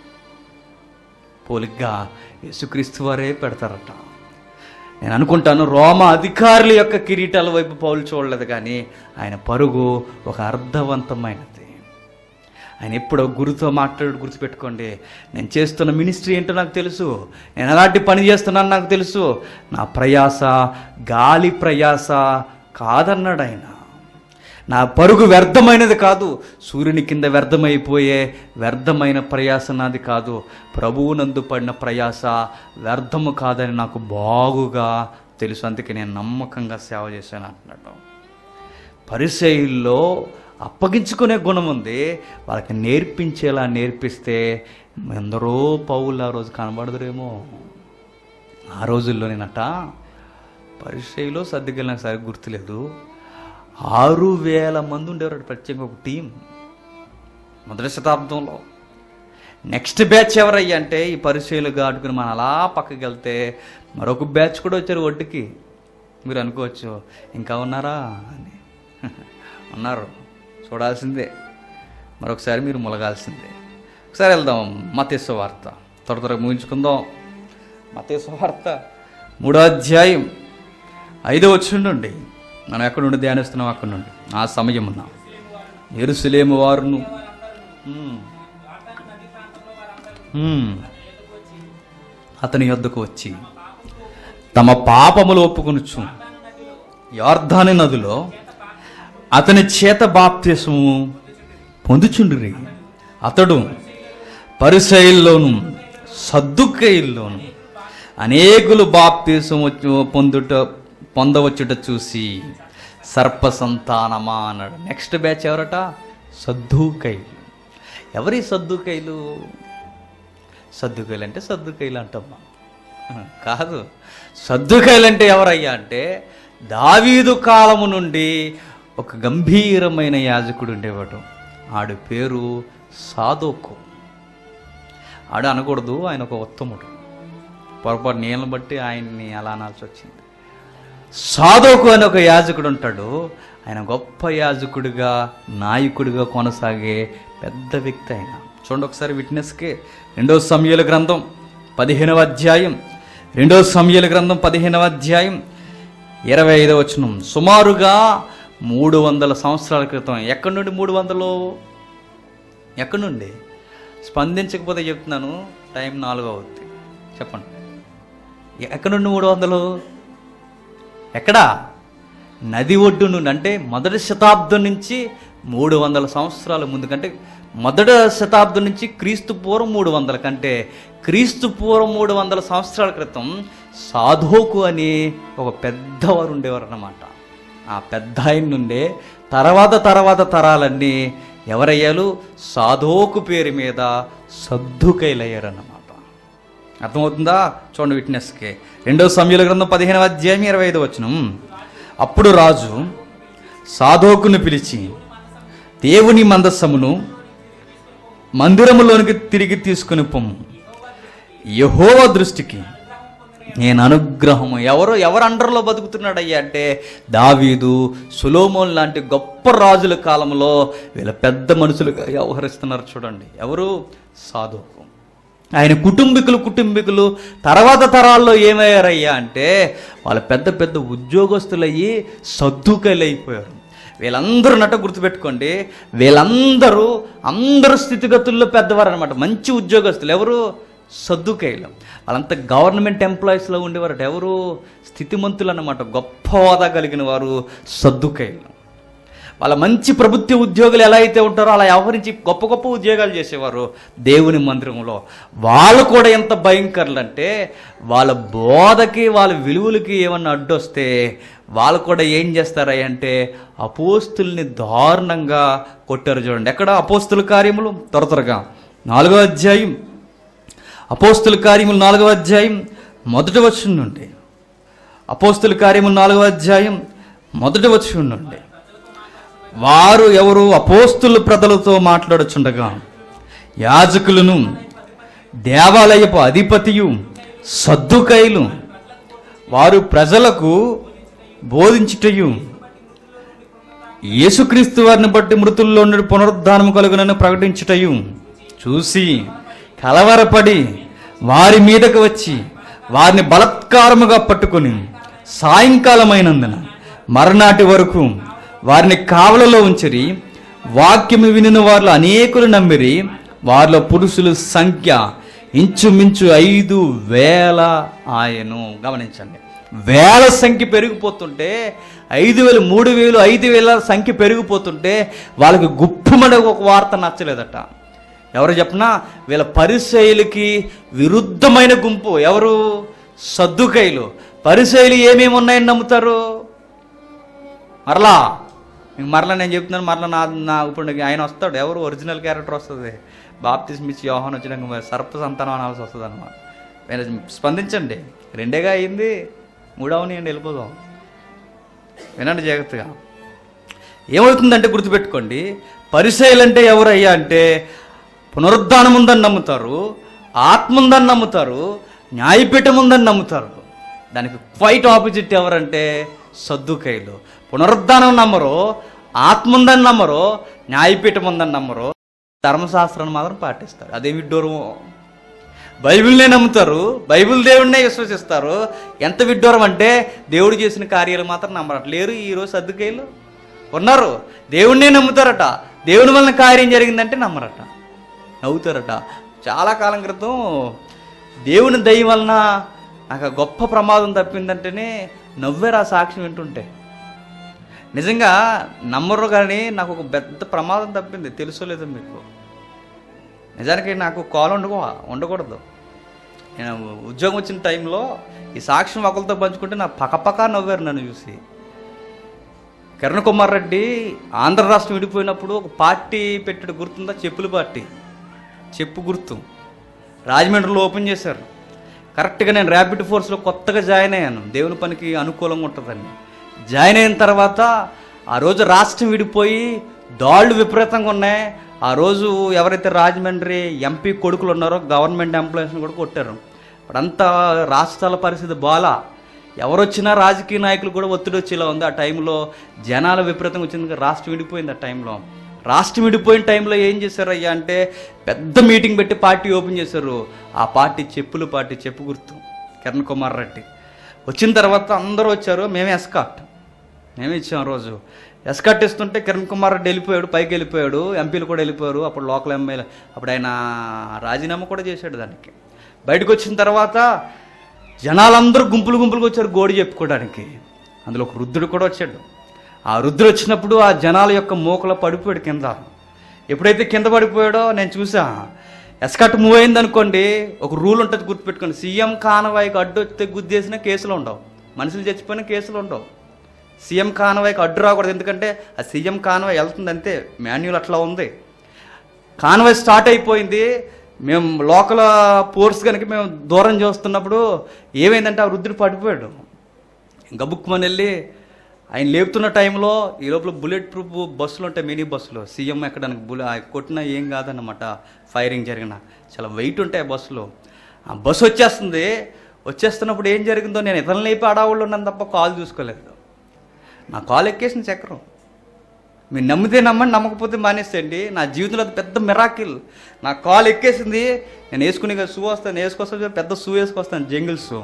పోలిగ్గా యేసుక్రీస్తు వారే పెడతారట నేను అనుకుంటాను రోమ అధికారుల యొక్క కిరీటాల వైపు పౌలు చూడలేదు కానీ ఆయన పరుగు ఒక అర్థవంతమైనది ఆయన ఎప్పుడో గురుతో మాట్లాడు గుర్తుపెట్టుకోండి నేను చేస్తున్న మినిస్ట్రీ ఏంటో నాకు తెలుసు నేను ఎలాంటి పని చేస్తున్నాను నాకు తెలుసు నా ప్రయాస గాలి ప్రయాస కాదన్నాడు ఆయన నా పరుగు వ్యర్థమైనది కాదు సూర్యుని కింద వ్యర్థమైపోయే వ్యర్థమైన ప్రయాస నాది కాదు ప్రభువు నందు పడిన ప్రయాస వ్యర్థము కాదని నాకు బాగుగా తెలుసు అందుకే నేను నమ్మకంగా సేవ చేశాను అంటున్నాడు పరిచయుల్లో అప్పగించుకునే గుణం ఉంది వాళ్ళకి నేర్పించేలా నేర్పిస్తే ఎందరో పౌలు ఆ రోజు కనబడదురేమో ఆ రోజుల్లోనేనట పరిచయలో సర్దికెళ్ళి నాకు సరిగ్గా గుర్తులేదు ఆరు వేల మంది ఉండేవారు ప్రత్యేక ఒక టీం మొదటి శతాబ్దంలో నెక్స్ట్ బ్యాచ్ ఎవరయ్యా అంటే ఈ పరిచయలు ఆడుకుని మనం అలా పక్కకి వెళ్తే మరొక బ్యాచ్ కూడా వచ్చారు ఒడ్డుకి మీరు అనుకోవచ్చు ఇంకా ఉన్నారా అని ఉన్నారు చూడాల్సిందే మరొకసారి మీరు ములగాల్సిందే ఒకసారి వెళ్దాం మతేశ్వ వార్త త్వర త్వరగా ముగించుకుందాం మతేశ్వ వార్త మూడో అధ్యాయం ఐదో వచ్చిండండి మనం ఎక్కడి నుండి ధ్యానిస్తున్నాం అక్కడి నుండి ఆ సమయం ఉన్నాం ఎరుసలేము వారును ఉమ్. ఉమ్. అతని యొద్దకు వచ్చి తమ పాపములు ఒప్పుకొనుచు యార్ధాని నదిలో అతని చేత బాప్తిసము పొందుచుండ్రి అతడు పరిసైల్లోను సద్దుకైల్లోను అనేకులు బాప్తీసం వచ్చి పొందుట పొందవచ్చుట చూసి సర్ప సంతానమా అన్నాడు నెక్స్ట్ బ్యాచ్ ఎవరట సద్దుకైలు ఎవరి సద్దుకైలు సద్దుకైలు అంటే సద్దుకైలు అంటమ్మా కాదు సద్దుకైలు అంటే ఎవరయ్యా అంటే దావీదు కాలము నుండి ఒక గంభీరమైన యాజకుడు ఉండేవాడు ఆడి పేరు సాదోకు ఆడు అనకూడదు ఆయన ఒక ఉత్తముడు పొరపాటు నీళ్ళని బట్టి ఆయన్ని అలా అనాల్సి వచ్చింది సాధోకు అని ఒక యాజకుడు ఉంటాడు ఆయన గొప్ప యాజకుడిగా నాయకుడిగా కొనసాగే పెద్ద వ్యక్తి ఆయన చూడండి ఒకసారి విట్నెస్కే రెండో సమయాల గ్రంథం పదిహేనవ అధ్యాయం రెండో సమయాల గ్రంథం పదిహేనవ అధ్యాయం ఇరవై ఐదవ వచనం సుమారుగా మూడు వందల సంవత్సరాల క్రితం ఎక్కడి నుండి మూడు వందలు ఎక్కడి నుండి స్పందించకపోతే చెప్తున్నాను టైం నాలుగు అవుద్ది చెప్పండి ఎక్కడి నుండి మూడు వందలు ఎక్కడా నది ఒడ్డు నుండి అంటే మొదటి శతాబ్దం నుంచి మూడు వందల సంవత్సరాల ముందు కంటే మొదటి శతాబ్దం నుంచి క్రీస్తు పూర్వం మూడు వందల కంటే క్రీస్తు పూర్వం మూడు వందల సంవత్సరాల క్రితం సాధోకు అని ఒక పెద్దవారు ఉండేవారు అన్నమాట ఆ పెద్ద ఆయన నుండే తర్వాత తర్వాత తరాలన్నీ ఎవరయ్యారు సాధోకు పేరు మీద సద్దుకైలయ్యారన్నమాట అర్థమవుతుందా చూడండి విట్నెస్కి రెండో సమయాల గ్రంథం పదిహేనవ అధ్యాయం ఇరవై ఐదు వచనం అప్పుడు రాజు సాధోకును పిలిచి దేవుని మందస్సమును మందిరములోనికి తిరిగి తీసుకుని పొమ్ము యహోవ దృష్టికి నేను అనుగ్రహము ఎవరు ఎవరు అండర్లో బతుకుతున్నాడయ్యా అంటే దావీదు సులోమోన్ లాంటి గొప్ప రాజుల కాలంలో వీళ్ళ పెద్ద మనుషులుగా వ్యవహరిస్తున్నారు చూడండి ఎవరు సాధువు ఆయన కుటుంబీకులు కుటుంబీకులు తర్వాత తరాల్లో ఏమయ్యారయ్యా అంటే వాళ్ళ పెద్ద పెద్ద ఉద్యోగస్తులయ్యి సర్దుకలు అయిపోయారు వీళ్ళందరూ నట గుర్తుపెట్టుకోండి వీళ్ళందరూ అందరు స్థితిగతుల్లో పెద్దవారు అనమాట మంచి ఉద్యోగస్తులు ఎవరు సర్దుకైలు వాళ్ళంతా గవర్నమెంట్ ఎంప్లాయీస్లో ఉండేవారట ఎవరు స్థితిమంతులు అన్నమాట గొప్ప హోదా కలిగిన వారు సర్దుకైలు వాళ్ళ మంచి ప్రభుత్వ ఉద్యోగులు ఎలా అయితే ఉంటారో అలా వ్యవహరించి గొప్ప గొప్ప ఉద్యోగాలు చేసేవారు దేవుని మందిరంలో వాళ్ళు కూడా ఎంత భయంకరులు అంటే వాళ్ళ బోధకి వాళ్ళ విలువలకి ఏమన్నా అడ్డొస్తే వాళ్ళు కూడా ఏం చేస్తారా అంటే అపోస్తుల్ని దారుణంగా కొట్టారు చూడండి ఎక్కడ అపోస్తుల కార్యములు త్వర త్వరగా నాలుగో అధ్యాయం అపోస్తుల కార్యములు నాలుగవ అధ్యాయం మొదటి వచ్చిన నుండి అపోస్తుల కార్యములు నాలుగవ అధ్యాయం మొదటి వచ్చిన నుండి వారు ఎవరు అపోస్తుల ప్రజలతో మాట్లాడుచుండగా యాజకులను దేవాలయపు అధిపతియు సద్దుకైలు వారు ప్రజలకు బోధించుటయు యేసుక్రీస్తు వారిని బట్టి మృతుల్లో నుండి పునరుద్ధానం కలుగునని ప్రకటించుటయు చూసి కలవరపడి వారి మీదకు వచ్చి వారిని బలత్కారముగా పట్టుకొని సాయంకాలమైనందున మరనాటి వరకు వారిని కావలలో ఉంచిరి వాక్యము వినిన వారిలో అనేకులు నమ్మిరి వారిలో పురుషుల సంఖ్య ఇంచుమించు ఐదు వేల ఆయను గమనించండి వేల సంఖ్య పెరిగిపోతుంటే ఐదు వేలు మూడు వేలు ఐదు వేల సంఖ్య పెరిగిపోతుంటే వాళ్ళకి గుప్పమడ ఒక వార్త నచ్చలేదట ఎవరు చెప్పనా వీళ్ళ పరిశైలికి విరుద్ధమైన గుంపు ఎవరు సద్దుకైలు పరిశైలు ఏమేమి ఉన్నాయని నమ్ముతారు మరలా మీకు మరలా నేను చెప్తున్నాను మరలా నా నా ఇప్పుడు నాకు ఆయన వస్తాడు ఎవరు ఒరిజినల్ క్యారెక్టర్ వస్తుంది బాప్తిస్ మిచ్చి యోహన్ వచ్చినాక మరి సర్ప సంతానం అనాల్సి వస్తుంది అనమాట మీరు స్పందించండి రెండేగా అయింది మూడవనియండి వెళ్ళిపోదాం వినండి జాగ్రత్తగా ఏమవుతుందంటే గుర్తుపెట్టుకోండి పరిశైలంటే ఎవరయ్యా అంటే పునరుద్ధానం ఉందని నమ్ముతారు ఆత్మ ఉందని నమ్ముతారు న్యాయపీఠం ఉందని నమ్ముతారు దానికి క్వైట్ ఆపోజిట్ ఎవరంటే సద్దుకైలు పునరుద్ధానం నమ్మరు ఆత్మ ఉందని నమ్మరు న్యాయపీఠం ఉందని నమ్మరు ధర్మశాస్త్రాన్ని మాత్రం పాటిస్తారు అదే విడ్డూరమో బైబిల్నే నమ్ముతారు బైబిల్ దేవుడినే విశ్వసిస్తారు ఎంత విడ్డూరం అంటే దేవుడు చేసిన కార్యాలు మాత్రం నమ్మరట లేరు ఈరోజు సర్దుకైలు ఉన్నారు దేవుడినే నమ్ముతారట దేవుని వలన కార్యం జరిగిందంటే నమ్మరట నవ్వుతారట చాలా కాలం క్రితం దేవుని దయ వలన నాకు ఆ గొప్ప ప్రమాదం తప్పిందంటేనే నవ్వేరు ఆ సాక్ష్యం వింటుంటే నిజంగా నమ్మరు కానీ నాకు ఒక పెద్ద ప్రమాదం తప్పింది తెలుసో లేదో మీకు నిజానికి నాకు కాల్ ఉండకో ఉండకూడదు నేను ఉద్యోగం వచ్చిన టైంలో ఈ సాక్ష్యం ఒకరితో పంచుకుంటే నా పక్కపక్క నవ్వారు నన్ను చూసి కిరణ్ కుమార్ రెడ్డి ఆంధ్ర రాష్ట్రం విడిపోయినప్పుడు ఒక పార్టీ పెట్టాడు గుర్తుందా చెప్పుల పార్టీ చెప్పు గుర్తు రాజమండ్రిలో ఓపెన్ చేశారు కరెక్ట్గా నేను ర్యాపిడ్ ఫోర్స్లో కొత్తగా జాయిన్ అయ్యాను దేవుని పనికి అనుకూలంగా ఉంటుందని జాయిన్ అయిన తర్వాత ఆ రోజు రాష్ట్రం విడిపోయి దాళ్ళు విపరీతంగా ఉన్నాయి ఆ రోజు ఎవరైతే రాజమండ్రి ఎంపీ కొడుకులు ఉన్నారో గవర్నమెంట్ ఎంప్లాయీస్ని కూడా కొట్టారు అప్పుడంతా రాష్ట్రాల పరిస్థితి బాలా ఎవరు వచ్చినా రాజకీయ నాయకులు కూడా ఒత్తిడి వచ్చేలా ఉంది ఆ టైంలో జనాల విపరీతంగా వచ్చింది రాష్ట్రం విడిపోయింది ఆ టైంలో రాష్ట్రం విడిపోయిన టైంలో ఏం చేశారు అయ్యా అంటే పెద్ద మీటింగ్ పెట్టి పార్టీ ఓపెన్ చేశారు ఆ పార్టీ చెప్పులు పార్టీ చెప్పు గుర్తు కిరణ్ కుమార్ రెడ్డి వచ్చిన తర్వాత అందరూ వచ్చారు మేమే ఎస్కాట్ మేమే ఇచ్చాం ఆ రోజు ఎస్కాట్ ఇస్తుంటే కిరణ్ కుమార్ రెడ్డి వెళ్ళిపోయాడు పైకి వెళ్ళిపోయాడు ఎంపీలు కూడా వెళ్ళిపోయారు అప్పుడు లోకల్ ఎమ్మెల్యే అప్పుడు ఆయన రాజీనామా కూడా చేశాడు దానికి బయటకు వచ్చిన తర్వాత జనాలందరూ గుంపులు గుంపులుగా వచ్చారు గోడి చెప్పుకోవడానికి అందులో ఒక వృద్ధుడు కూడా వచ్చాడు ఆ వృద్ధుడు వచ్చినప్పుడు ఆ జనాల యొక్క మూకలో పడిపోయాడు కింద ఎప్పుడైతే కింద పడిపోయాడో నేను చూసా ఎస్కట్ మూవ్ అయింది అనుకోండి ఒక రూల్ ఉంటుంది గుర్తుపెట్టుకోండి సీఎం కానవాయికి అడ్డు వస్తే గుద్దేసిన కేసులు ఉండవు మనుషులు చచ్చిపోయిన కేసులు ఉండవు సీఎం కానవాయికి అడ్డు రాకూడదు ఎందుకంటే ఆ సీఎం కానవాయి వెళ్తుంది అంతే మాన్యువల్ అట్లా ఉంది కాన్వాయ్ స్టార్ట్ అయిపోయింది మేము లోకల్ పోర్స్ కనుక మేము దూరం చూస్తున్నప్పుడు ఏమైందంటే ఆ వృద్ధుడు పడిపోయాడు గబుక్కుమని వెళ్ళి ఆయన లేపుతున్న టైంలో ఈ లోపల బుల్లెట్ ప్రూఫ్ బస్సులు ఉంటాయి మినీ బస్సులు సీఎం ఎక్కడానికి బుల్ ఆ కొట్టినా ఏం కాదన్నమాట ఫైరింగ్ జరిగిన చాలా వెయిట్ ఉంటాయి ఆ బస్సులో ఆ బస్సు వచ్చేస్తుంది వచ్చేస్తున్నప్పుడు ఏం జరిగిందో నేను ఇతరులు లేపి అడావుళ్ళు ఉన్నాను తప్ప కాల్ చూసుకోలేదు నా కాల్ ఎక్కేసిన చక్రం మీరు నమ్మితే నమ్మండి నమ్మకపోతే మానేసేయండి నా జీవితంలో అది పెద్ద మిరాకిల్ నా కాల్ ఎక్కేసింది నేను వేసుకునే షూ వస్తాను వేసుకొస్తాను పెద్ద షూ వేసుకొస్తాను జంగిల్ షూ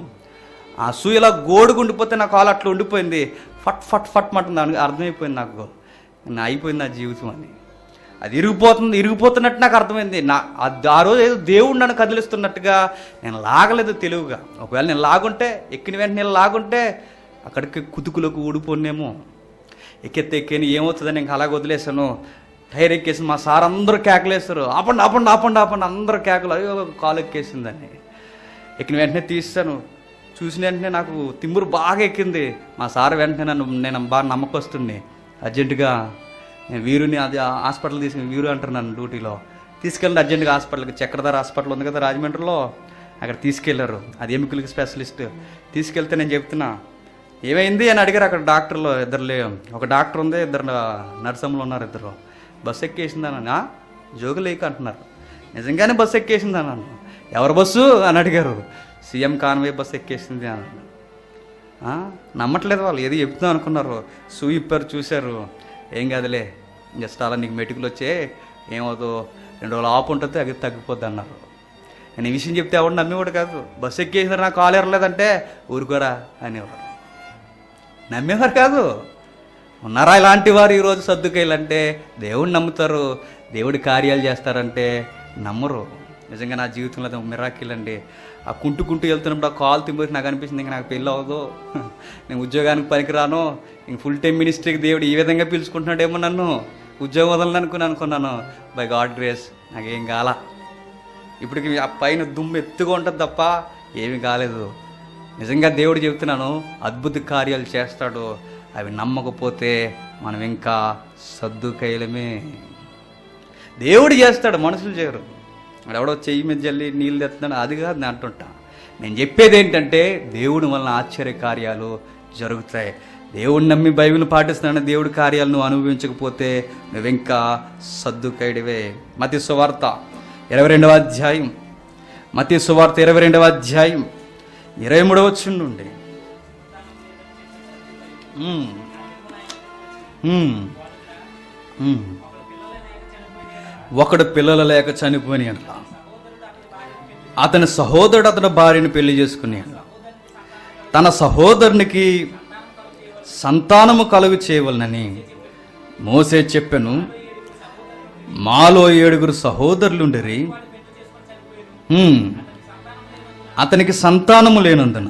ఆ షూ ఇలా గోడుకు ఉండిపోతే నా కాల్ అట్లా ఉండిపోయింది ఫట్ ఫట్ ఫట్ మంటుంది దానికి అర్థమైపోయింది నాకు నా అయిపోయింది నా జీవితం అని అది ఇరిగిపోతుంది ఇరిగిపోతున్నట్టు నాకు అర్థమైంది నా అది ఆ రోజు ఏదో దేవుడు నన్ను కదిలిస్తున్నట్టుగా నేను లాగలేదు తెలివిగా ఒకవేళ నేను లాగుంటే ఎక్కిన వెంటనే నేను లాగుంటే అక్కడికి కుతుకులకు ఊడిపోనేమో ఎక్కెత్తే ఎక్కేని ఏమవుతుందని ఇంకా అలాగ వదిలేసాను టైర్ ఎక్కేసి మా సార్ అందరూ కేకలేస్తారు ఆపండి ఆపండి ఆపండి ఆపండి అందరూ కేకలు అయ్యో కాలు ఎక్కేసిందని ఎక్కిన వెంటనే తీస్తాను చూసిన వెంటనే నాకు తిమ్మురు బాగా ఎక్కింది మా సార్ వెంటనే నన్ను నేను బాగా నమ్మకొస్తుంది అర్జెంటుగా నేను వీరుని అది హాస్పిటల్ తీసుకుని వీరు అంటారు నన్ను డ్యూటీలో తీసుకెళ్ళి అర్జెంటుగా హాస్పిటల్కి చక్రధర హాస్పిటల్ ఉంది కదా రాజమండ్రిలో అక్కడ తీసుకెళ్లారు అది ఎముకలకి స్పెషలిస్ట్ తీసుకెళ్తే నేను చెప్తున్నా ఏమైంది అని అడిగారు అక్కడ డాక్టర్లు ఇద్దరు లే ఒక డాక్టర్ ఉంది ఇద్దరు నర్సమ్మలు ఉన్నారు ఇద్దరు బస్సు ఎక్కేసిందని "ఆ? జోగులేక అంటున్నారు నిజంగానే బస్సు ఎక్కేసింది అన్నాను ఎవరు బస్సు అని అడిగారు సీఎం కాన్వే బస్సు ఎక్కేసింది అన్నాను "ఆ? నమ్మట్లేదు వాళ్ళు ఏది చెప్తాం అనుకున్నారు సూ ఇప్పారు చూశారు ఏం కాదులే జస్ట్ అలా నీకు మెటుకులు వచ్చే ఏమవుతుందో రెండు రోజులు ఆపు ఉంటుంది అది తగ్గిపోద్ది అన్నారు నేను ఈ విషయం చెప్తే ఎవడు నమ్మేవాడు కాదు బస్సు ఎక్కేసినారు నాకు కాలు ఎరలేదంటే ఊరుకోరా అనేవారు నమ్మేవారు కాదు ఉన్నారా ఇలాంటి వారు ఈరోజు సర్దుకేయాలంటే దేవుడిని నమ్ముతారు దేవుడి కార్యాలు చేస్తారంటే నమ్మరు నిజంగా నా జీవితంలో అది మిరాకిల్ అండి ఆ కుంటు కుంటూ వెళ్తున్నప్పుడు ఆ కాల్ తింపి నాకు అనిపించింది ఇంకా నాకు పెళ్ళి అవ్వదు నేను ఉద్యోగానికి పనికిరాను ఇంక ఫుల్ టైం మినిస్ట్రీకి దేవుడు ఈ విధంగా పిలుచుకుంటున్నాడేమో నన్ను ఉద్యోగం వదలని అనుకుని అనుకున్నాను బై గాడ్ గ్రేస్ నాకేం కాల ఇప్పటికి ఆ పైన దుమ్ము ఎత్తుగా ఉంటుంది తప్ప ఏమీ కాలేదు నిజంగా దేవుడు చెబుతున్నాను అద్భుత కార్యాలు చేస్తాడు అవి నమ్మకపోతే మనం ఇంకా సర్దుకైలమే దేవుడు చేస్తాడు మనుషులు చేయరు వాడు ఎవడో చెయ్యి మీద జల్లి నీళ్ళు తెస్తున్నాడు అది కాదు నేను అంటుంటా నేను చెప్పేది ఏంటంటే దేవుడి వలన ఆశ్చర్య కార్యాలు జరుగుతాయి దేవుడిని నమ్మి బైబిల్ పాటిస్తున్నాను దేవుడి కార్యాలు నువ్వు అనుభవించకపోతే నువ్వు ఇంకా సర్దుకైడివే మతి సువార్త ఇరవై రెండవ అధ్యాయం మతి సువార్త ఇరవై రెండవ అధ్యాయం ఇరవై మూడవ నుండి ఉమ్. ఉమ్. ఉమ్. ఒకడు పిల్లలు లేక చనిపోని అట్ల అతని సహోదరుడు అతని భార్యను పెళ్లి చేసుకుని అట్ల తన సహోదరునికి సంతానము కలుగు చేయవలనని మోసే చెప్పెను మాలో ఏడుగురు సహోదరులుండిరి హ్మ్. అతనికి సంతానము లేనందున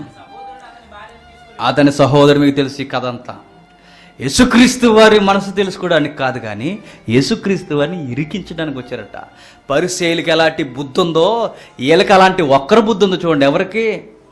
అతని సహోదరు మీకు తెలుసు ఈ కథ అంతా యేసుక్రీస్తు వారి మనసు తెలుసుకోవడానికి కాదు కానీ యేసుక్రీస్తు వారిని ఇరికించడానికి వచ్చారట పరిశీలికి ఎలాంటి బుద్ధి ఉందో వీళ్ళకి అలాంటి ఒక్కరి బుద్ధి ఉందో చూడండి ఎవరికి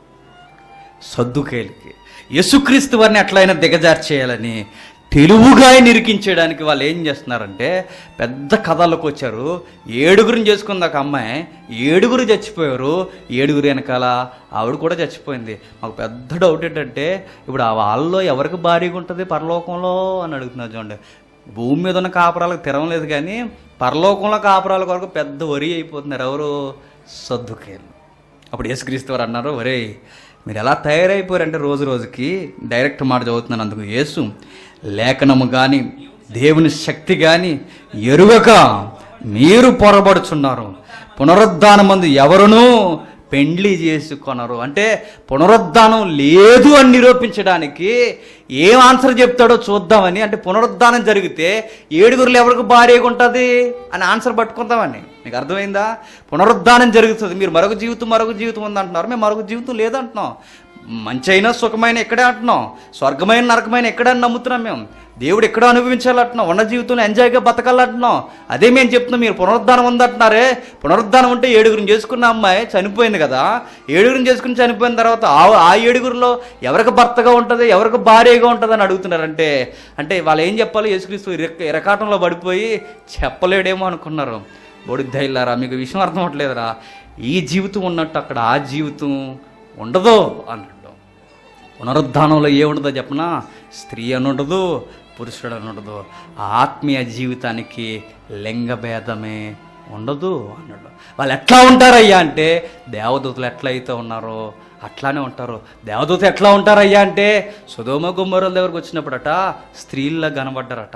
సద్దుకేలికి యేసుక్రీస్తు వారిని ఎట్లయినా దిగజార్చేయాలని తెలుగుగా నిరికించడానికి వాళ్ళు ఏం చేస్తున్నారంటే పెద్ద కథలకు వచ్చారు ఏడుగురిని చేసుకుంది ఒక అమ్మాయి ఏడుగురు చచ్చిపోయారు ఏడుగురు వెనకాల ఆవిడ కూడా చచ్చిపోయింది మాకు పెద్ద డౌట్ ఏంటంటే ఇప్పుడు ఆ వాళ్ళలో ఎవరికి భారీగా ఉంటుంది పరలోకంలో అని అడుగుతున్నారు చూడండి భూమి మీద ఉన్న కాపురాలకు తిరగలేదు కానీ పరలోకంలో కాపురాల కొరకు పెద్ద వరి అయిపోతున్నారు ఎవరు సద్దుకేలు అప్పుడు యేసుక్రీస్తు వారు అన్నారు ఒరే మీరు ఎలా తయారైపోయారంటే రోజు రోజుకి డైరెక్ట్ మాట చదువుతున్నాను అందుకు యేసు లేఖనము కానీ దేవుని శక్తి కానీ ఎరుగక మీరు పొరబడుచున్నారు పునరుద్ధానమందు ఎవరునూ పెండ్లి చేసుకొనరు అంటే పునరుద్ధానం లేదు అని నిరూపించడానికి ఏం ఆన్సర్ చెప్తాడో చూద్దామని అంటే పునరుద్ధానం జరిగితే ఏడుగురులు ఎవరికి భార్యగా ఉంటుంది అని ఆన్సర్ పట్టుకుందామని మీకు అర్థమైందా పునరుద్ధానం జరుగుతుంది మీరు మరొక జీవితం మరొక జీవితం ఉంది అంటున్నారు మేము మరొక జీవితం లేదంటున్నాం మంచి అయినా సుఖమైన ఇక్కడే అంటున్నాం స్వర్గమైన నరకమైన ఎక్కడే నమ్ముతున్నాం మేము దేవుడు ఎక్కడో అనుభవించాలంటున్నాం ఉన్న జీవితంలో ఎంజాయ్గా బతకాలంటున్నాం అదే మేము చెప్తున్నాం మీరు పునరుద్ధానం ఉందంటున్నారే పునరుద్ధానం ఉంటే ఏడుగురిని చేసుకున్న అమ్మాయి చనిపోయింది కదా ఏడుగురిని చేసుకుని చనిపోయిన తర్వాత ఆ ఆ ఏడుగురిలో ఎవరికి భర్తగా ఉంటుంది ఎవరికి భార్యగా ఉంటుంది అని అడుగుతున్నారంటే అంటే వాళ్ళు ఏం చెప్పాలి యేసుక్రీస్తు ఇరక ఇరకాటంలో పడిపోయి చెప్పలేడేమో అనుకున్నారు బొడిద్దయిల్లారా మీకు విషయం అర్థం అవ్వట్లేదురా ఈ జీవితం ఉన్నట్టు అక్కడ ఆ జీవితం ఉండదు అన్నాడు పునరుద్ధానంలో ఏముండదో చెప్పనా స్త్రీ అని ఉండదు పురుషుడు అని ఉండదు ఆత్మీయ జీవితానికి లింగభేదమే ఉండదు అన్నాడు వాళ్ళు ఎట్లా ఉంటారయ్యా అంటే దేవదూతలు ఎట్లా అయితే ఉన్నారో అట్లానే ఉంటారు దేవదూత ఎట్లా ఉంటారయ్యా అంటే సుధోమ గుమ్మరుల దగ్గరకు వచ్చినప్పుడట స్త్రీల్లా కనబడ్డారట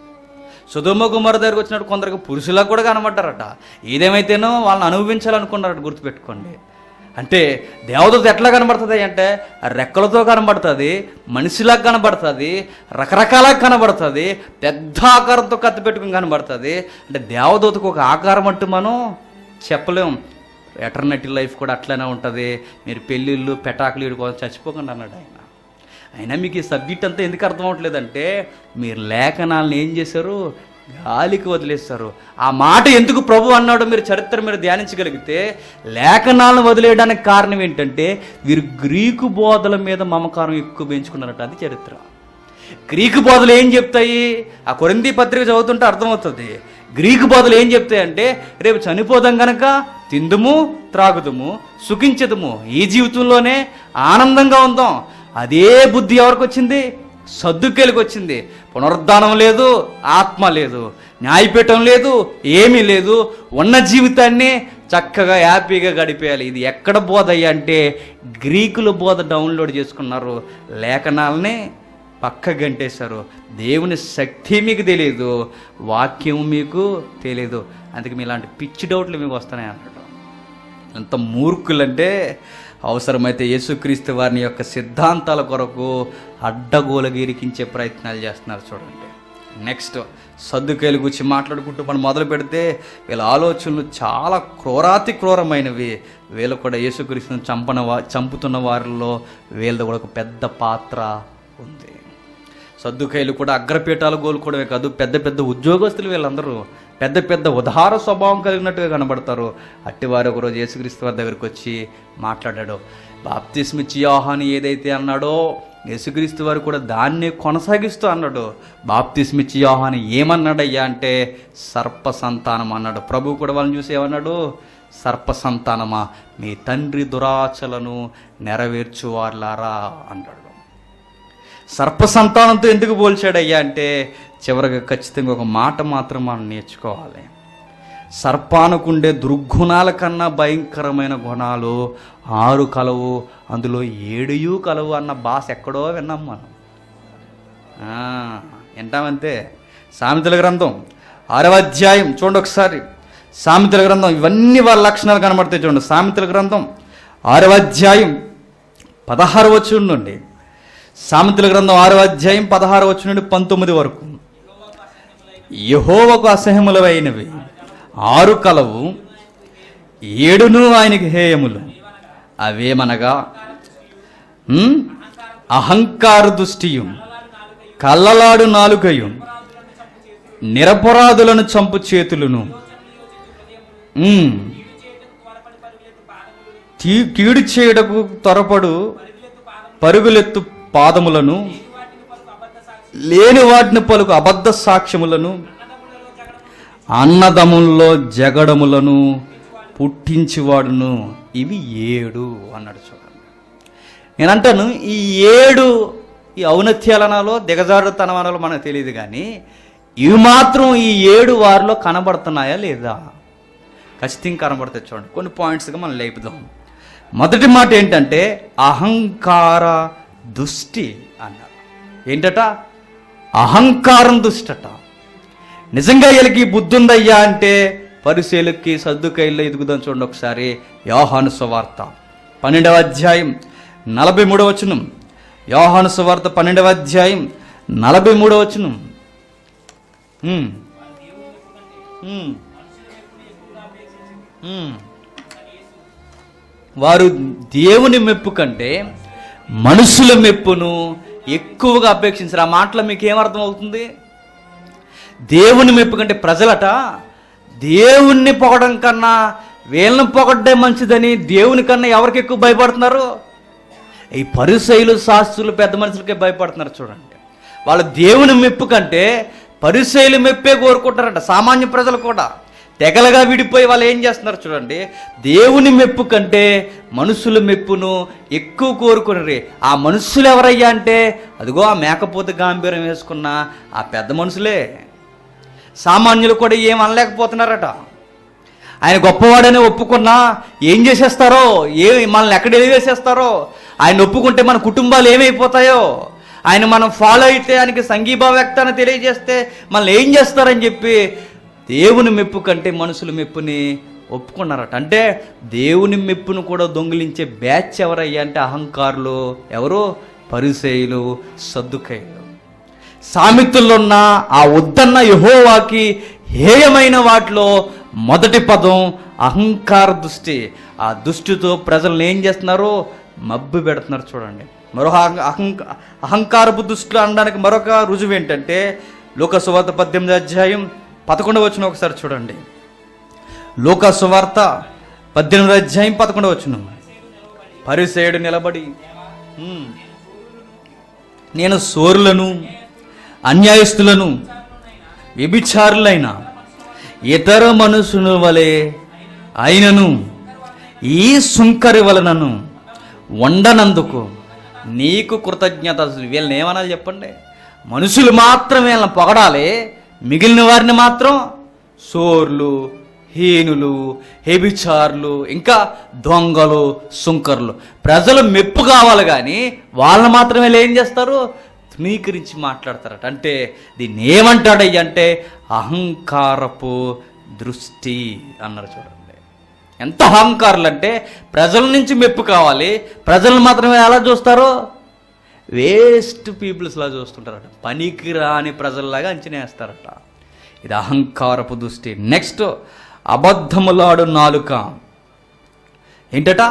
సుధుమ కుమార్ దగ్గరకు వచ్చినట్టు కొందరికి పురుషులకు కూడా కనబడ్డారట ఏదేమైతేనో వాళ్ళని అనుభవించాలనుకున్నారట గుర్తుపెట్టుకోండి అంటే దేవదూత ఎట్లా కనబడుతుంది అంటే రెక్కలతో కనబడుతుంది మనిషిలాగా కనబడుతుంది రకరకాలుగా కనబడుతుంది పెద్ద ఆకారంతో కత్తి పెట్టుకుని కనబడుతుంది అంటే దేవదూతకు ఒక ఆకారం అంటూ మనం చెప్పలేం ఎటర్నటీ లైఫ్ కూడా అట్లనే ఉంటుంది మీరు పెళ్ళిళ్ళు పెటాకులు వీడి కోసం చచ్చిపోకండి అన్నాడు ఆయన అయినా మీకు ఈ సబ్జెక్ట్ అంతా ఎందుకు అర్థం అవ్వట్లేదంటే మీరు లేఖనాలను ఏం చేశారు గాలికి వదిలేస్తారు ఆ మాట ఎందుకు ప్రభు అన్నాడో మీరు చరిత్ర మీరు ధ్యానించగలిగితే లేఖనాలను వదిలేయడానికి కారణం ఏంటంటే వీరు గ్రీకు బోధల మీద మమకారం ఎక్కువ పెంచుకున్నారట అది చరిత్ర గ్రీకు బోధలు ఏం చెప్తాయి ఆ కొరింది పత్రిక చదువుతుంటే అర్థమవుతుంది గ్రీకు బోధలు ఏం చెప్తాయి అంటే రేపు చనిపోదాం గనక తిందుము త్రాగుదుము సుఖించదుము ఈ జీవితంలోనే ఆనందంగా ఉందాం అదే బుద్ధి ఎవరికి వచ్చింది సర్దుకేలకు వచ్చింది పునరుద్ధానం లేదు ఆత్మ లేదు న్యాయపీఠం లేదు ఏమీ లేదు ఉన్న జీవితాన్ని చక్కగా హ్యాపీగా గడిపేయాలి ఇది ఎక్కడ బోధ అయ్యా అంటే గ్రీకుల బోధ డౌన్లోడ్ చేసుకున్నారు లేఖనాలని పక్క గంటేశారు దేవుని శక్తి మీకు తెలియదు వాక్యం మీకు తెలియదు అందుకే మీ ఇలాంటి పిచ్చి డౌట్లు మీకు వస్తున్నాయి అన్నాడు ఎంత మూర్ఖులంటే అవసరమైతే యేసుక్రీస్తు వారిని యొక్క సిద్ధాంతాల కొరకు అడ్డగోలగిరికించే ప్రయత్నాలు చేస్తున్నారు చూడండి నెక్స్ట్ సర్దుకేలు గురించి మాట్లాడుకుంటూ మనం మొదలు పెడితే వీళ్ళ ఆలోచనలు చాలా క్రూరాతి క్రూరమైనవి వీళ్ళు కూడా యేసుక్రీస్తుని చంపన వా చంపుతున్న వారిలో వీళ్ళది కూడా ఒక పెద్ద పాత్ర ఉంది సర్దుకాయలు కూడా అగ్రపీఠాలు కోలుకోవడమే కాదు పెద్ద పెద్ద ఉద్యోగస్తులు వీళ్ళందరూ పెద్ద పెద్ద ఉదార స్వభావం కలిగినట్టుగా కనబడతారు అట్టివారు ఒకరోజు యేసుక్రీస్తు వారి దగ్గరికి వచ్చి మాట్లాడాడు బాప్తిస్మిచ్చి యోహాను ఏదైతే అన్నాడో యేసుక్రీస్తు వారు కూడా దాన్నే కొనసాగిస్తూ అన్నాడు బాప్తిస్మిచ్చి యోహాను ఏమన్నాడయ్యా అంటే సర్ప సంతానం అన్నాడు ప్రభు కూడా వాళ్ళని చూసి ఏమన్నాడు సర్ప సంతానమా మీ తండ్రి దురాచలను నెరవేర్చువార్లారా అన్నాడు సర్ప సంతానంతో ఎందుకు పోల్చాడయ్యా అంటే చివరిగా ఖచ్చితంగా ఒక మాట మాత్రం మనం నేర్చుకోవాలి సర్పానుకుండే దుర్గుణాల కన్నా భయంకరమైన గుణాలు ఆరు కలవు అందులో ఏడుయు కలవు అన్న భాష ఎక్కడో విన్నాం మనం ఆ, వింటామంతే సామెతల గ్రంథం ఆరవ అధ్యాయం చూడండి ఒకసారి సామెతల గ్రంథం ఇవన్నీ వాళ్ళ లక్షణాలు కనబడతాయి చూడండి సామెతల గ్రంథం ఆరవ అధ్యాయం పదహారు వచ్చి నుండి సామెతల గ్రంథం ఆరవ అధ్యాయం పదహారు వచ్చి నుండి పంతొమ్మిది వరకు యహోవకు అసహ్యములమైనవి ఆరు కలవు ఏడును ఆయనకి హేయములు అవేమనగా ఉమ్, అహంకార దృష్టియు కళ్ళలాడు నాలుకయు నిరపరాధులను చంపు చేతులను ఉమ్, తీ- కీడు చేయడకు త్వరపడు పరుగులెత్తు పాదములను లేని వాటిని పలుకు అబద్ధ సాక్ష్యములను అన్నదముల్లో జగడములను పుట్టించువాడును ఇవి ఏడు అన్నాడు చూడండి నేను అంటాను ఈ ఏడు ఈ ఔన్నత్యాలనాలో దిగజారుతనమనాలో మనకు తెలియదు కానీ ఇవి మాత్రం ఈ ఏడు వారిలో కనబడుతున్నాయా లేదా ఖచ్చితంగా కనబడతాయి చూడండి కొన్ని పాయింట్స్గా మనం లేపుదాం మొదటి మాట ఏంటంటే అహంకార దుష్టి అన్నారు ఏంటట అహంకారం దుష్టట నిజంగా వీళ్ళకి బుద్ధి ఉందయ్యా అంటే పరిశీలకి సర్దుకైల్లో ఎదుగుదాం చూడండి ఒకసారి యోహాను సువార్త పన్నెండవ అధ్యాయం నలభై మూడవ వచనం యోహాను సువార్త పన్నెండవ అధ్యాయం నలభై మూడవ వచనం ఉమ్. ఉమ్. ఉమ్. వారు దేవుని మెప్పు కంటే మనుషుల మెప్పును ఎక్కువగా అపేక్షించారు ఆ మాటలో మీకు ఏమర్థం అవుతుంది దేవుని మెప్పు కంటే ప్రజలట దేవుణ్ణి పొగడం కన్నా వీళ్ళని పొగడ్డే మంచిదని దేవుని కన్నా ఎవరికి ఎక్కువ భయపడుతున్నారు ఈ పరిశైలు శాస్త్రులు పెద్ద మనుషులకే భయపడుతున్నారు చూడండి వాళ్ళు దేవుని మెప్పు కంటే పరిశైలు మెప్పే కోరుకుంటారంట సామాన్య ప్రజలు కూడా తెగలగా విడిపోయి వాళ్ళు ఏం చేస్తున్నారు చూడండి దేవుని మెప్పు కంటే మనుషుల మెప్పును ఎక్కువ కోరుకుని ఆ మనుషులు ఎవరయ్యా అంటే అదిగో ఆ మేకపోతే గాంభీర్యం వేసుకున్న ఆ పెద్ద మనుషులే సామాన్యులు కూడా ఏం అనలేకపోతున్నారట ఆయన గొప్పవాడని ఒప్పుకున్నా ఏం చేసేస్తారో ఏ మనల్ని ఎక్కడ ఎలివేసేస్తారో ఆయన ఒప్పుకుంటే మన కుటుంబాలు ఏమైపోతాయో ఆయన మనం ఫాలో అయితే ఆయనకి సంఘీభావ వ్యక్తాన్ని తెలియజేస్తే మనల్ని ఏం చేస్తారని చెప్పి దేవుని మెప్పు కంటే మనుషుల మెప్పుని ఒప్పుకున్నారట అంటే దేవుని మెప్పును కూడా దొంగిలించే బ్యాచ్ ఎవరయ్యా అంటే అహంకారులు ఎవరు పరిసేయులు సద్దుకైలు సామెతల్లో ఉన్న ఆ వద్దన్న యహోవాకి హేయమైన వాటిలో మొదటి పదం అహంకార దృష్టి ఆ దృష్టితో ప్రజలను ఏం చేస్తున్నారు మబ్బు పెడుతున్నారు చూడండి మరొక అహం- అహంక అహంకారపు దృష్టిలో అనడానికి మరొక రుజువు ఏంటంటే లోకసువార్త పద్దెనిమిది అధ్యాయం పదకొండవ వచ్చిన ఒకసారి చూడండి లోకసువార్త పద్దెనిమిది అధ్యాయం పదకొండవ వచ్చిన పరిసేయుడు నిలబడి "ఉమ్, నేను సోరులను అన్యాయస్తులను వ్యభిచారులైన ఇతర మనుషుల వలె అయినను ఈ సుంకరి వలనను వండనందుకు నీకు కృతజ్ఞత అసలు వీళ్ళని ఏమనాలి చెప్పండి మనుషులు మాత్రం వీళ్ళని పొగడాలి మిగిలిన వారిని మాత్రం సోర్లు హీనులు హెబిచార్లు ఇంకా దొంగలు సుంకర్లు ప్రజలు మెప్పు కావాలి కానీ వాళ్ళని మాత్రమే వీళ్ళు ఏం చేస్తారు తృణీకరించి మాట్లాడతారట అంటే దీన్ని ఏమంటాడయ్య అంటే అహంకారపు దృష్టి అన్నారు చూడండి ఎంత అహంకారులు అంటే ప్రజల నుంచి మెప్పు కావాలి ప్రజలను మాత్రమే ఎలా చూస్తారో వేస్ట్ పీపుల్స్లా చూస్తుంటారట పనికి రాని ప్రజల్లాగా అంచనా వేస్తారట ఇది అహంకారపు దృష్టి నెక్స్ట్ అబద్ధములాడు నాలుక ఏంటట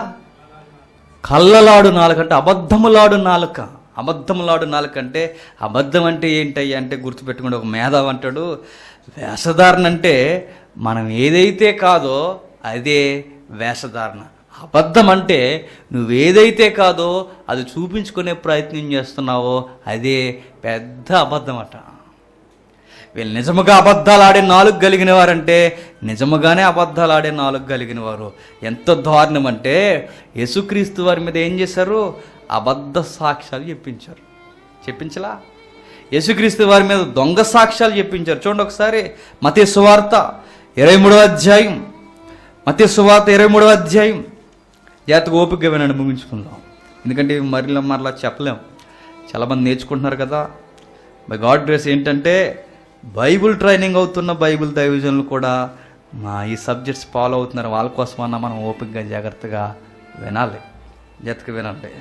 కళ్ళలాడు నాలుక అంటే అబద్ధములాడు నాలుక అబద్ధములాడు నాలుక అంటే అబద్ధం అంటే ఏంటయ్యా అంటే గుర్తుపెట్టుకోండి ఒక మేధావి అంటాడు వేషధారణ అంటే మనం ఏదైతే కాదో అదే వేషధారణ అబద్ధం అంటే నువ్వేదైతే కాదో అది చూపించుకునే ప్రయత్నం చేస్తున్నావో అదే పెద్ద అబద్ధం అట వీళ్ళు నిజముగా అబద్ధాలు ఆడే నాలుగు కలిగిన వారంటే నిజముగానే అబద్ధాలు ఆడే నాలుగు కలిగిన వారు ఎంత దారుణం అంటే యేసుక్రీస్తు వారి మీద ఏం చేశారు అబద్ధ సాక్ష్యాలు చెప్పించారు చెప్పించలా యేసుక్రీస్తు వారి మీద దొంగ సాక్ష్యాలు చెప్పించారు చూడండి ఒకసారి మతే సువార్త ఇరవై మూడవ అధ్యాయం మతే సువార్త ఇరవై మూడవ అధ్యాయం జాతకు ఓపిక వినండి ముగించుకుందాం ఎందుకంటే ఇవి మరలా మరలా చెప్పలేం చాలామంది నేర్చుకుంటున్నారు కదా బై గాడ్ గ్రేస్ ఏంటంటే బైబుల్ ట్రైనింగ్ అవుతున్న బైబుల్ దైవజనులు కూడా మా ఈ సబ్జెక్ట్స్ ఫాలో అవుతున్నారు వాళ్ళ కోసమన్నా మనం ఓపికగా జాగ్రత్తగా వినాలి జాగ్రత్తగా వినాలి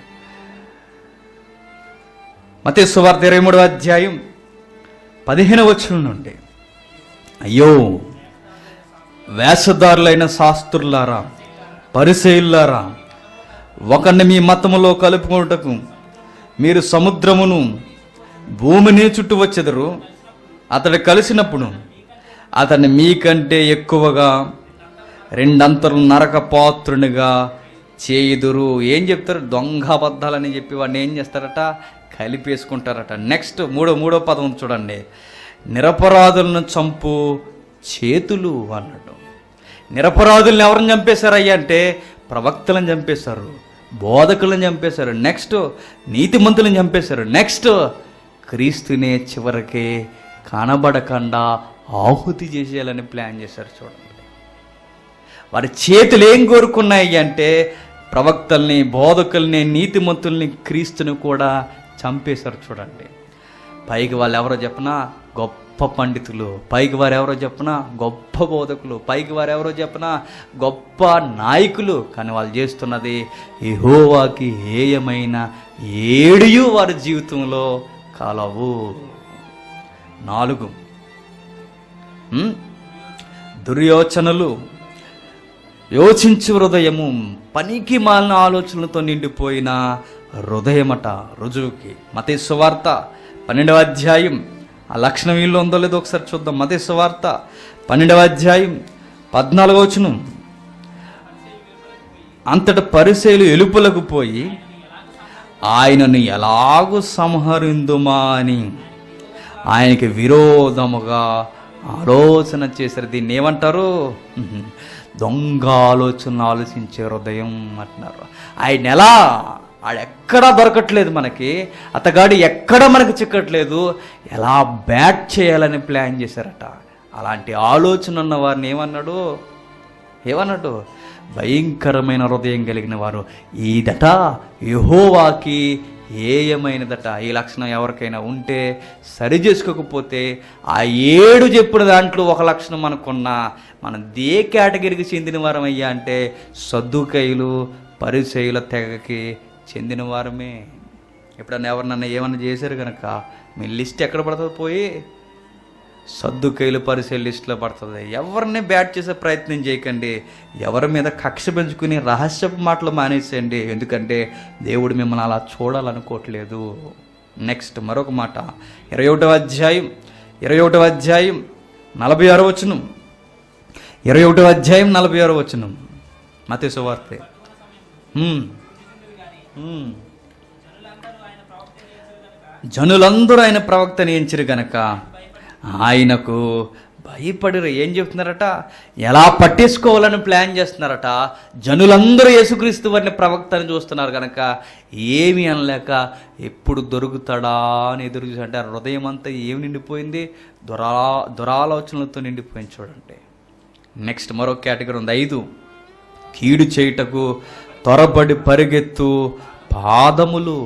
మతే సువార్త ఇరవై మూడవ అధ్యాయం పదిహేను వచ్చిన నుండి అయ్యో వేషధారులైన శాస్త్రులారా పరిశైలారా ఒకరిని మీ మతములో కలుపుకొనుటకు మీరు సముద్రమును భూమిని చుట్టూ వచ్చెదరు అతడు కలిసినప్పుడు అతన్ని మీకంటే ఎక్కువగా రెండంతలు నరక పాత్రునిగా చేయుదురు ఏం చెప్తారు దొంగ అబద్ధాలని చెప్పి వాడిని ఏం చేస్తారట కలిపేసుకుంటారట నెక్స్ట్ మూడో మూడో పదం చూడండి నిరపరాధులను చంపు చేతులు అన్నాడు నిరపరాధుల్ని ఎవరిని చంపేశారయ్యా అంటే ప్రవక్తలను చంపేశారు బోధకులను చంపేశారు నెక్స్ట్ నీతిమంతులను చంపేశారు నెక్స్ట్ క్రీస్తునే చివరికి కనబడకుండా ఆహుతి చేసేయాలని ప్లాన్ చేశారు చూడండి వారి చేతులు ఏం కోరుకున్నాయి అంటే ప్రవక్తల్ని బోధకుల్ని నీతిమంతుల్ని క్రీస్తుని కూడా చంపేశారు చూడండి పైకి వాళ్ళు ఎవరో చెప్పనా గొప్ప పండితులు పైకి వారు ఎవరో చెప్పనా గొప్ప బోధకులు పైకి వారు ఎవరో చెప్పనా గొప్ప నాయకులు కానీ వాళ్ళు చేస్తున్నది యెహోవాకి హేయమైన ఏడియు వారి జీవితంలో కలవు నాలుగు ఉమ్, దుర్యోచనలు యోచించు హృదయము పనికి మాలిన ఆలోచనలతో నిండిపోయిన హృదయమట రుజువుకి మతే సువార్త పన్నెండవ అధ్యాయం ఆ లక్షణం వీళ్ళు ఉందో లేదో ఒకసారి చూద్దాం మతే సువార్త పన్నెండవ అధ్యాయం పద్నాలుగవ వచనం అంతట పరిశైలు ఎలుపులకు పోయి ఆయనను ఎలాగూ సంహరిందుమా అని ఆయనకి విరోధముగా ఆలోచన చేశారు దీన్ని ఏమంటారు ఉహు. దొంగ ఆలోచన ఆలోచించే హృదయం అంటున్నారు ఆయన ఎలా ఆడెక్కడా దొరకట్లేదు మనకి అతగాడు ఎక్కడ మనకు చిక్కట్లేదు ఎలా బ్యాట్ చేయాలని ప్లాన్ చేశారట అలాంటి ఆలోచన ఉన్న వారిని ఏమన్నాడు ఏమన్నాడు భయంకరమైన హృదయం కలిగిన వారు ఈదట యహోవాకి ఏయమైనదట ఈ లక్షణం ఎవరికైనా ఉంటే సరి చేసుకోకపోతే ఆ ఏడు చెప్పిన దాంట్లో ఒక లక్షణం మనకున్నా మనం దే కేటగిరీకి చెందిన వారం అయ్యా అంటే సద్దుకైలు పరిచయుల తెగకి చెందిన వారమే ఎప్పుడన్నా ఎవరినన్నా ఏమన్నా చేశారు కనుక మీ లిస్ట్ ఎక్కడ పడుతుంది పోయి సర్దుకైలు పరిసే లిస్టులో పడుతుంది ఎవరిని బ్యాట్ చేసే ప్రయత్నం చేయకండి ఎవరి మీద కక్ష పెంచుకుని రహస్యపు మాటలు మానేసేయండి ఎందుకంటే దేవుడు మిమ్మల్ని అలా చూడాలనుకోవట్లేదు నెక్స్ట్ మరొక మాట ఇరవై ఒకటవ అధ్యాయం ఇరవై ఒకటవ అధ్యాయం నలభై ఆరో వచనం ఇరవై ఒకటవ అధ్యాయం నలభై ఆరో వచనం మతే సువార్తే హ్మ్. హ్మ్. జనులందరూ ఆయన ప్రవక్తని ఎంచిరు గనక ఆయనకు భయపడిరు ఏం చెప్తున్నారట ఎలా పట్టేసుకోవాలని ప్లాన్ చేస్తున్నారట జనులందరూ యేసుక్రీస్తు వారిని ప్రవక్తని చూస్తున్నారు కనుక ఏమి అనలేక ఎప్పుడు దొరుకుతాడా అని ఎదురు చూసి అంటే ఆ హృదయం అంతా ఏమి నిండిపోయింది దురా దురాలోచనలతో నిండిపోయింది చూడండి నెక్స్ట్ మరో కేటగిరీ ఉంది ఐదు కీడు చేయుటకు త్వరపడి పరిగెత్తు పాదములు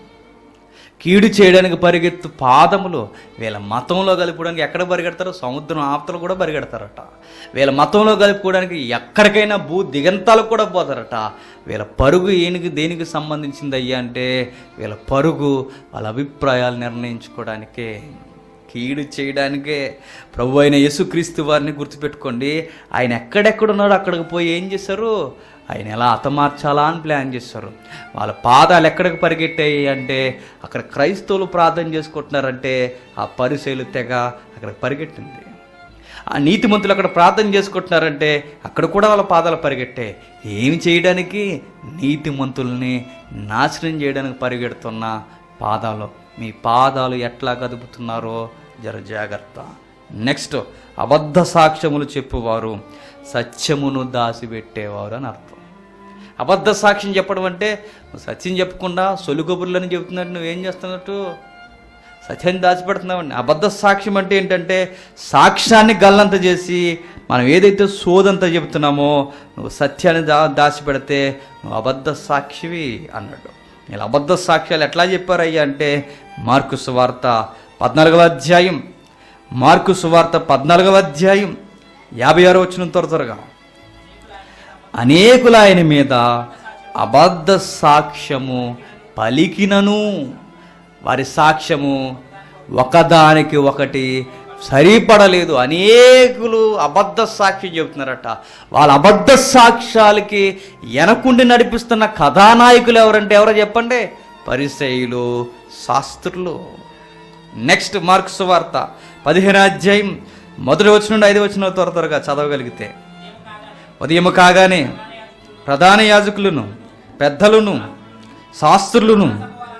కీడు చేయడానికి పరిగెత్తు పాదములు వీళ్ళ మతంలో కలుపుకోవడానికి ఎక్కడ పరిగెడతారో సముద్రం ఆప్తలు కూడా పరిగెడతారట వీళ్ళ మతంలో కలుపుకోవడానికి ఎక్కడికైనా భూ దిగంతాలకు కూడా పోతారట వీళ్ళ పరుగు ఏనికి దేనికి సంబంధించింది అయ్యా అంటే వీళ్ళ పరుగు వాళ్ళ అభిప్రాయాలు నిర్ణయించుకోవడానికే కీడు చేయడానికే ప్రభు అయిన యేసుక్రీస్తు వారిని గుర్తుపెట్టుకోండి ఆయన ఎక్కడెక్కడున్నాడో అక్కడికి పోయి ఏం చేశారు ఆయన ఎలా హతమార్చాలా అని ప్లాన్ చేస్తారు వాళ్ళ పాదాలు ఎక్కడికి పరిగెట్టాయి అంటే అక్కడ క్రైస్తవులు ప్రార్థన చేసుకుంటున్నారంటే ఆ పరిశైలు తెగ అక్కడికి పరిగెట్టింది ఆ నీతిమంతులు అక్కడ ప్రార్థన చేసుకుంటున్నారంటే అక్కడ కూడా వాళ్ళ పాదాలు పరిగెట్టే ఏమి చేయడానికి నీతిమంతుల్ని నాశనం చేయడానికి పరిగెడుతున్న పాదాలు మీ పాదాలు ఎట్లా కదుపుతున్నారో జర జాగ్రత్త నెక్స్ట్ అబద్ధ సాక్ష్యములు చెప్పువారు సత్యమును దాచిపెట్టేవారు అని అర్థం అబద్ధ సాక్ష్యం చెప్పడం అంటే నువ్వు సత్యం చెప్పకుండా సొలుగొబుర్లని చెబుతున్నట్టు నువ్వేం చేస్తున్నట్టు సత్యాన్ని దాచిపెడుతున్నామండి అబద్ధ సాక్ష్యం అంటే ఏంటంటే సాక్ష్యాన్ని గల్లంత చేసి మనం ఏదైతే సోదంతా చెబుతున్నామో నువ్వు సత్యాన్ని దా దాచిపెడితే నువ్వు అబద్ధ సాక్షివి అన్నాడు ఇలా అబద్ధ సాక్ష్యాలు ఎట్లా చెప్పారయ్యా అంటే మార్కు సువార్త పద్నాలుగవ అధ్యాయం మార్కు సువార్త పద్నాలుగవ అధ్యాయం యాభై ఆరో వచ్చిన త్వర త్వరగా అనేకుల ఆయన మీద అబద్ధ సాక్ష్యము పలికినను వారి సాక్ష్యము ఒకదానికి ఒకటి సరిపడలేదు అనేకులు అబద్ధ సాక్ష్యం చెబుతున్నారట వాళ్ళ అబద్ధ సాక్ష్యాలకి వెనకుండి నడిపిస్తున్న కథానాయకులు ఎవరంటే ఎవరో చెప్పండి పరిసయులు శాస్త్రులు నెక్స్ట్ మార్క్స్ వార్త పదిహేను అధ్యాయం మొదటి వచ్చిన నుండి ఐదు వచ్చిన త్వర త్వరగా చదవగలిగితే ఉదయం కాగానే ప్రధాన యాజకులను పెద్దలను శాస్త్రులను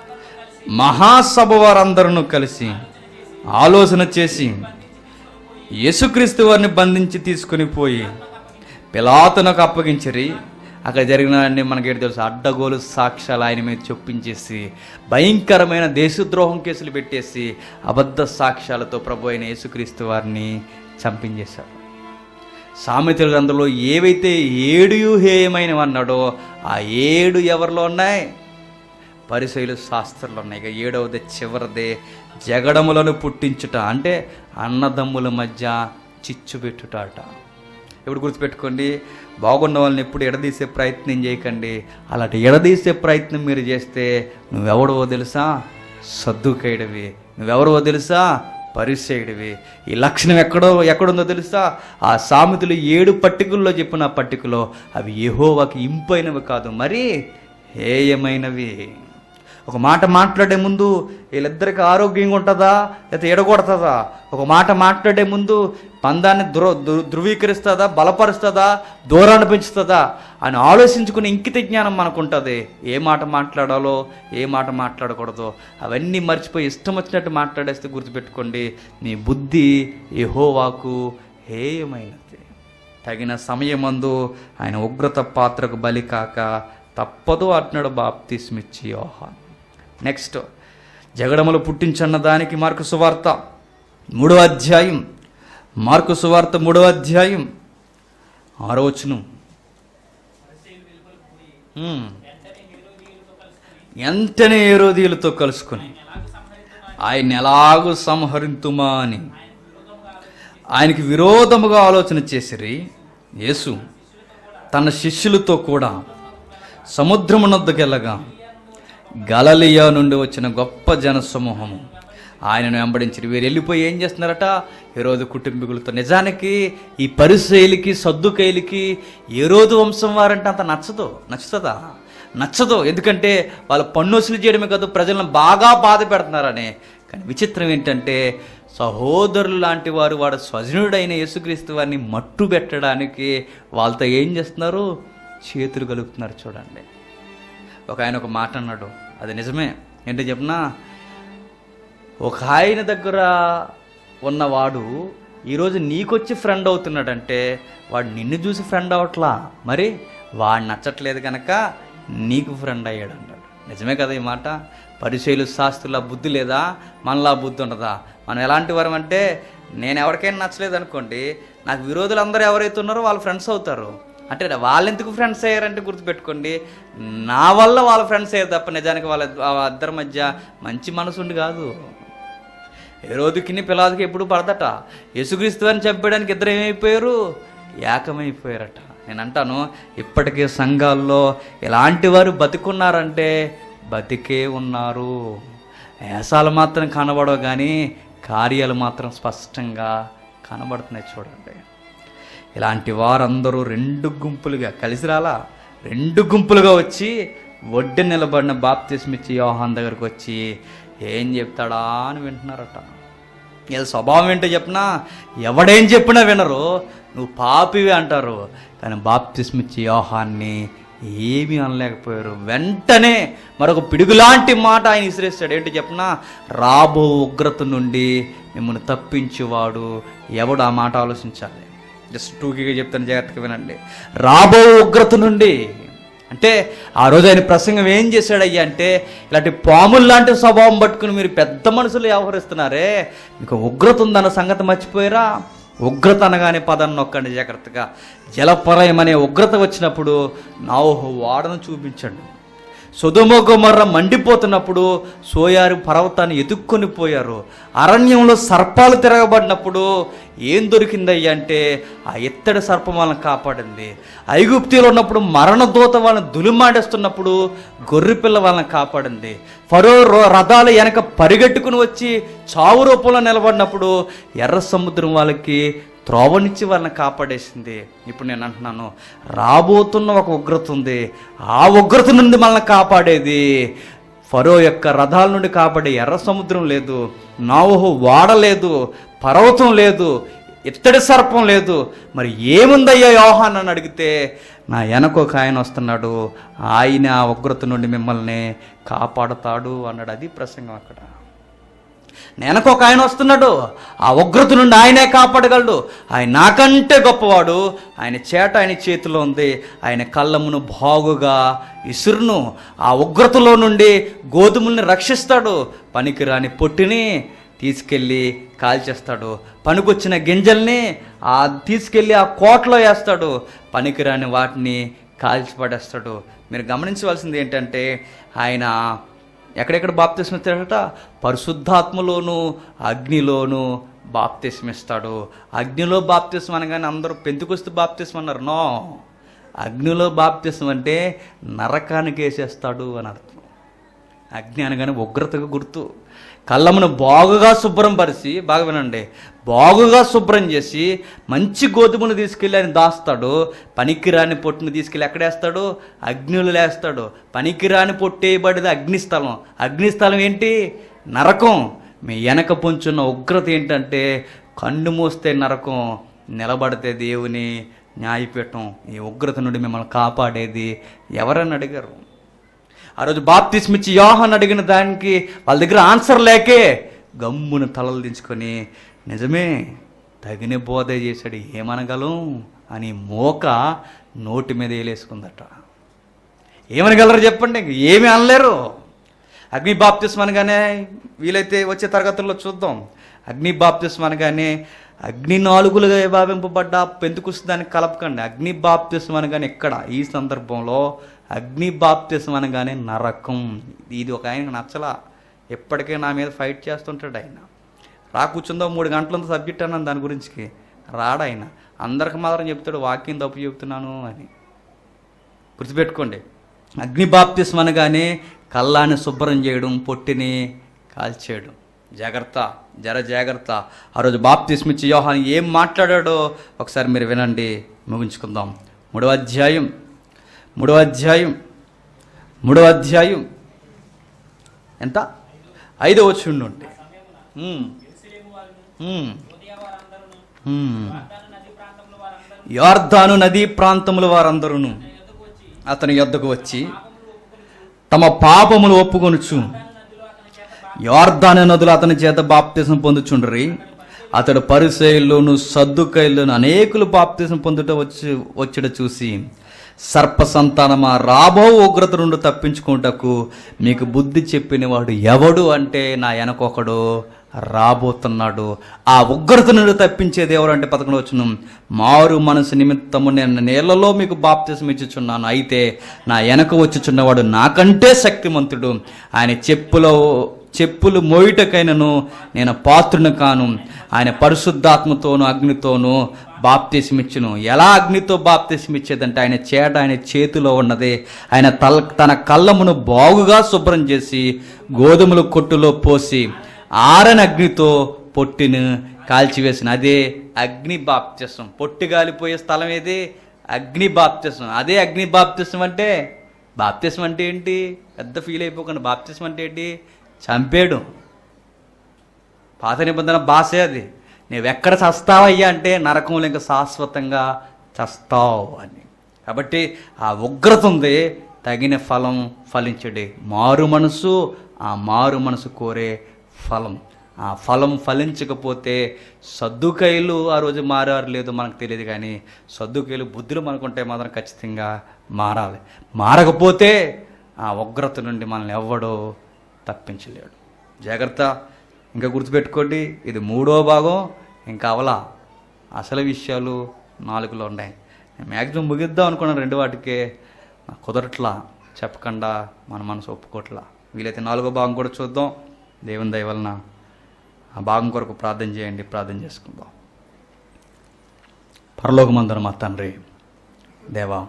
మహాసభ వారందరూ కలిసి ఆలోచన చేసి యేసుక్రీస్తు వారిని బంధించి తీసుకుని పోయి పిలాతునకు అప్పగించరి అక్కడ జరిగిన అన్ని మనకేంటి తెలుసు అడ్డగోలు సాక్ష్యాలు ఆయన మీద చొప్పించేసి భయంకరమైన దేశద్రోహం కేసులు పెట్టేసి అబద్ధ సాక్ష్యాలతో ప్రభు అయిన యేసుక్రీస్తు వారిని చంపించేశారు సామెతల గ్రంథంలో ఏవైతే ఏడు హేయమైనవి అన్నాడో ఆ ఏడు ఎవరిలో ఉన్నాయి పరిశైలు శాస్త్రాలు ఉన్నాయి ఇక ఏడవది చివరిదే జగడములను పుట్టించుట అంటే అన్నదమ్ముల మధ్య చిచ్చు పెట్టుట అట ఇప్పుడు గుర్తుపెట్టుకోండి బాగున్న వాళ్ళని ఎప్పుడు ఎడదీసే ప్రయత్నం చేయకండి అలాంటి ఎడదీసే ప్రయత్నం మీరు చేస్తే నువ్వెవడవో తెలుసా సర్దుకైడవి నువ్వెవరవో తెలుసా పరిసేయుడివి ఈ లక్షణం ఎక్కడో ఎక్కడుందో తెలుసా ఆ సామెతలు ఏడు పట్టికల్లో చెప్పిన పట్టికలో అవి యెహోవాకి ఇంపైనవి కాదు మరి హేయమైనవి ఒక మాట మాట్లాడే ముందు వీళ్ళిద్దరికి ఆరోగ్యంగా ఉంటుందా లేకపోతే ఎడగొడుతుందా ఒక మాట మాట్లాడే ముందు పందాన్ని ధృ ధృ- ధృవీకరిస్తుందా బలపరుస్తుందా దూరాన్ని పెంచుతుందా అని ఆలోచించుకునే ఇంకిత జ్ఞానం మనకు ఉంటుంది ఏ మాట మాట్లాడాలో ఏ మాట మాట్లాడకూడదో అవన్నీ మర్చిపోయి ఇష్టం వచ్చినట్టు మాట్లాడేస్తే గుర్తుపెట్టుకోండి నీ బుద్ధి యెహోవాకు హేయమైనది తగిన సమయమందు ఆయన ఉగ్రత పాత్రకు బలి కాక తప్పదు అంటున్నాడు బాప్తిస్మిచ్చి యోహాన్ నెక్స్ట్ జగడములు పుట్టించన్న దానికి మార్కు సువార్త మూడో అధ్యాయం మార్కు సువార్త మూడో అధ్యాయం ఆరో వచనం ఉమ్. వెంటనే ఏరోదీలతో కలుసుకుని ఆయన ఎలాగూ సంహరింతుమా అని ఆయనకి విరోధముగా ఆలోచన చేసిరి యేసు తన శిష్యులతో కూడా సముద్రమునొద్దకెళ్ళగా గలలియా నుండి వచ్చిన గొప్ప జనసమూహము ఆయనను వెంబడించి వీరు వెళ్ళిపోయి ఏం చేస్తున్నారట ఈరోజు కుటుంబీకులతో నిజానికి ఈ పరిశైలికి సద్దుకైలికి ఏ రోజు వంశం వారంటే అంత నచ్చదు నచ్చుతుందా నచ్చదు ఎందుకంటే వాళ్ళు పన్నుసులు చేయడమే కాదు ప్రజలను బాగా బాధ పెడుతున్నారని కానీ విచిత్రం ఏంటంటే సహోదరులు లాంటి వారు వాడు స్వజనుడైన యేసుక్రీస్తు వారిని మట్టు పెట్టడానికి వాళ్ళతో ఏం చేస్తున్నారు చేతులు కలుపుతున్నారు చూడండి ఒక ఆయన ఒక మాట అన్నాడు అది నిజమే ఏంటో చెప్పనా ఒక ఆయన దగ్గర ఉన్నవాడు ఈరోజు నీకొచ్చి ఫ్రెండ్ అవుతున్నాడంటే వాడు నిన్ను చూసి ఫ్రెండ్ అవట్లా మరి వాడు నచ్చట్లేదు కనుక నీకు ఫ్రెండ్ అయ్యాడు అన్నాడు నిజమే కదా ఈ మాట పరిచయలు శాస్త్రుల బుద్ధి లేదా మనలా బుద్ధి ఉండదా మనం ఎలాంటి వారం అంటే నేను ఎవరికైనా నచ్చలేదు అనుకోండి నాకు విరోధులు అందరూ ఎవరైతే ఉన్నారో వాళ్ళు ఫ్రెండ్స్ అవుతారు అంటే వాళ్ళు ఎందుకు ఫ్రెండ్స్ అయ్యారంటే గుర్తుపెట్టుకోండి నా వల్ల వాళ్ళ ఫ్రెండ్స్ అయ్యారు తప్ప నిజానికి వాళ్ళ వాళ్ళ ఇద్దరి మధ్య మంచి మనసు ఉండి కాదు ఏ రోజుకి పిల్లాదికి ఎప్పుడు పడదట యేసుక్రీస్తు అని చెప్పడానికి ఇద్దరు ఏమైపోయారు ఏకమైపోయారట నేను అంటాను ఇప్పటికే సంఘాల్లో ఇలాంటి వారు బతికున్నారంటే బతికే ఉన్నారు వేసాలు మాత్రం కనబడవు కానీ కార్యాలు మాత్రం స్పష్టంగా కనబడుతున్నాయి చూడండి ఇలాంటి వారందరూ రెండు గుంపులుగా కలిసి రాలా రెండు గుంపులుగా వచ్చి ఒడ్డు నిలబడిన బాప్తిస్మిచ్చి యోహాన్ దగ్గరకు వచ్చి ఏం చెప్తాడా అని వింటున్నారట ఇది స్వభావం ఏంటో చెప్పినా ఎవడేం చెప్పినా వినరు నువ్వు పాపివి అంటారు కానీ బాప్తిస్మిచ్చి యోహాన్ని ఏమీ అనలేకపోయారు వెంటనే మరొక పిడుగులాంటి మాట ఆయన విసిరేస్తాడు ఏంటో చెప్పినా రాబో ఉగ్రత నుండి మిమ్మల్ని తప్పించేవాడు ఎవడు ఆ మాట ఆలోచించాలి జస్ట్ టూకీగా చెప్తాను జాగ్రత్తగా వినండి రాబో ఉగ్రత నుండి అంటే ఆ రోజు ఆయన ప్రసంగం ఏం చేశాడయ్యా అంటే ఇలాంటి పాములు లాంటి స్వభావం పట్టుకుని మీరు పెద్ద మనుషులు వ్యవహరిస్తున్నారే మీకు ఉగ్రత ఉందన్న సంగతి మర్చిపోయారా ఉగ్రత అనగానే పదాన్ని నొక్కండి జాగ్రత్తగా జలపరయం అనే ఉగ్రత వచ్చినప్పుడు నాహు వాడను చూపించండి సుధుమ గుమర్ర మండిపోతున్నప్పుడు సోయారు పర్వతాన్ని ఎదుక్కొని పోయారు అరణ్యంలో సర్పాలు తిరగబడినప్పుడు ఏం దొరికిందయ్యా అంటే ఆ ఎత్తడి సర్పం వాళ్ళని కాపాడింది ఐగుప్తిలో ఉన్నప్పుడు మరణదూత వాళ్ళని దులిమాడేస్తున్నప్పుడు గొర్రెపిల్ల వాళ్ళని కాపాడింది ఫరో రో- రథాలు వెనక పరిగెట్టుకుని వచ్చి చావు రూపంలో నిలబడినప్పుడు ఎర్ర సముద్రం వాళ్ళకి త్రోవనిచ్చి వాళ్ళని కాపాడేసింది ఇప్పుడు నేను అంటున్నాను రాబోతున్న ఒక ఉగ్రత ఉంది ఆ ఉగ్రత నుండి మనల్ని కాపాడేది ఫరో యొక్క రథాల నుండి కాపాడే ఎర్ర సముద్రం లేదు నావహు వాడ లేదు పర్వతం లేదు ఇత్తడి సర్పం లేదు మరి ఏముందయ్యా యోహాన్ అని అడిగితే నా వెనక ఒక ఆయన వస్తున్నాడు ఆయన ఆ ఉగ్రత నుండి మిమ్మల్ని కాపాడతాడు అన్నాడు అది ప్రసంగం అక్కడ వెనక ఒక ఆయన వస్తున్నాడు ఆ ఉగ్రత నుండి ఆయనే కాపాడగలడు ఆయన నాకంటే గొప్పవాడు ఆయన చేట ఆయన చేతిలో ఉంది ఆయన కళ్ళమును బాగుగా ఇసురును ఆ ఉగ్రతలో నుండి గోధుమల్ని రక్షిస్తాడు పనికిరాని పొట్టిని తీసుకెళ్ళి కాల్చేస్తాడు పనికొచ్చిన గింజల్ని ఆ తీసుకెళ్ళి ఆ కోటలో వేస్తాడు పనికిరాని వాటిని కాల్చి పడేస్తాడు మీరు గమనించవలసింది ఏంటంటే ఆయన ఎక్కడెక్కడ బాప్తిస్మ ఇస్తాడట పరిశుద్ధాత్మలోను అగ్నిలోను బాప్తిస్మ ఇస్తాడు అగ్నిలో బాప్తిస్మ అనగానే అందరూ పెంతుకొస్తూ బాప్తిస్మ అన్నారు నో అగ్నిలో బాప్తిస్మ అంటే నరకానికి వేసేస్తాడు అని అర్థం అగ్ని అనగానే ఉగ్రతగా గుర్తు కళ్ళమును బాగుగా శుభ్రం పరిచి బాగా వినండి బాగుగా శుభ్రం చేసి మంచి గోధుమలు తీసుకెళ్ళి ఆయన దాస్తాడు పనికిరాని పొట్టును తీసుకెళ్ళి ఎక్కడేస్తాడు అగ్నిలో లేస్తాడు పనికిరాని పొట్టేయబడిది అగ్నిస్థలం అగ్నిస్థలం ఏంటి నరకం మీ వెనక పొంచున్న ఉగ్రత ఏంటంటే కన్ను మూస్తే నరకం నిలబడితే దేవుని న్యాయపీఠం ఈ ఉగ్రత నుండి మిమ్మల్ని కాపాడేది ఎవరని అడిగారు ఆ రోజు బాప్తిస్మిచ్చి యోహాన్ అడిగిన దానికి వాళ్ళ దగ్గర ఆన్సర్ లేకే గమ్మున తలలు దించుకొని నిజమే తగిన బోధ చేశాడు ఏమనగలం అని మోక నోటి మీద వేలేసుకుందట ఏమనగలరు చెప్పండి ఏమి అనలేరు అగ్ని బాప్తిస్మ అనగానే వీలైతే వచ్చే తరగతుల్లో చూద్దాం అగ్ని బాప్తిస్మ అనగానే అగ్ని నాలుగులుగా విభావింపబడ్డ పెంతుకుస్తు దానికి కలపకండి అగ్ని బాప్తిస్మ అనగానే ఇక్కడ ఈ సందర్భంలో అగ్ని బాప్తిస్మ అనగానే నరకం ఇది ఒక ఆయనకు నచ్చలా ఎప్పటికే నా మీద ఫైట్ చేస్తుంటాడు ఆయన రా కూర్చుందో మూడు గంటలంత సబ్జెక్ట్ అన్నాను దాని గురించి రాడాయన అందరికి మాత్రం చెప్తాడు వాక్యం తప్పు చెప్తున్నాను అని గుర్తుపెట్టుకోండి అగ్ని బాప్తిస్మ అనగానే కళ్ళాన్ని శుభ్రం చేయడం పొట్టిని కాల్చేయడం జాగ్రత్త జర జాగ్రత్త ఆ రోజు బాప్తిస్మిచ్చి యోహాన్ ఏం మాట్లాడాడో ఒకసారి మీరు వినండి ముగించుకుందాం మూడవ అధ్యాయం మూడవ అధ్యాయం మూడవ అధ్యాయం ఎంత ఐదో వచ్చి ఉండి యార్దాను నదీ ప్రాంతముల వారందరూ అతని యొద్దకు వచ్చి తమ పాపములు ఒప్పుకొనుచు యార్దాను నదులు అతని చేత బాప్తిసం పొందుచుండ్రి అతడు పరిసైల్లోను సద్దుకైల్లోను అనేకులు బాప్తిసం పొందుట వచ్చి వచ్చుట చూసి సర్ప సంతానమా రాబో ఉగ్రత నుండి తప్పించుకుంటకు మీకు బుద్ధి చెప్పిన వాడు ఎవడు అంటే నా వెనకొకడు రాబోతున్నాడు ఆ ఉగ్రత నుండి తప్పించేది ఎవరు అంటే పదకొండు వచ్చును మారు మనసు నిమిత్తము నేను నేలలో మీకు బాప్తిసం ఇచ్చుచున్నాను అయితే నా వెనక వచ్చుచున్నవాడు నాకంటే శక్తిమంతుడు ఆయన చెప్పులో చెప్పులు మోయుటకైనను నేను పాత్రుని కాను ఆయన పరిశుద్ధాత్మతోను అగ్నితోను బాప్తిసమిచ్చును ఎలా అగ్నితో బాప్తిసమిచ్చేదంటే ఆయన చేట ఆయన చేతిలో ఉన్నది ఆయన తల తన కళ్ళమును బాగుగా శుభ్రం చేసి గోధుమల కొట్టులో పోసి ఆరని అగ్నితో పొట్టిని కాల్చివేసిన అదే అగ్ని బాప్తిసం పొట్టి గాలిపోయే స్థలం ఏది అగ్ని బాప్తిసం అదే అగ్ని బాప్తిసం అంటే బాప్తిసం అంటే ఏంటి పెద్ద ఫీల్ అయిపోకుండా బాప్తిసం అంటే ఏంటి చంపేయడం పాత నిబంధన భాషే అది నువ్వెక్కడ చస్తావయ్యా అంటే నరకంలో ఇంకా శాశ్వతంగా చస్తావు అని కాబట్టి ఆ ఉగ్రత ఉంది తగిన ఫలం ఫలించడే మారు మనసు ఆ మారు మనసు కోరే ఫలం ఆ ఫలం ఫలించకపోతే సద్దుకైలు ఆ రోజు మారారు లేదో మనకు తెలియదు కానీ సద్దుకైలు బుద్ధులు మనకుంటే మాత్రం ఖచ్చితంగా మారాలి మారకపోతే ఆ ఉగ్రత నుండి మనల్ని ఎవ్వడో తప్పించలేడు జాగ్రత్త ఇంకా గుర్తుపెట్టుకోండి ఇది మూడో భాగం ఇంకా అవలా అసలు విషయాలు నాలుగులో ఉన్నాయి నేను మ్యాక్సిమం ముగిద్దాం అనుకున్నాను రెండు వాటికే నాకు కుదరట్లా చెప్పకుండా మన మనసు ఒప్పుకోట్లా వీలైతే నాలుగో భాగం కూడా చూద్దాం దేవుని దయ వలన ఆ భాగం కొరకు ప్రార్థన చేయండి ప్రార్థన చేసుకుందాం పరలోకమందరం మా తండ్రి దేవా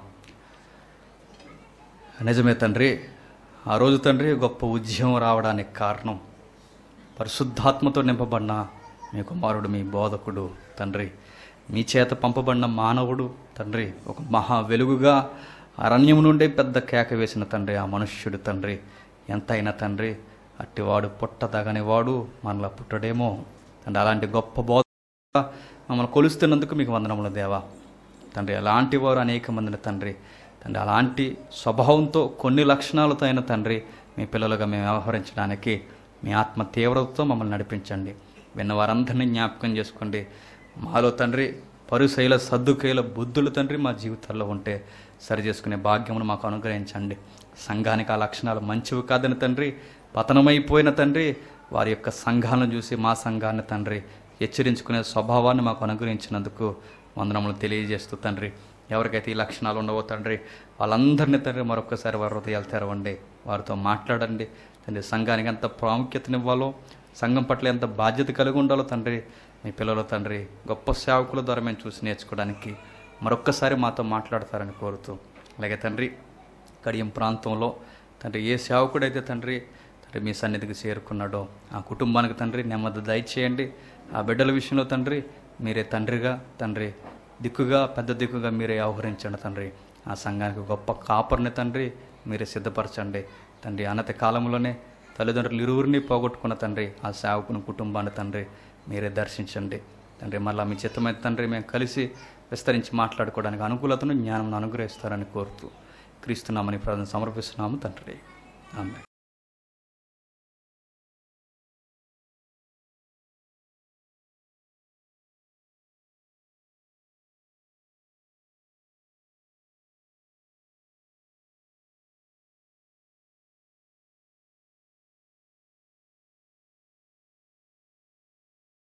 నిజమే తండ్రి ఆ రోజు తండ్రి గొప్ప ఉద్యమం రావడానికి కారణం పరిశుద్ధాత్మతో నింపబడిన మీ కుమారుడు మీ బోధకుడు తండ్రి మీ చేత పంపబడిన మానవుడు తండ్రి ఒక మహా వెలుగుగా అరణ్యం నుండే పెద్ద కేక వేసిన తండ్రి ఆ మనుష్యుడు తండ్రి ఎంతైనా తండ్రి అట్టివాడు పుట్టదగని వాడు మనలా పుట్టడేమో తండ్రి అలాంటి గొప్ప బోధ మమ్మల్ని కొలుస్తున్నందుకు మీకు వందనములు దేవా తండ్రి అలాంటి వారు అనేక మందిని తండ్రి తండ్రి అలాంటి స్వభావంతో కొన్ని లక్షణాలతో అయిన తండ్రి మీ పిల్లలుగా మేము వ్యవహరించడానికి మీ ఆత్మ తీవ్రతతో మమ్మల్ని నడిపించండి విన్న వారందరినీ జ్ఞాపకం చేసుకోండి మాలో తండ్రి పరుశైల సర్దుకైల బుద్ధులు తండ్రి మా జీవితాల్లో ఉంటే సరి చేసుకునే భాగ్యమును మాకు అనుగ్రహించండి సంఘానికి ఆ లక్షణాలు మంచివి కాదని తండ్రి పతనమైపోయిన తండ్రి వారి యొక్క సంఘాలను చూసి మా సంఘాన్ని తండ్రి హెచ్చరించుకునే స్వభావాన్ని మాకు అనుగ్రహించినందుకు వందనములు తెలియజేస్తూ తండ్రి ఎవరికైతే ఈ లక్షణాలు ఉండవో తండ్రి వాళ్ళందరినీ తండ్రి మరొకసారి వారి హృదయాలు తెరవండి వారితో మాట్లాడండి తండ్రి సంఘానికి ఎంత ప్రాముఖ్యతనివ్వాలో సంఘం పట్ల ఎంత బాధ్యత కలిగి ఉండాలో తండ్రి మీ పిల్లలు తండ్రి గొప్ప సేవకుల ద్వారా మేము చూసి నేర్చుకోవడానికి మరొక్కసారి మాతో మాట్లాడతారని కోరుతూ అలాగే తండ్రి కడియం ప్రాంతంలో తండ్రి ఏ సేవకుడైతే తండ్రి తండ్రి మీ సన్నిధికి చేరుకున్నాడో ఆ కుటుంబానికి తండ్రి నెమ్మది దయచేయండి ఆ బిడ్డల విషయంలో తండ్రి మీరే తండ్రిగా తండ్రి దిక్కుగా పెద్ద దిక్కుగా మీరే వ్యవహరించండి తండ్రి ఆ సంఘానికి గొప్ప కాపర్ని తండ్రి మీరే సిద్ధపరచండి తండ్రి అనతి కాలంలోనే తల్లిదండ్రులు ఇరువురిని పోగొట్టుకున్న తండ్రి ఆ సేవకుని కుటుంబాన్ని తండ్రి మీరే దర్శించండి తండ్రి మళ్ళీ మీ చిత్తమైన తండ్రి మేము కలిసి విస్తరించి మాట్లాడుకోవడానికి అనుకూలతను జ్ఞానం అనుగ్రహిస్తారని కోరుతూ క్రీస్తునామని ప్రార్థన సమర్పిస్తున్నాము తండ్రి ఆమె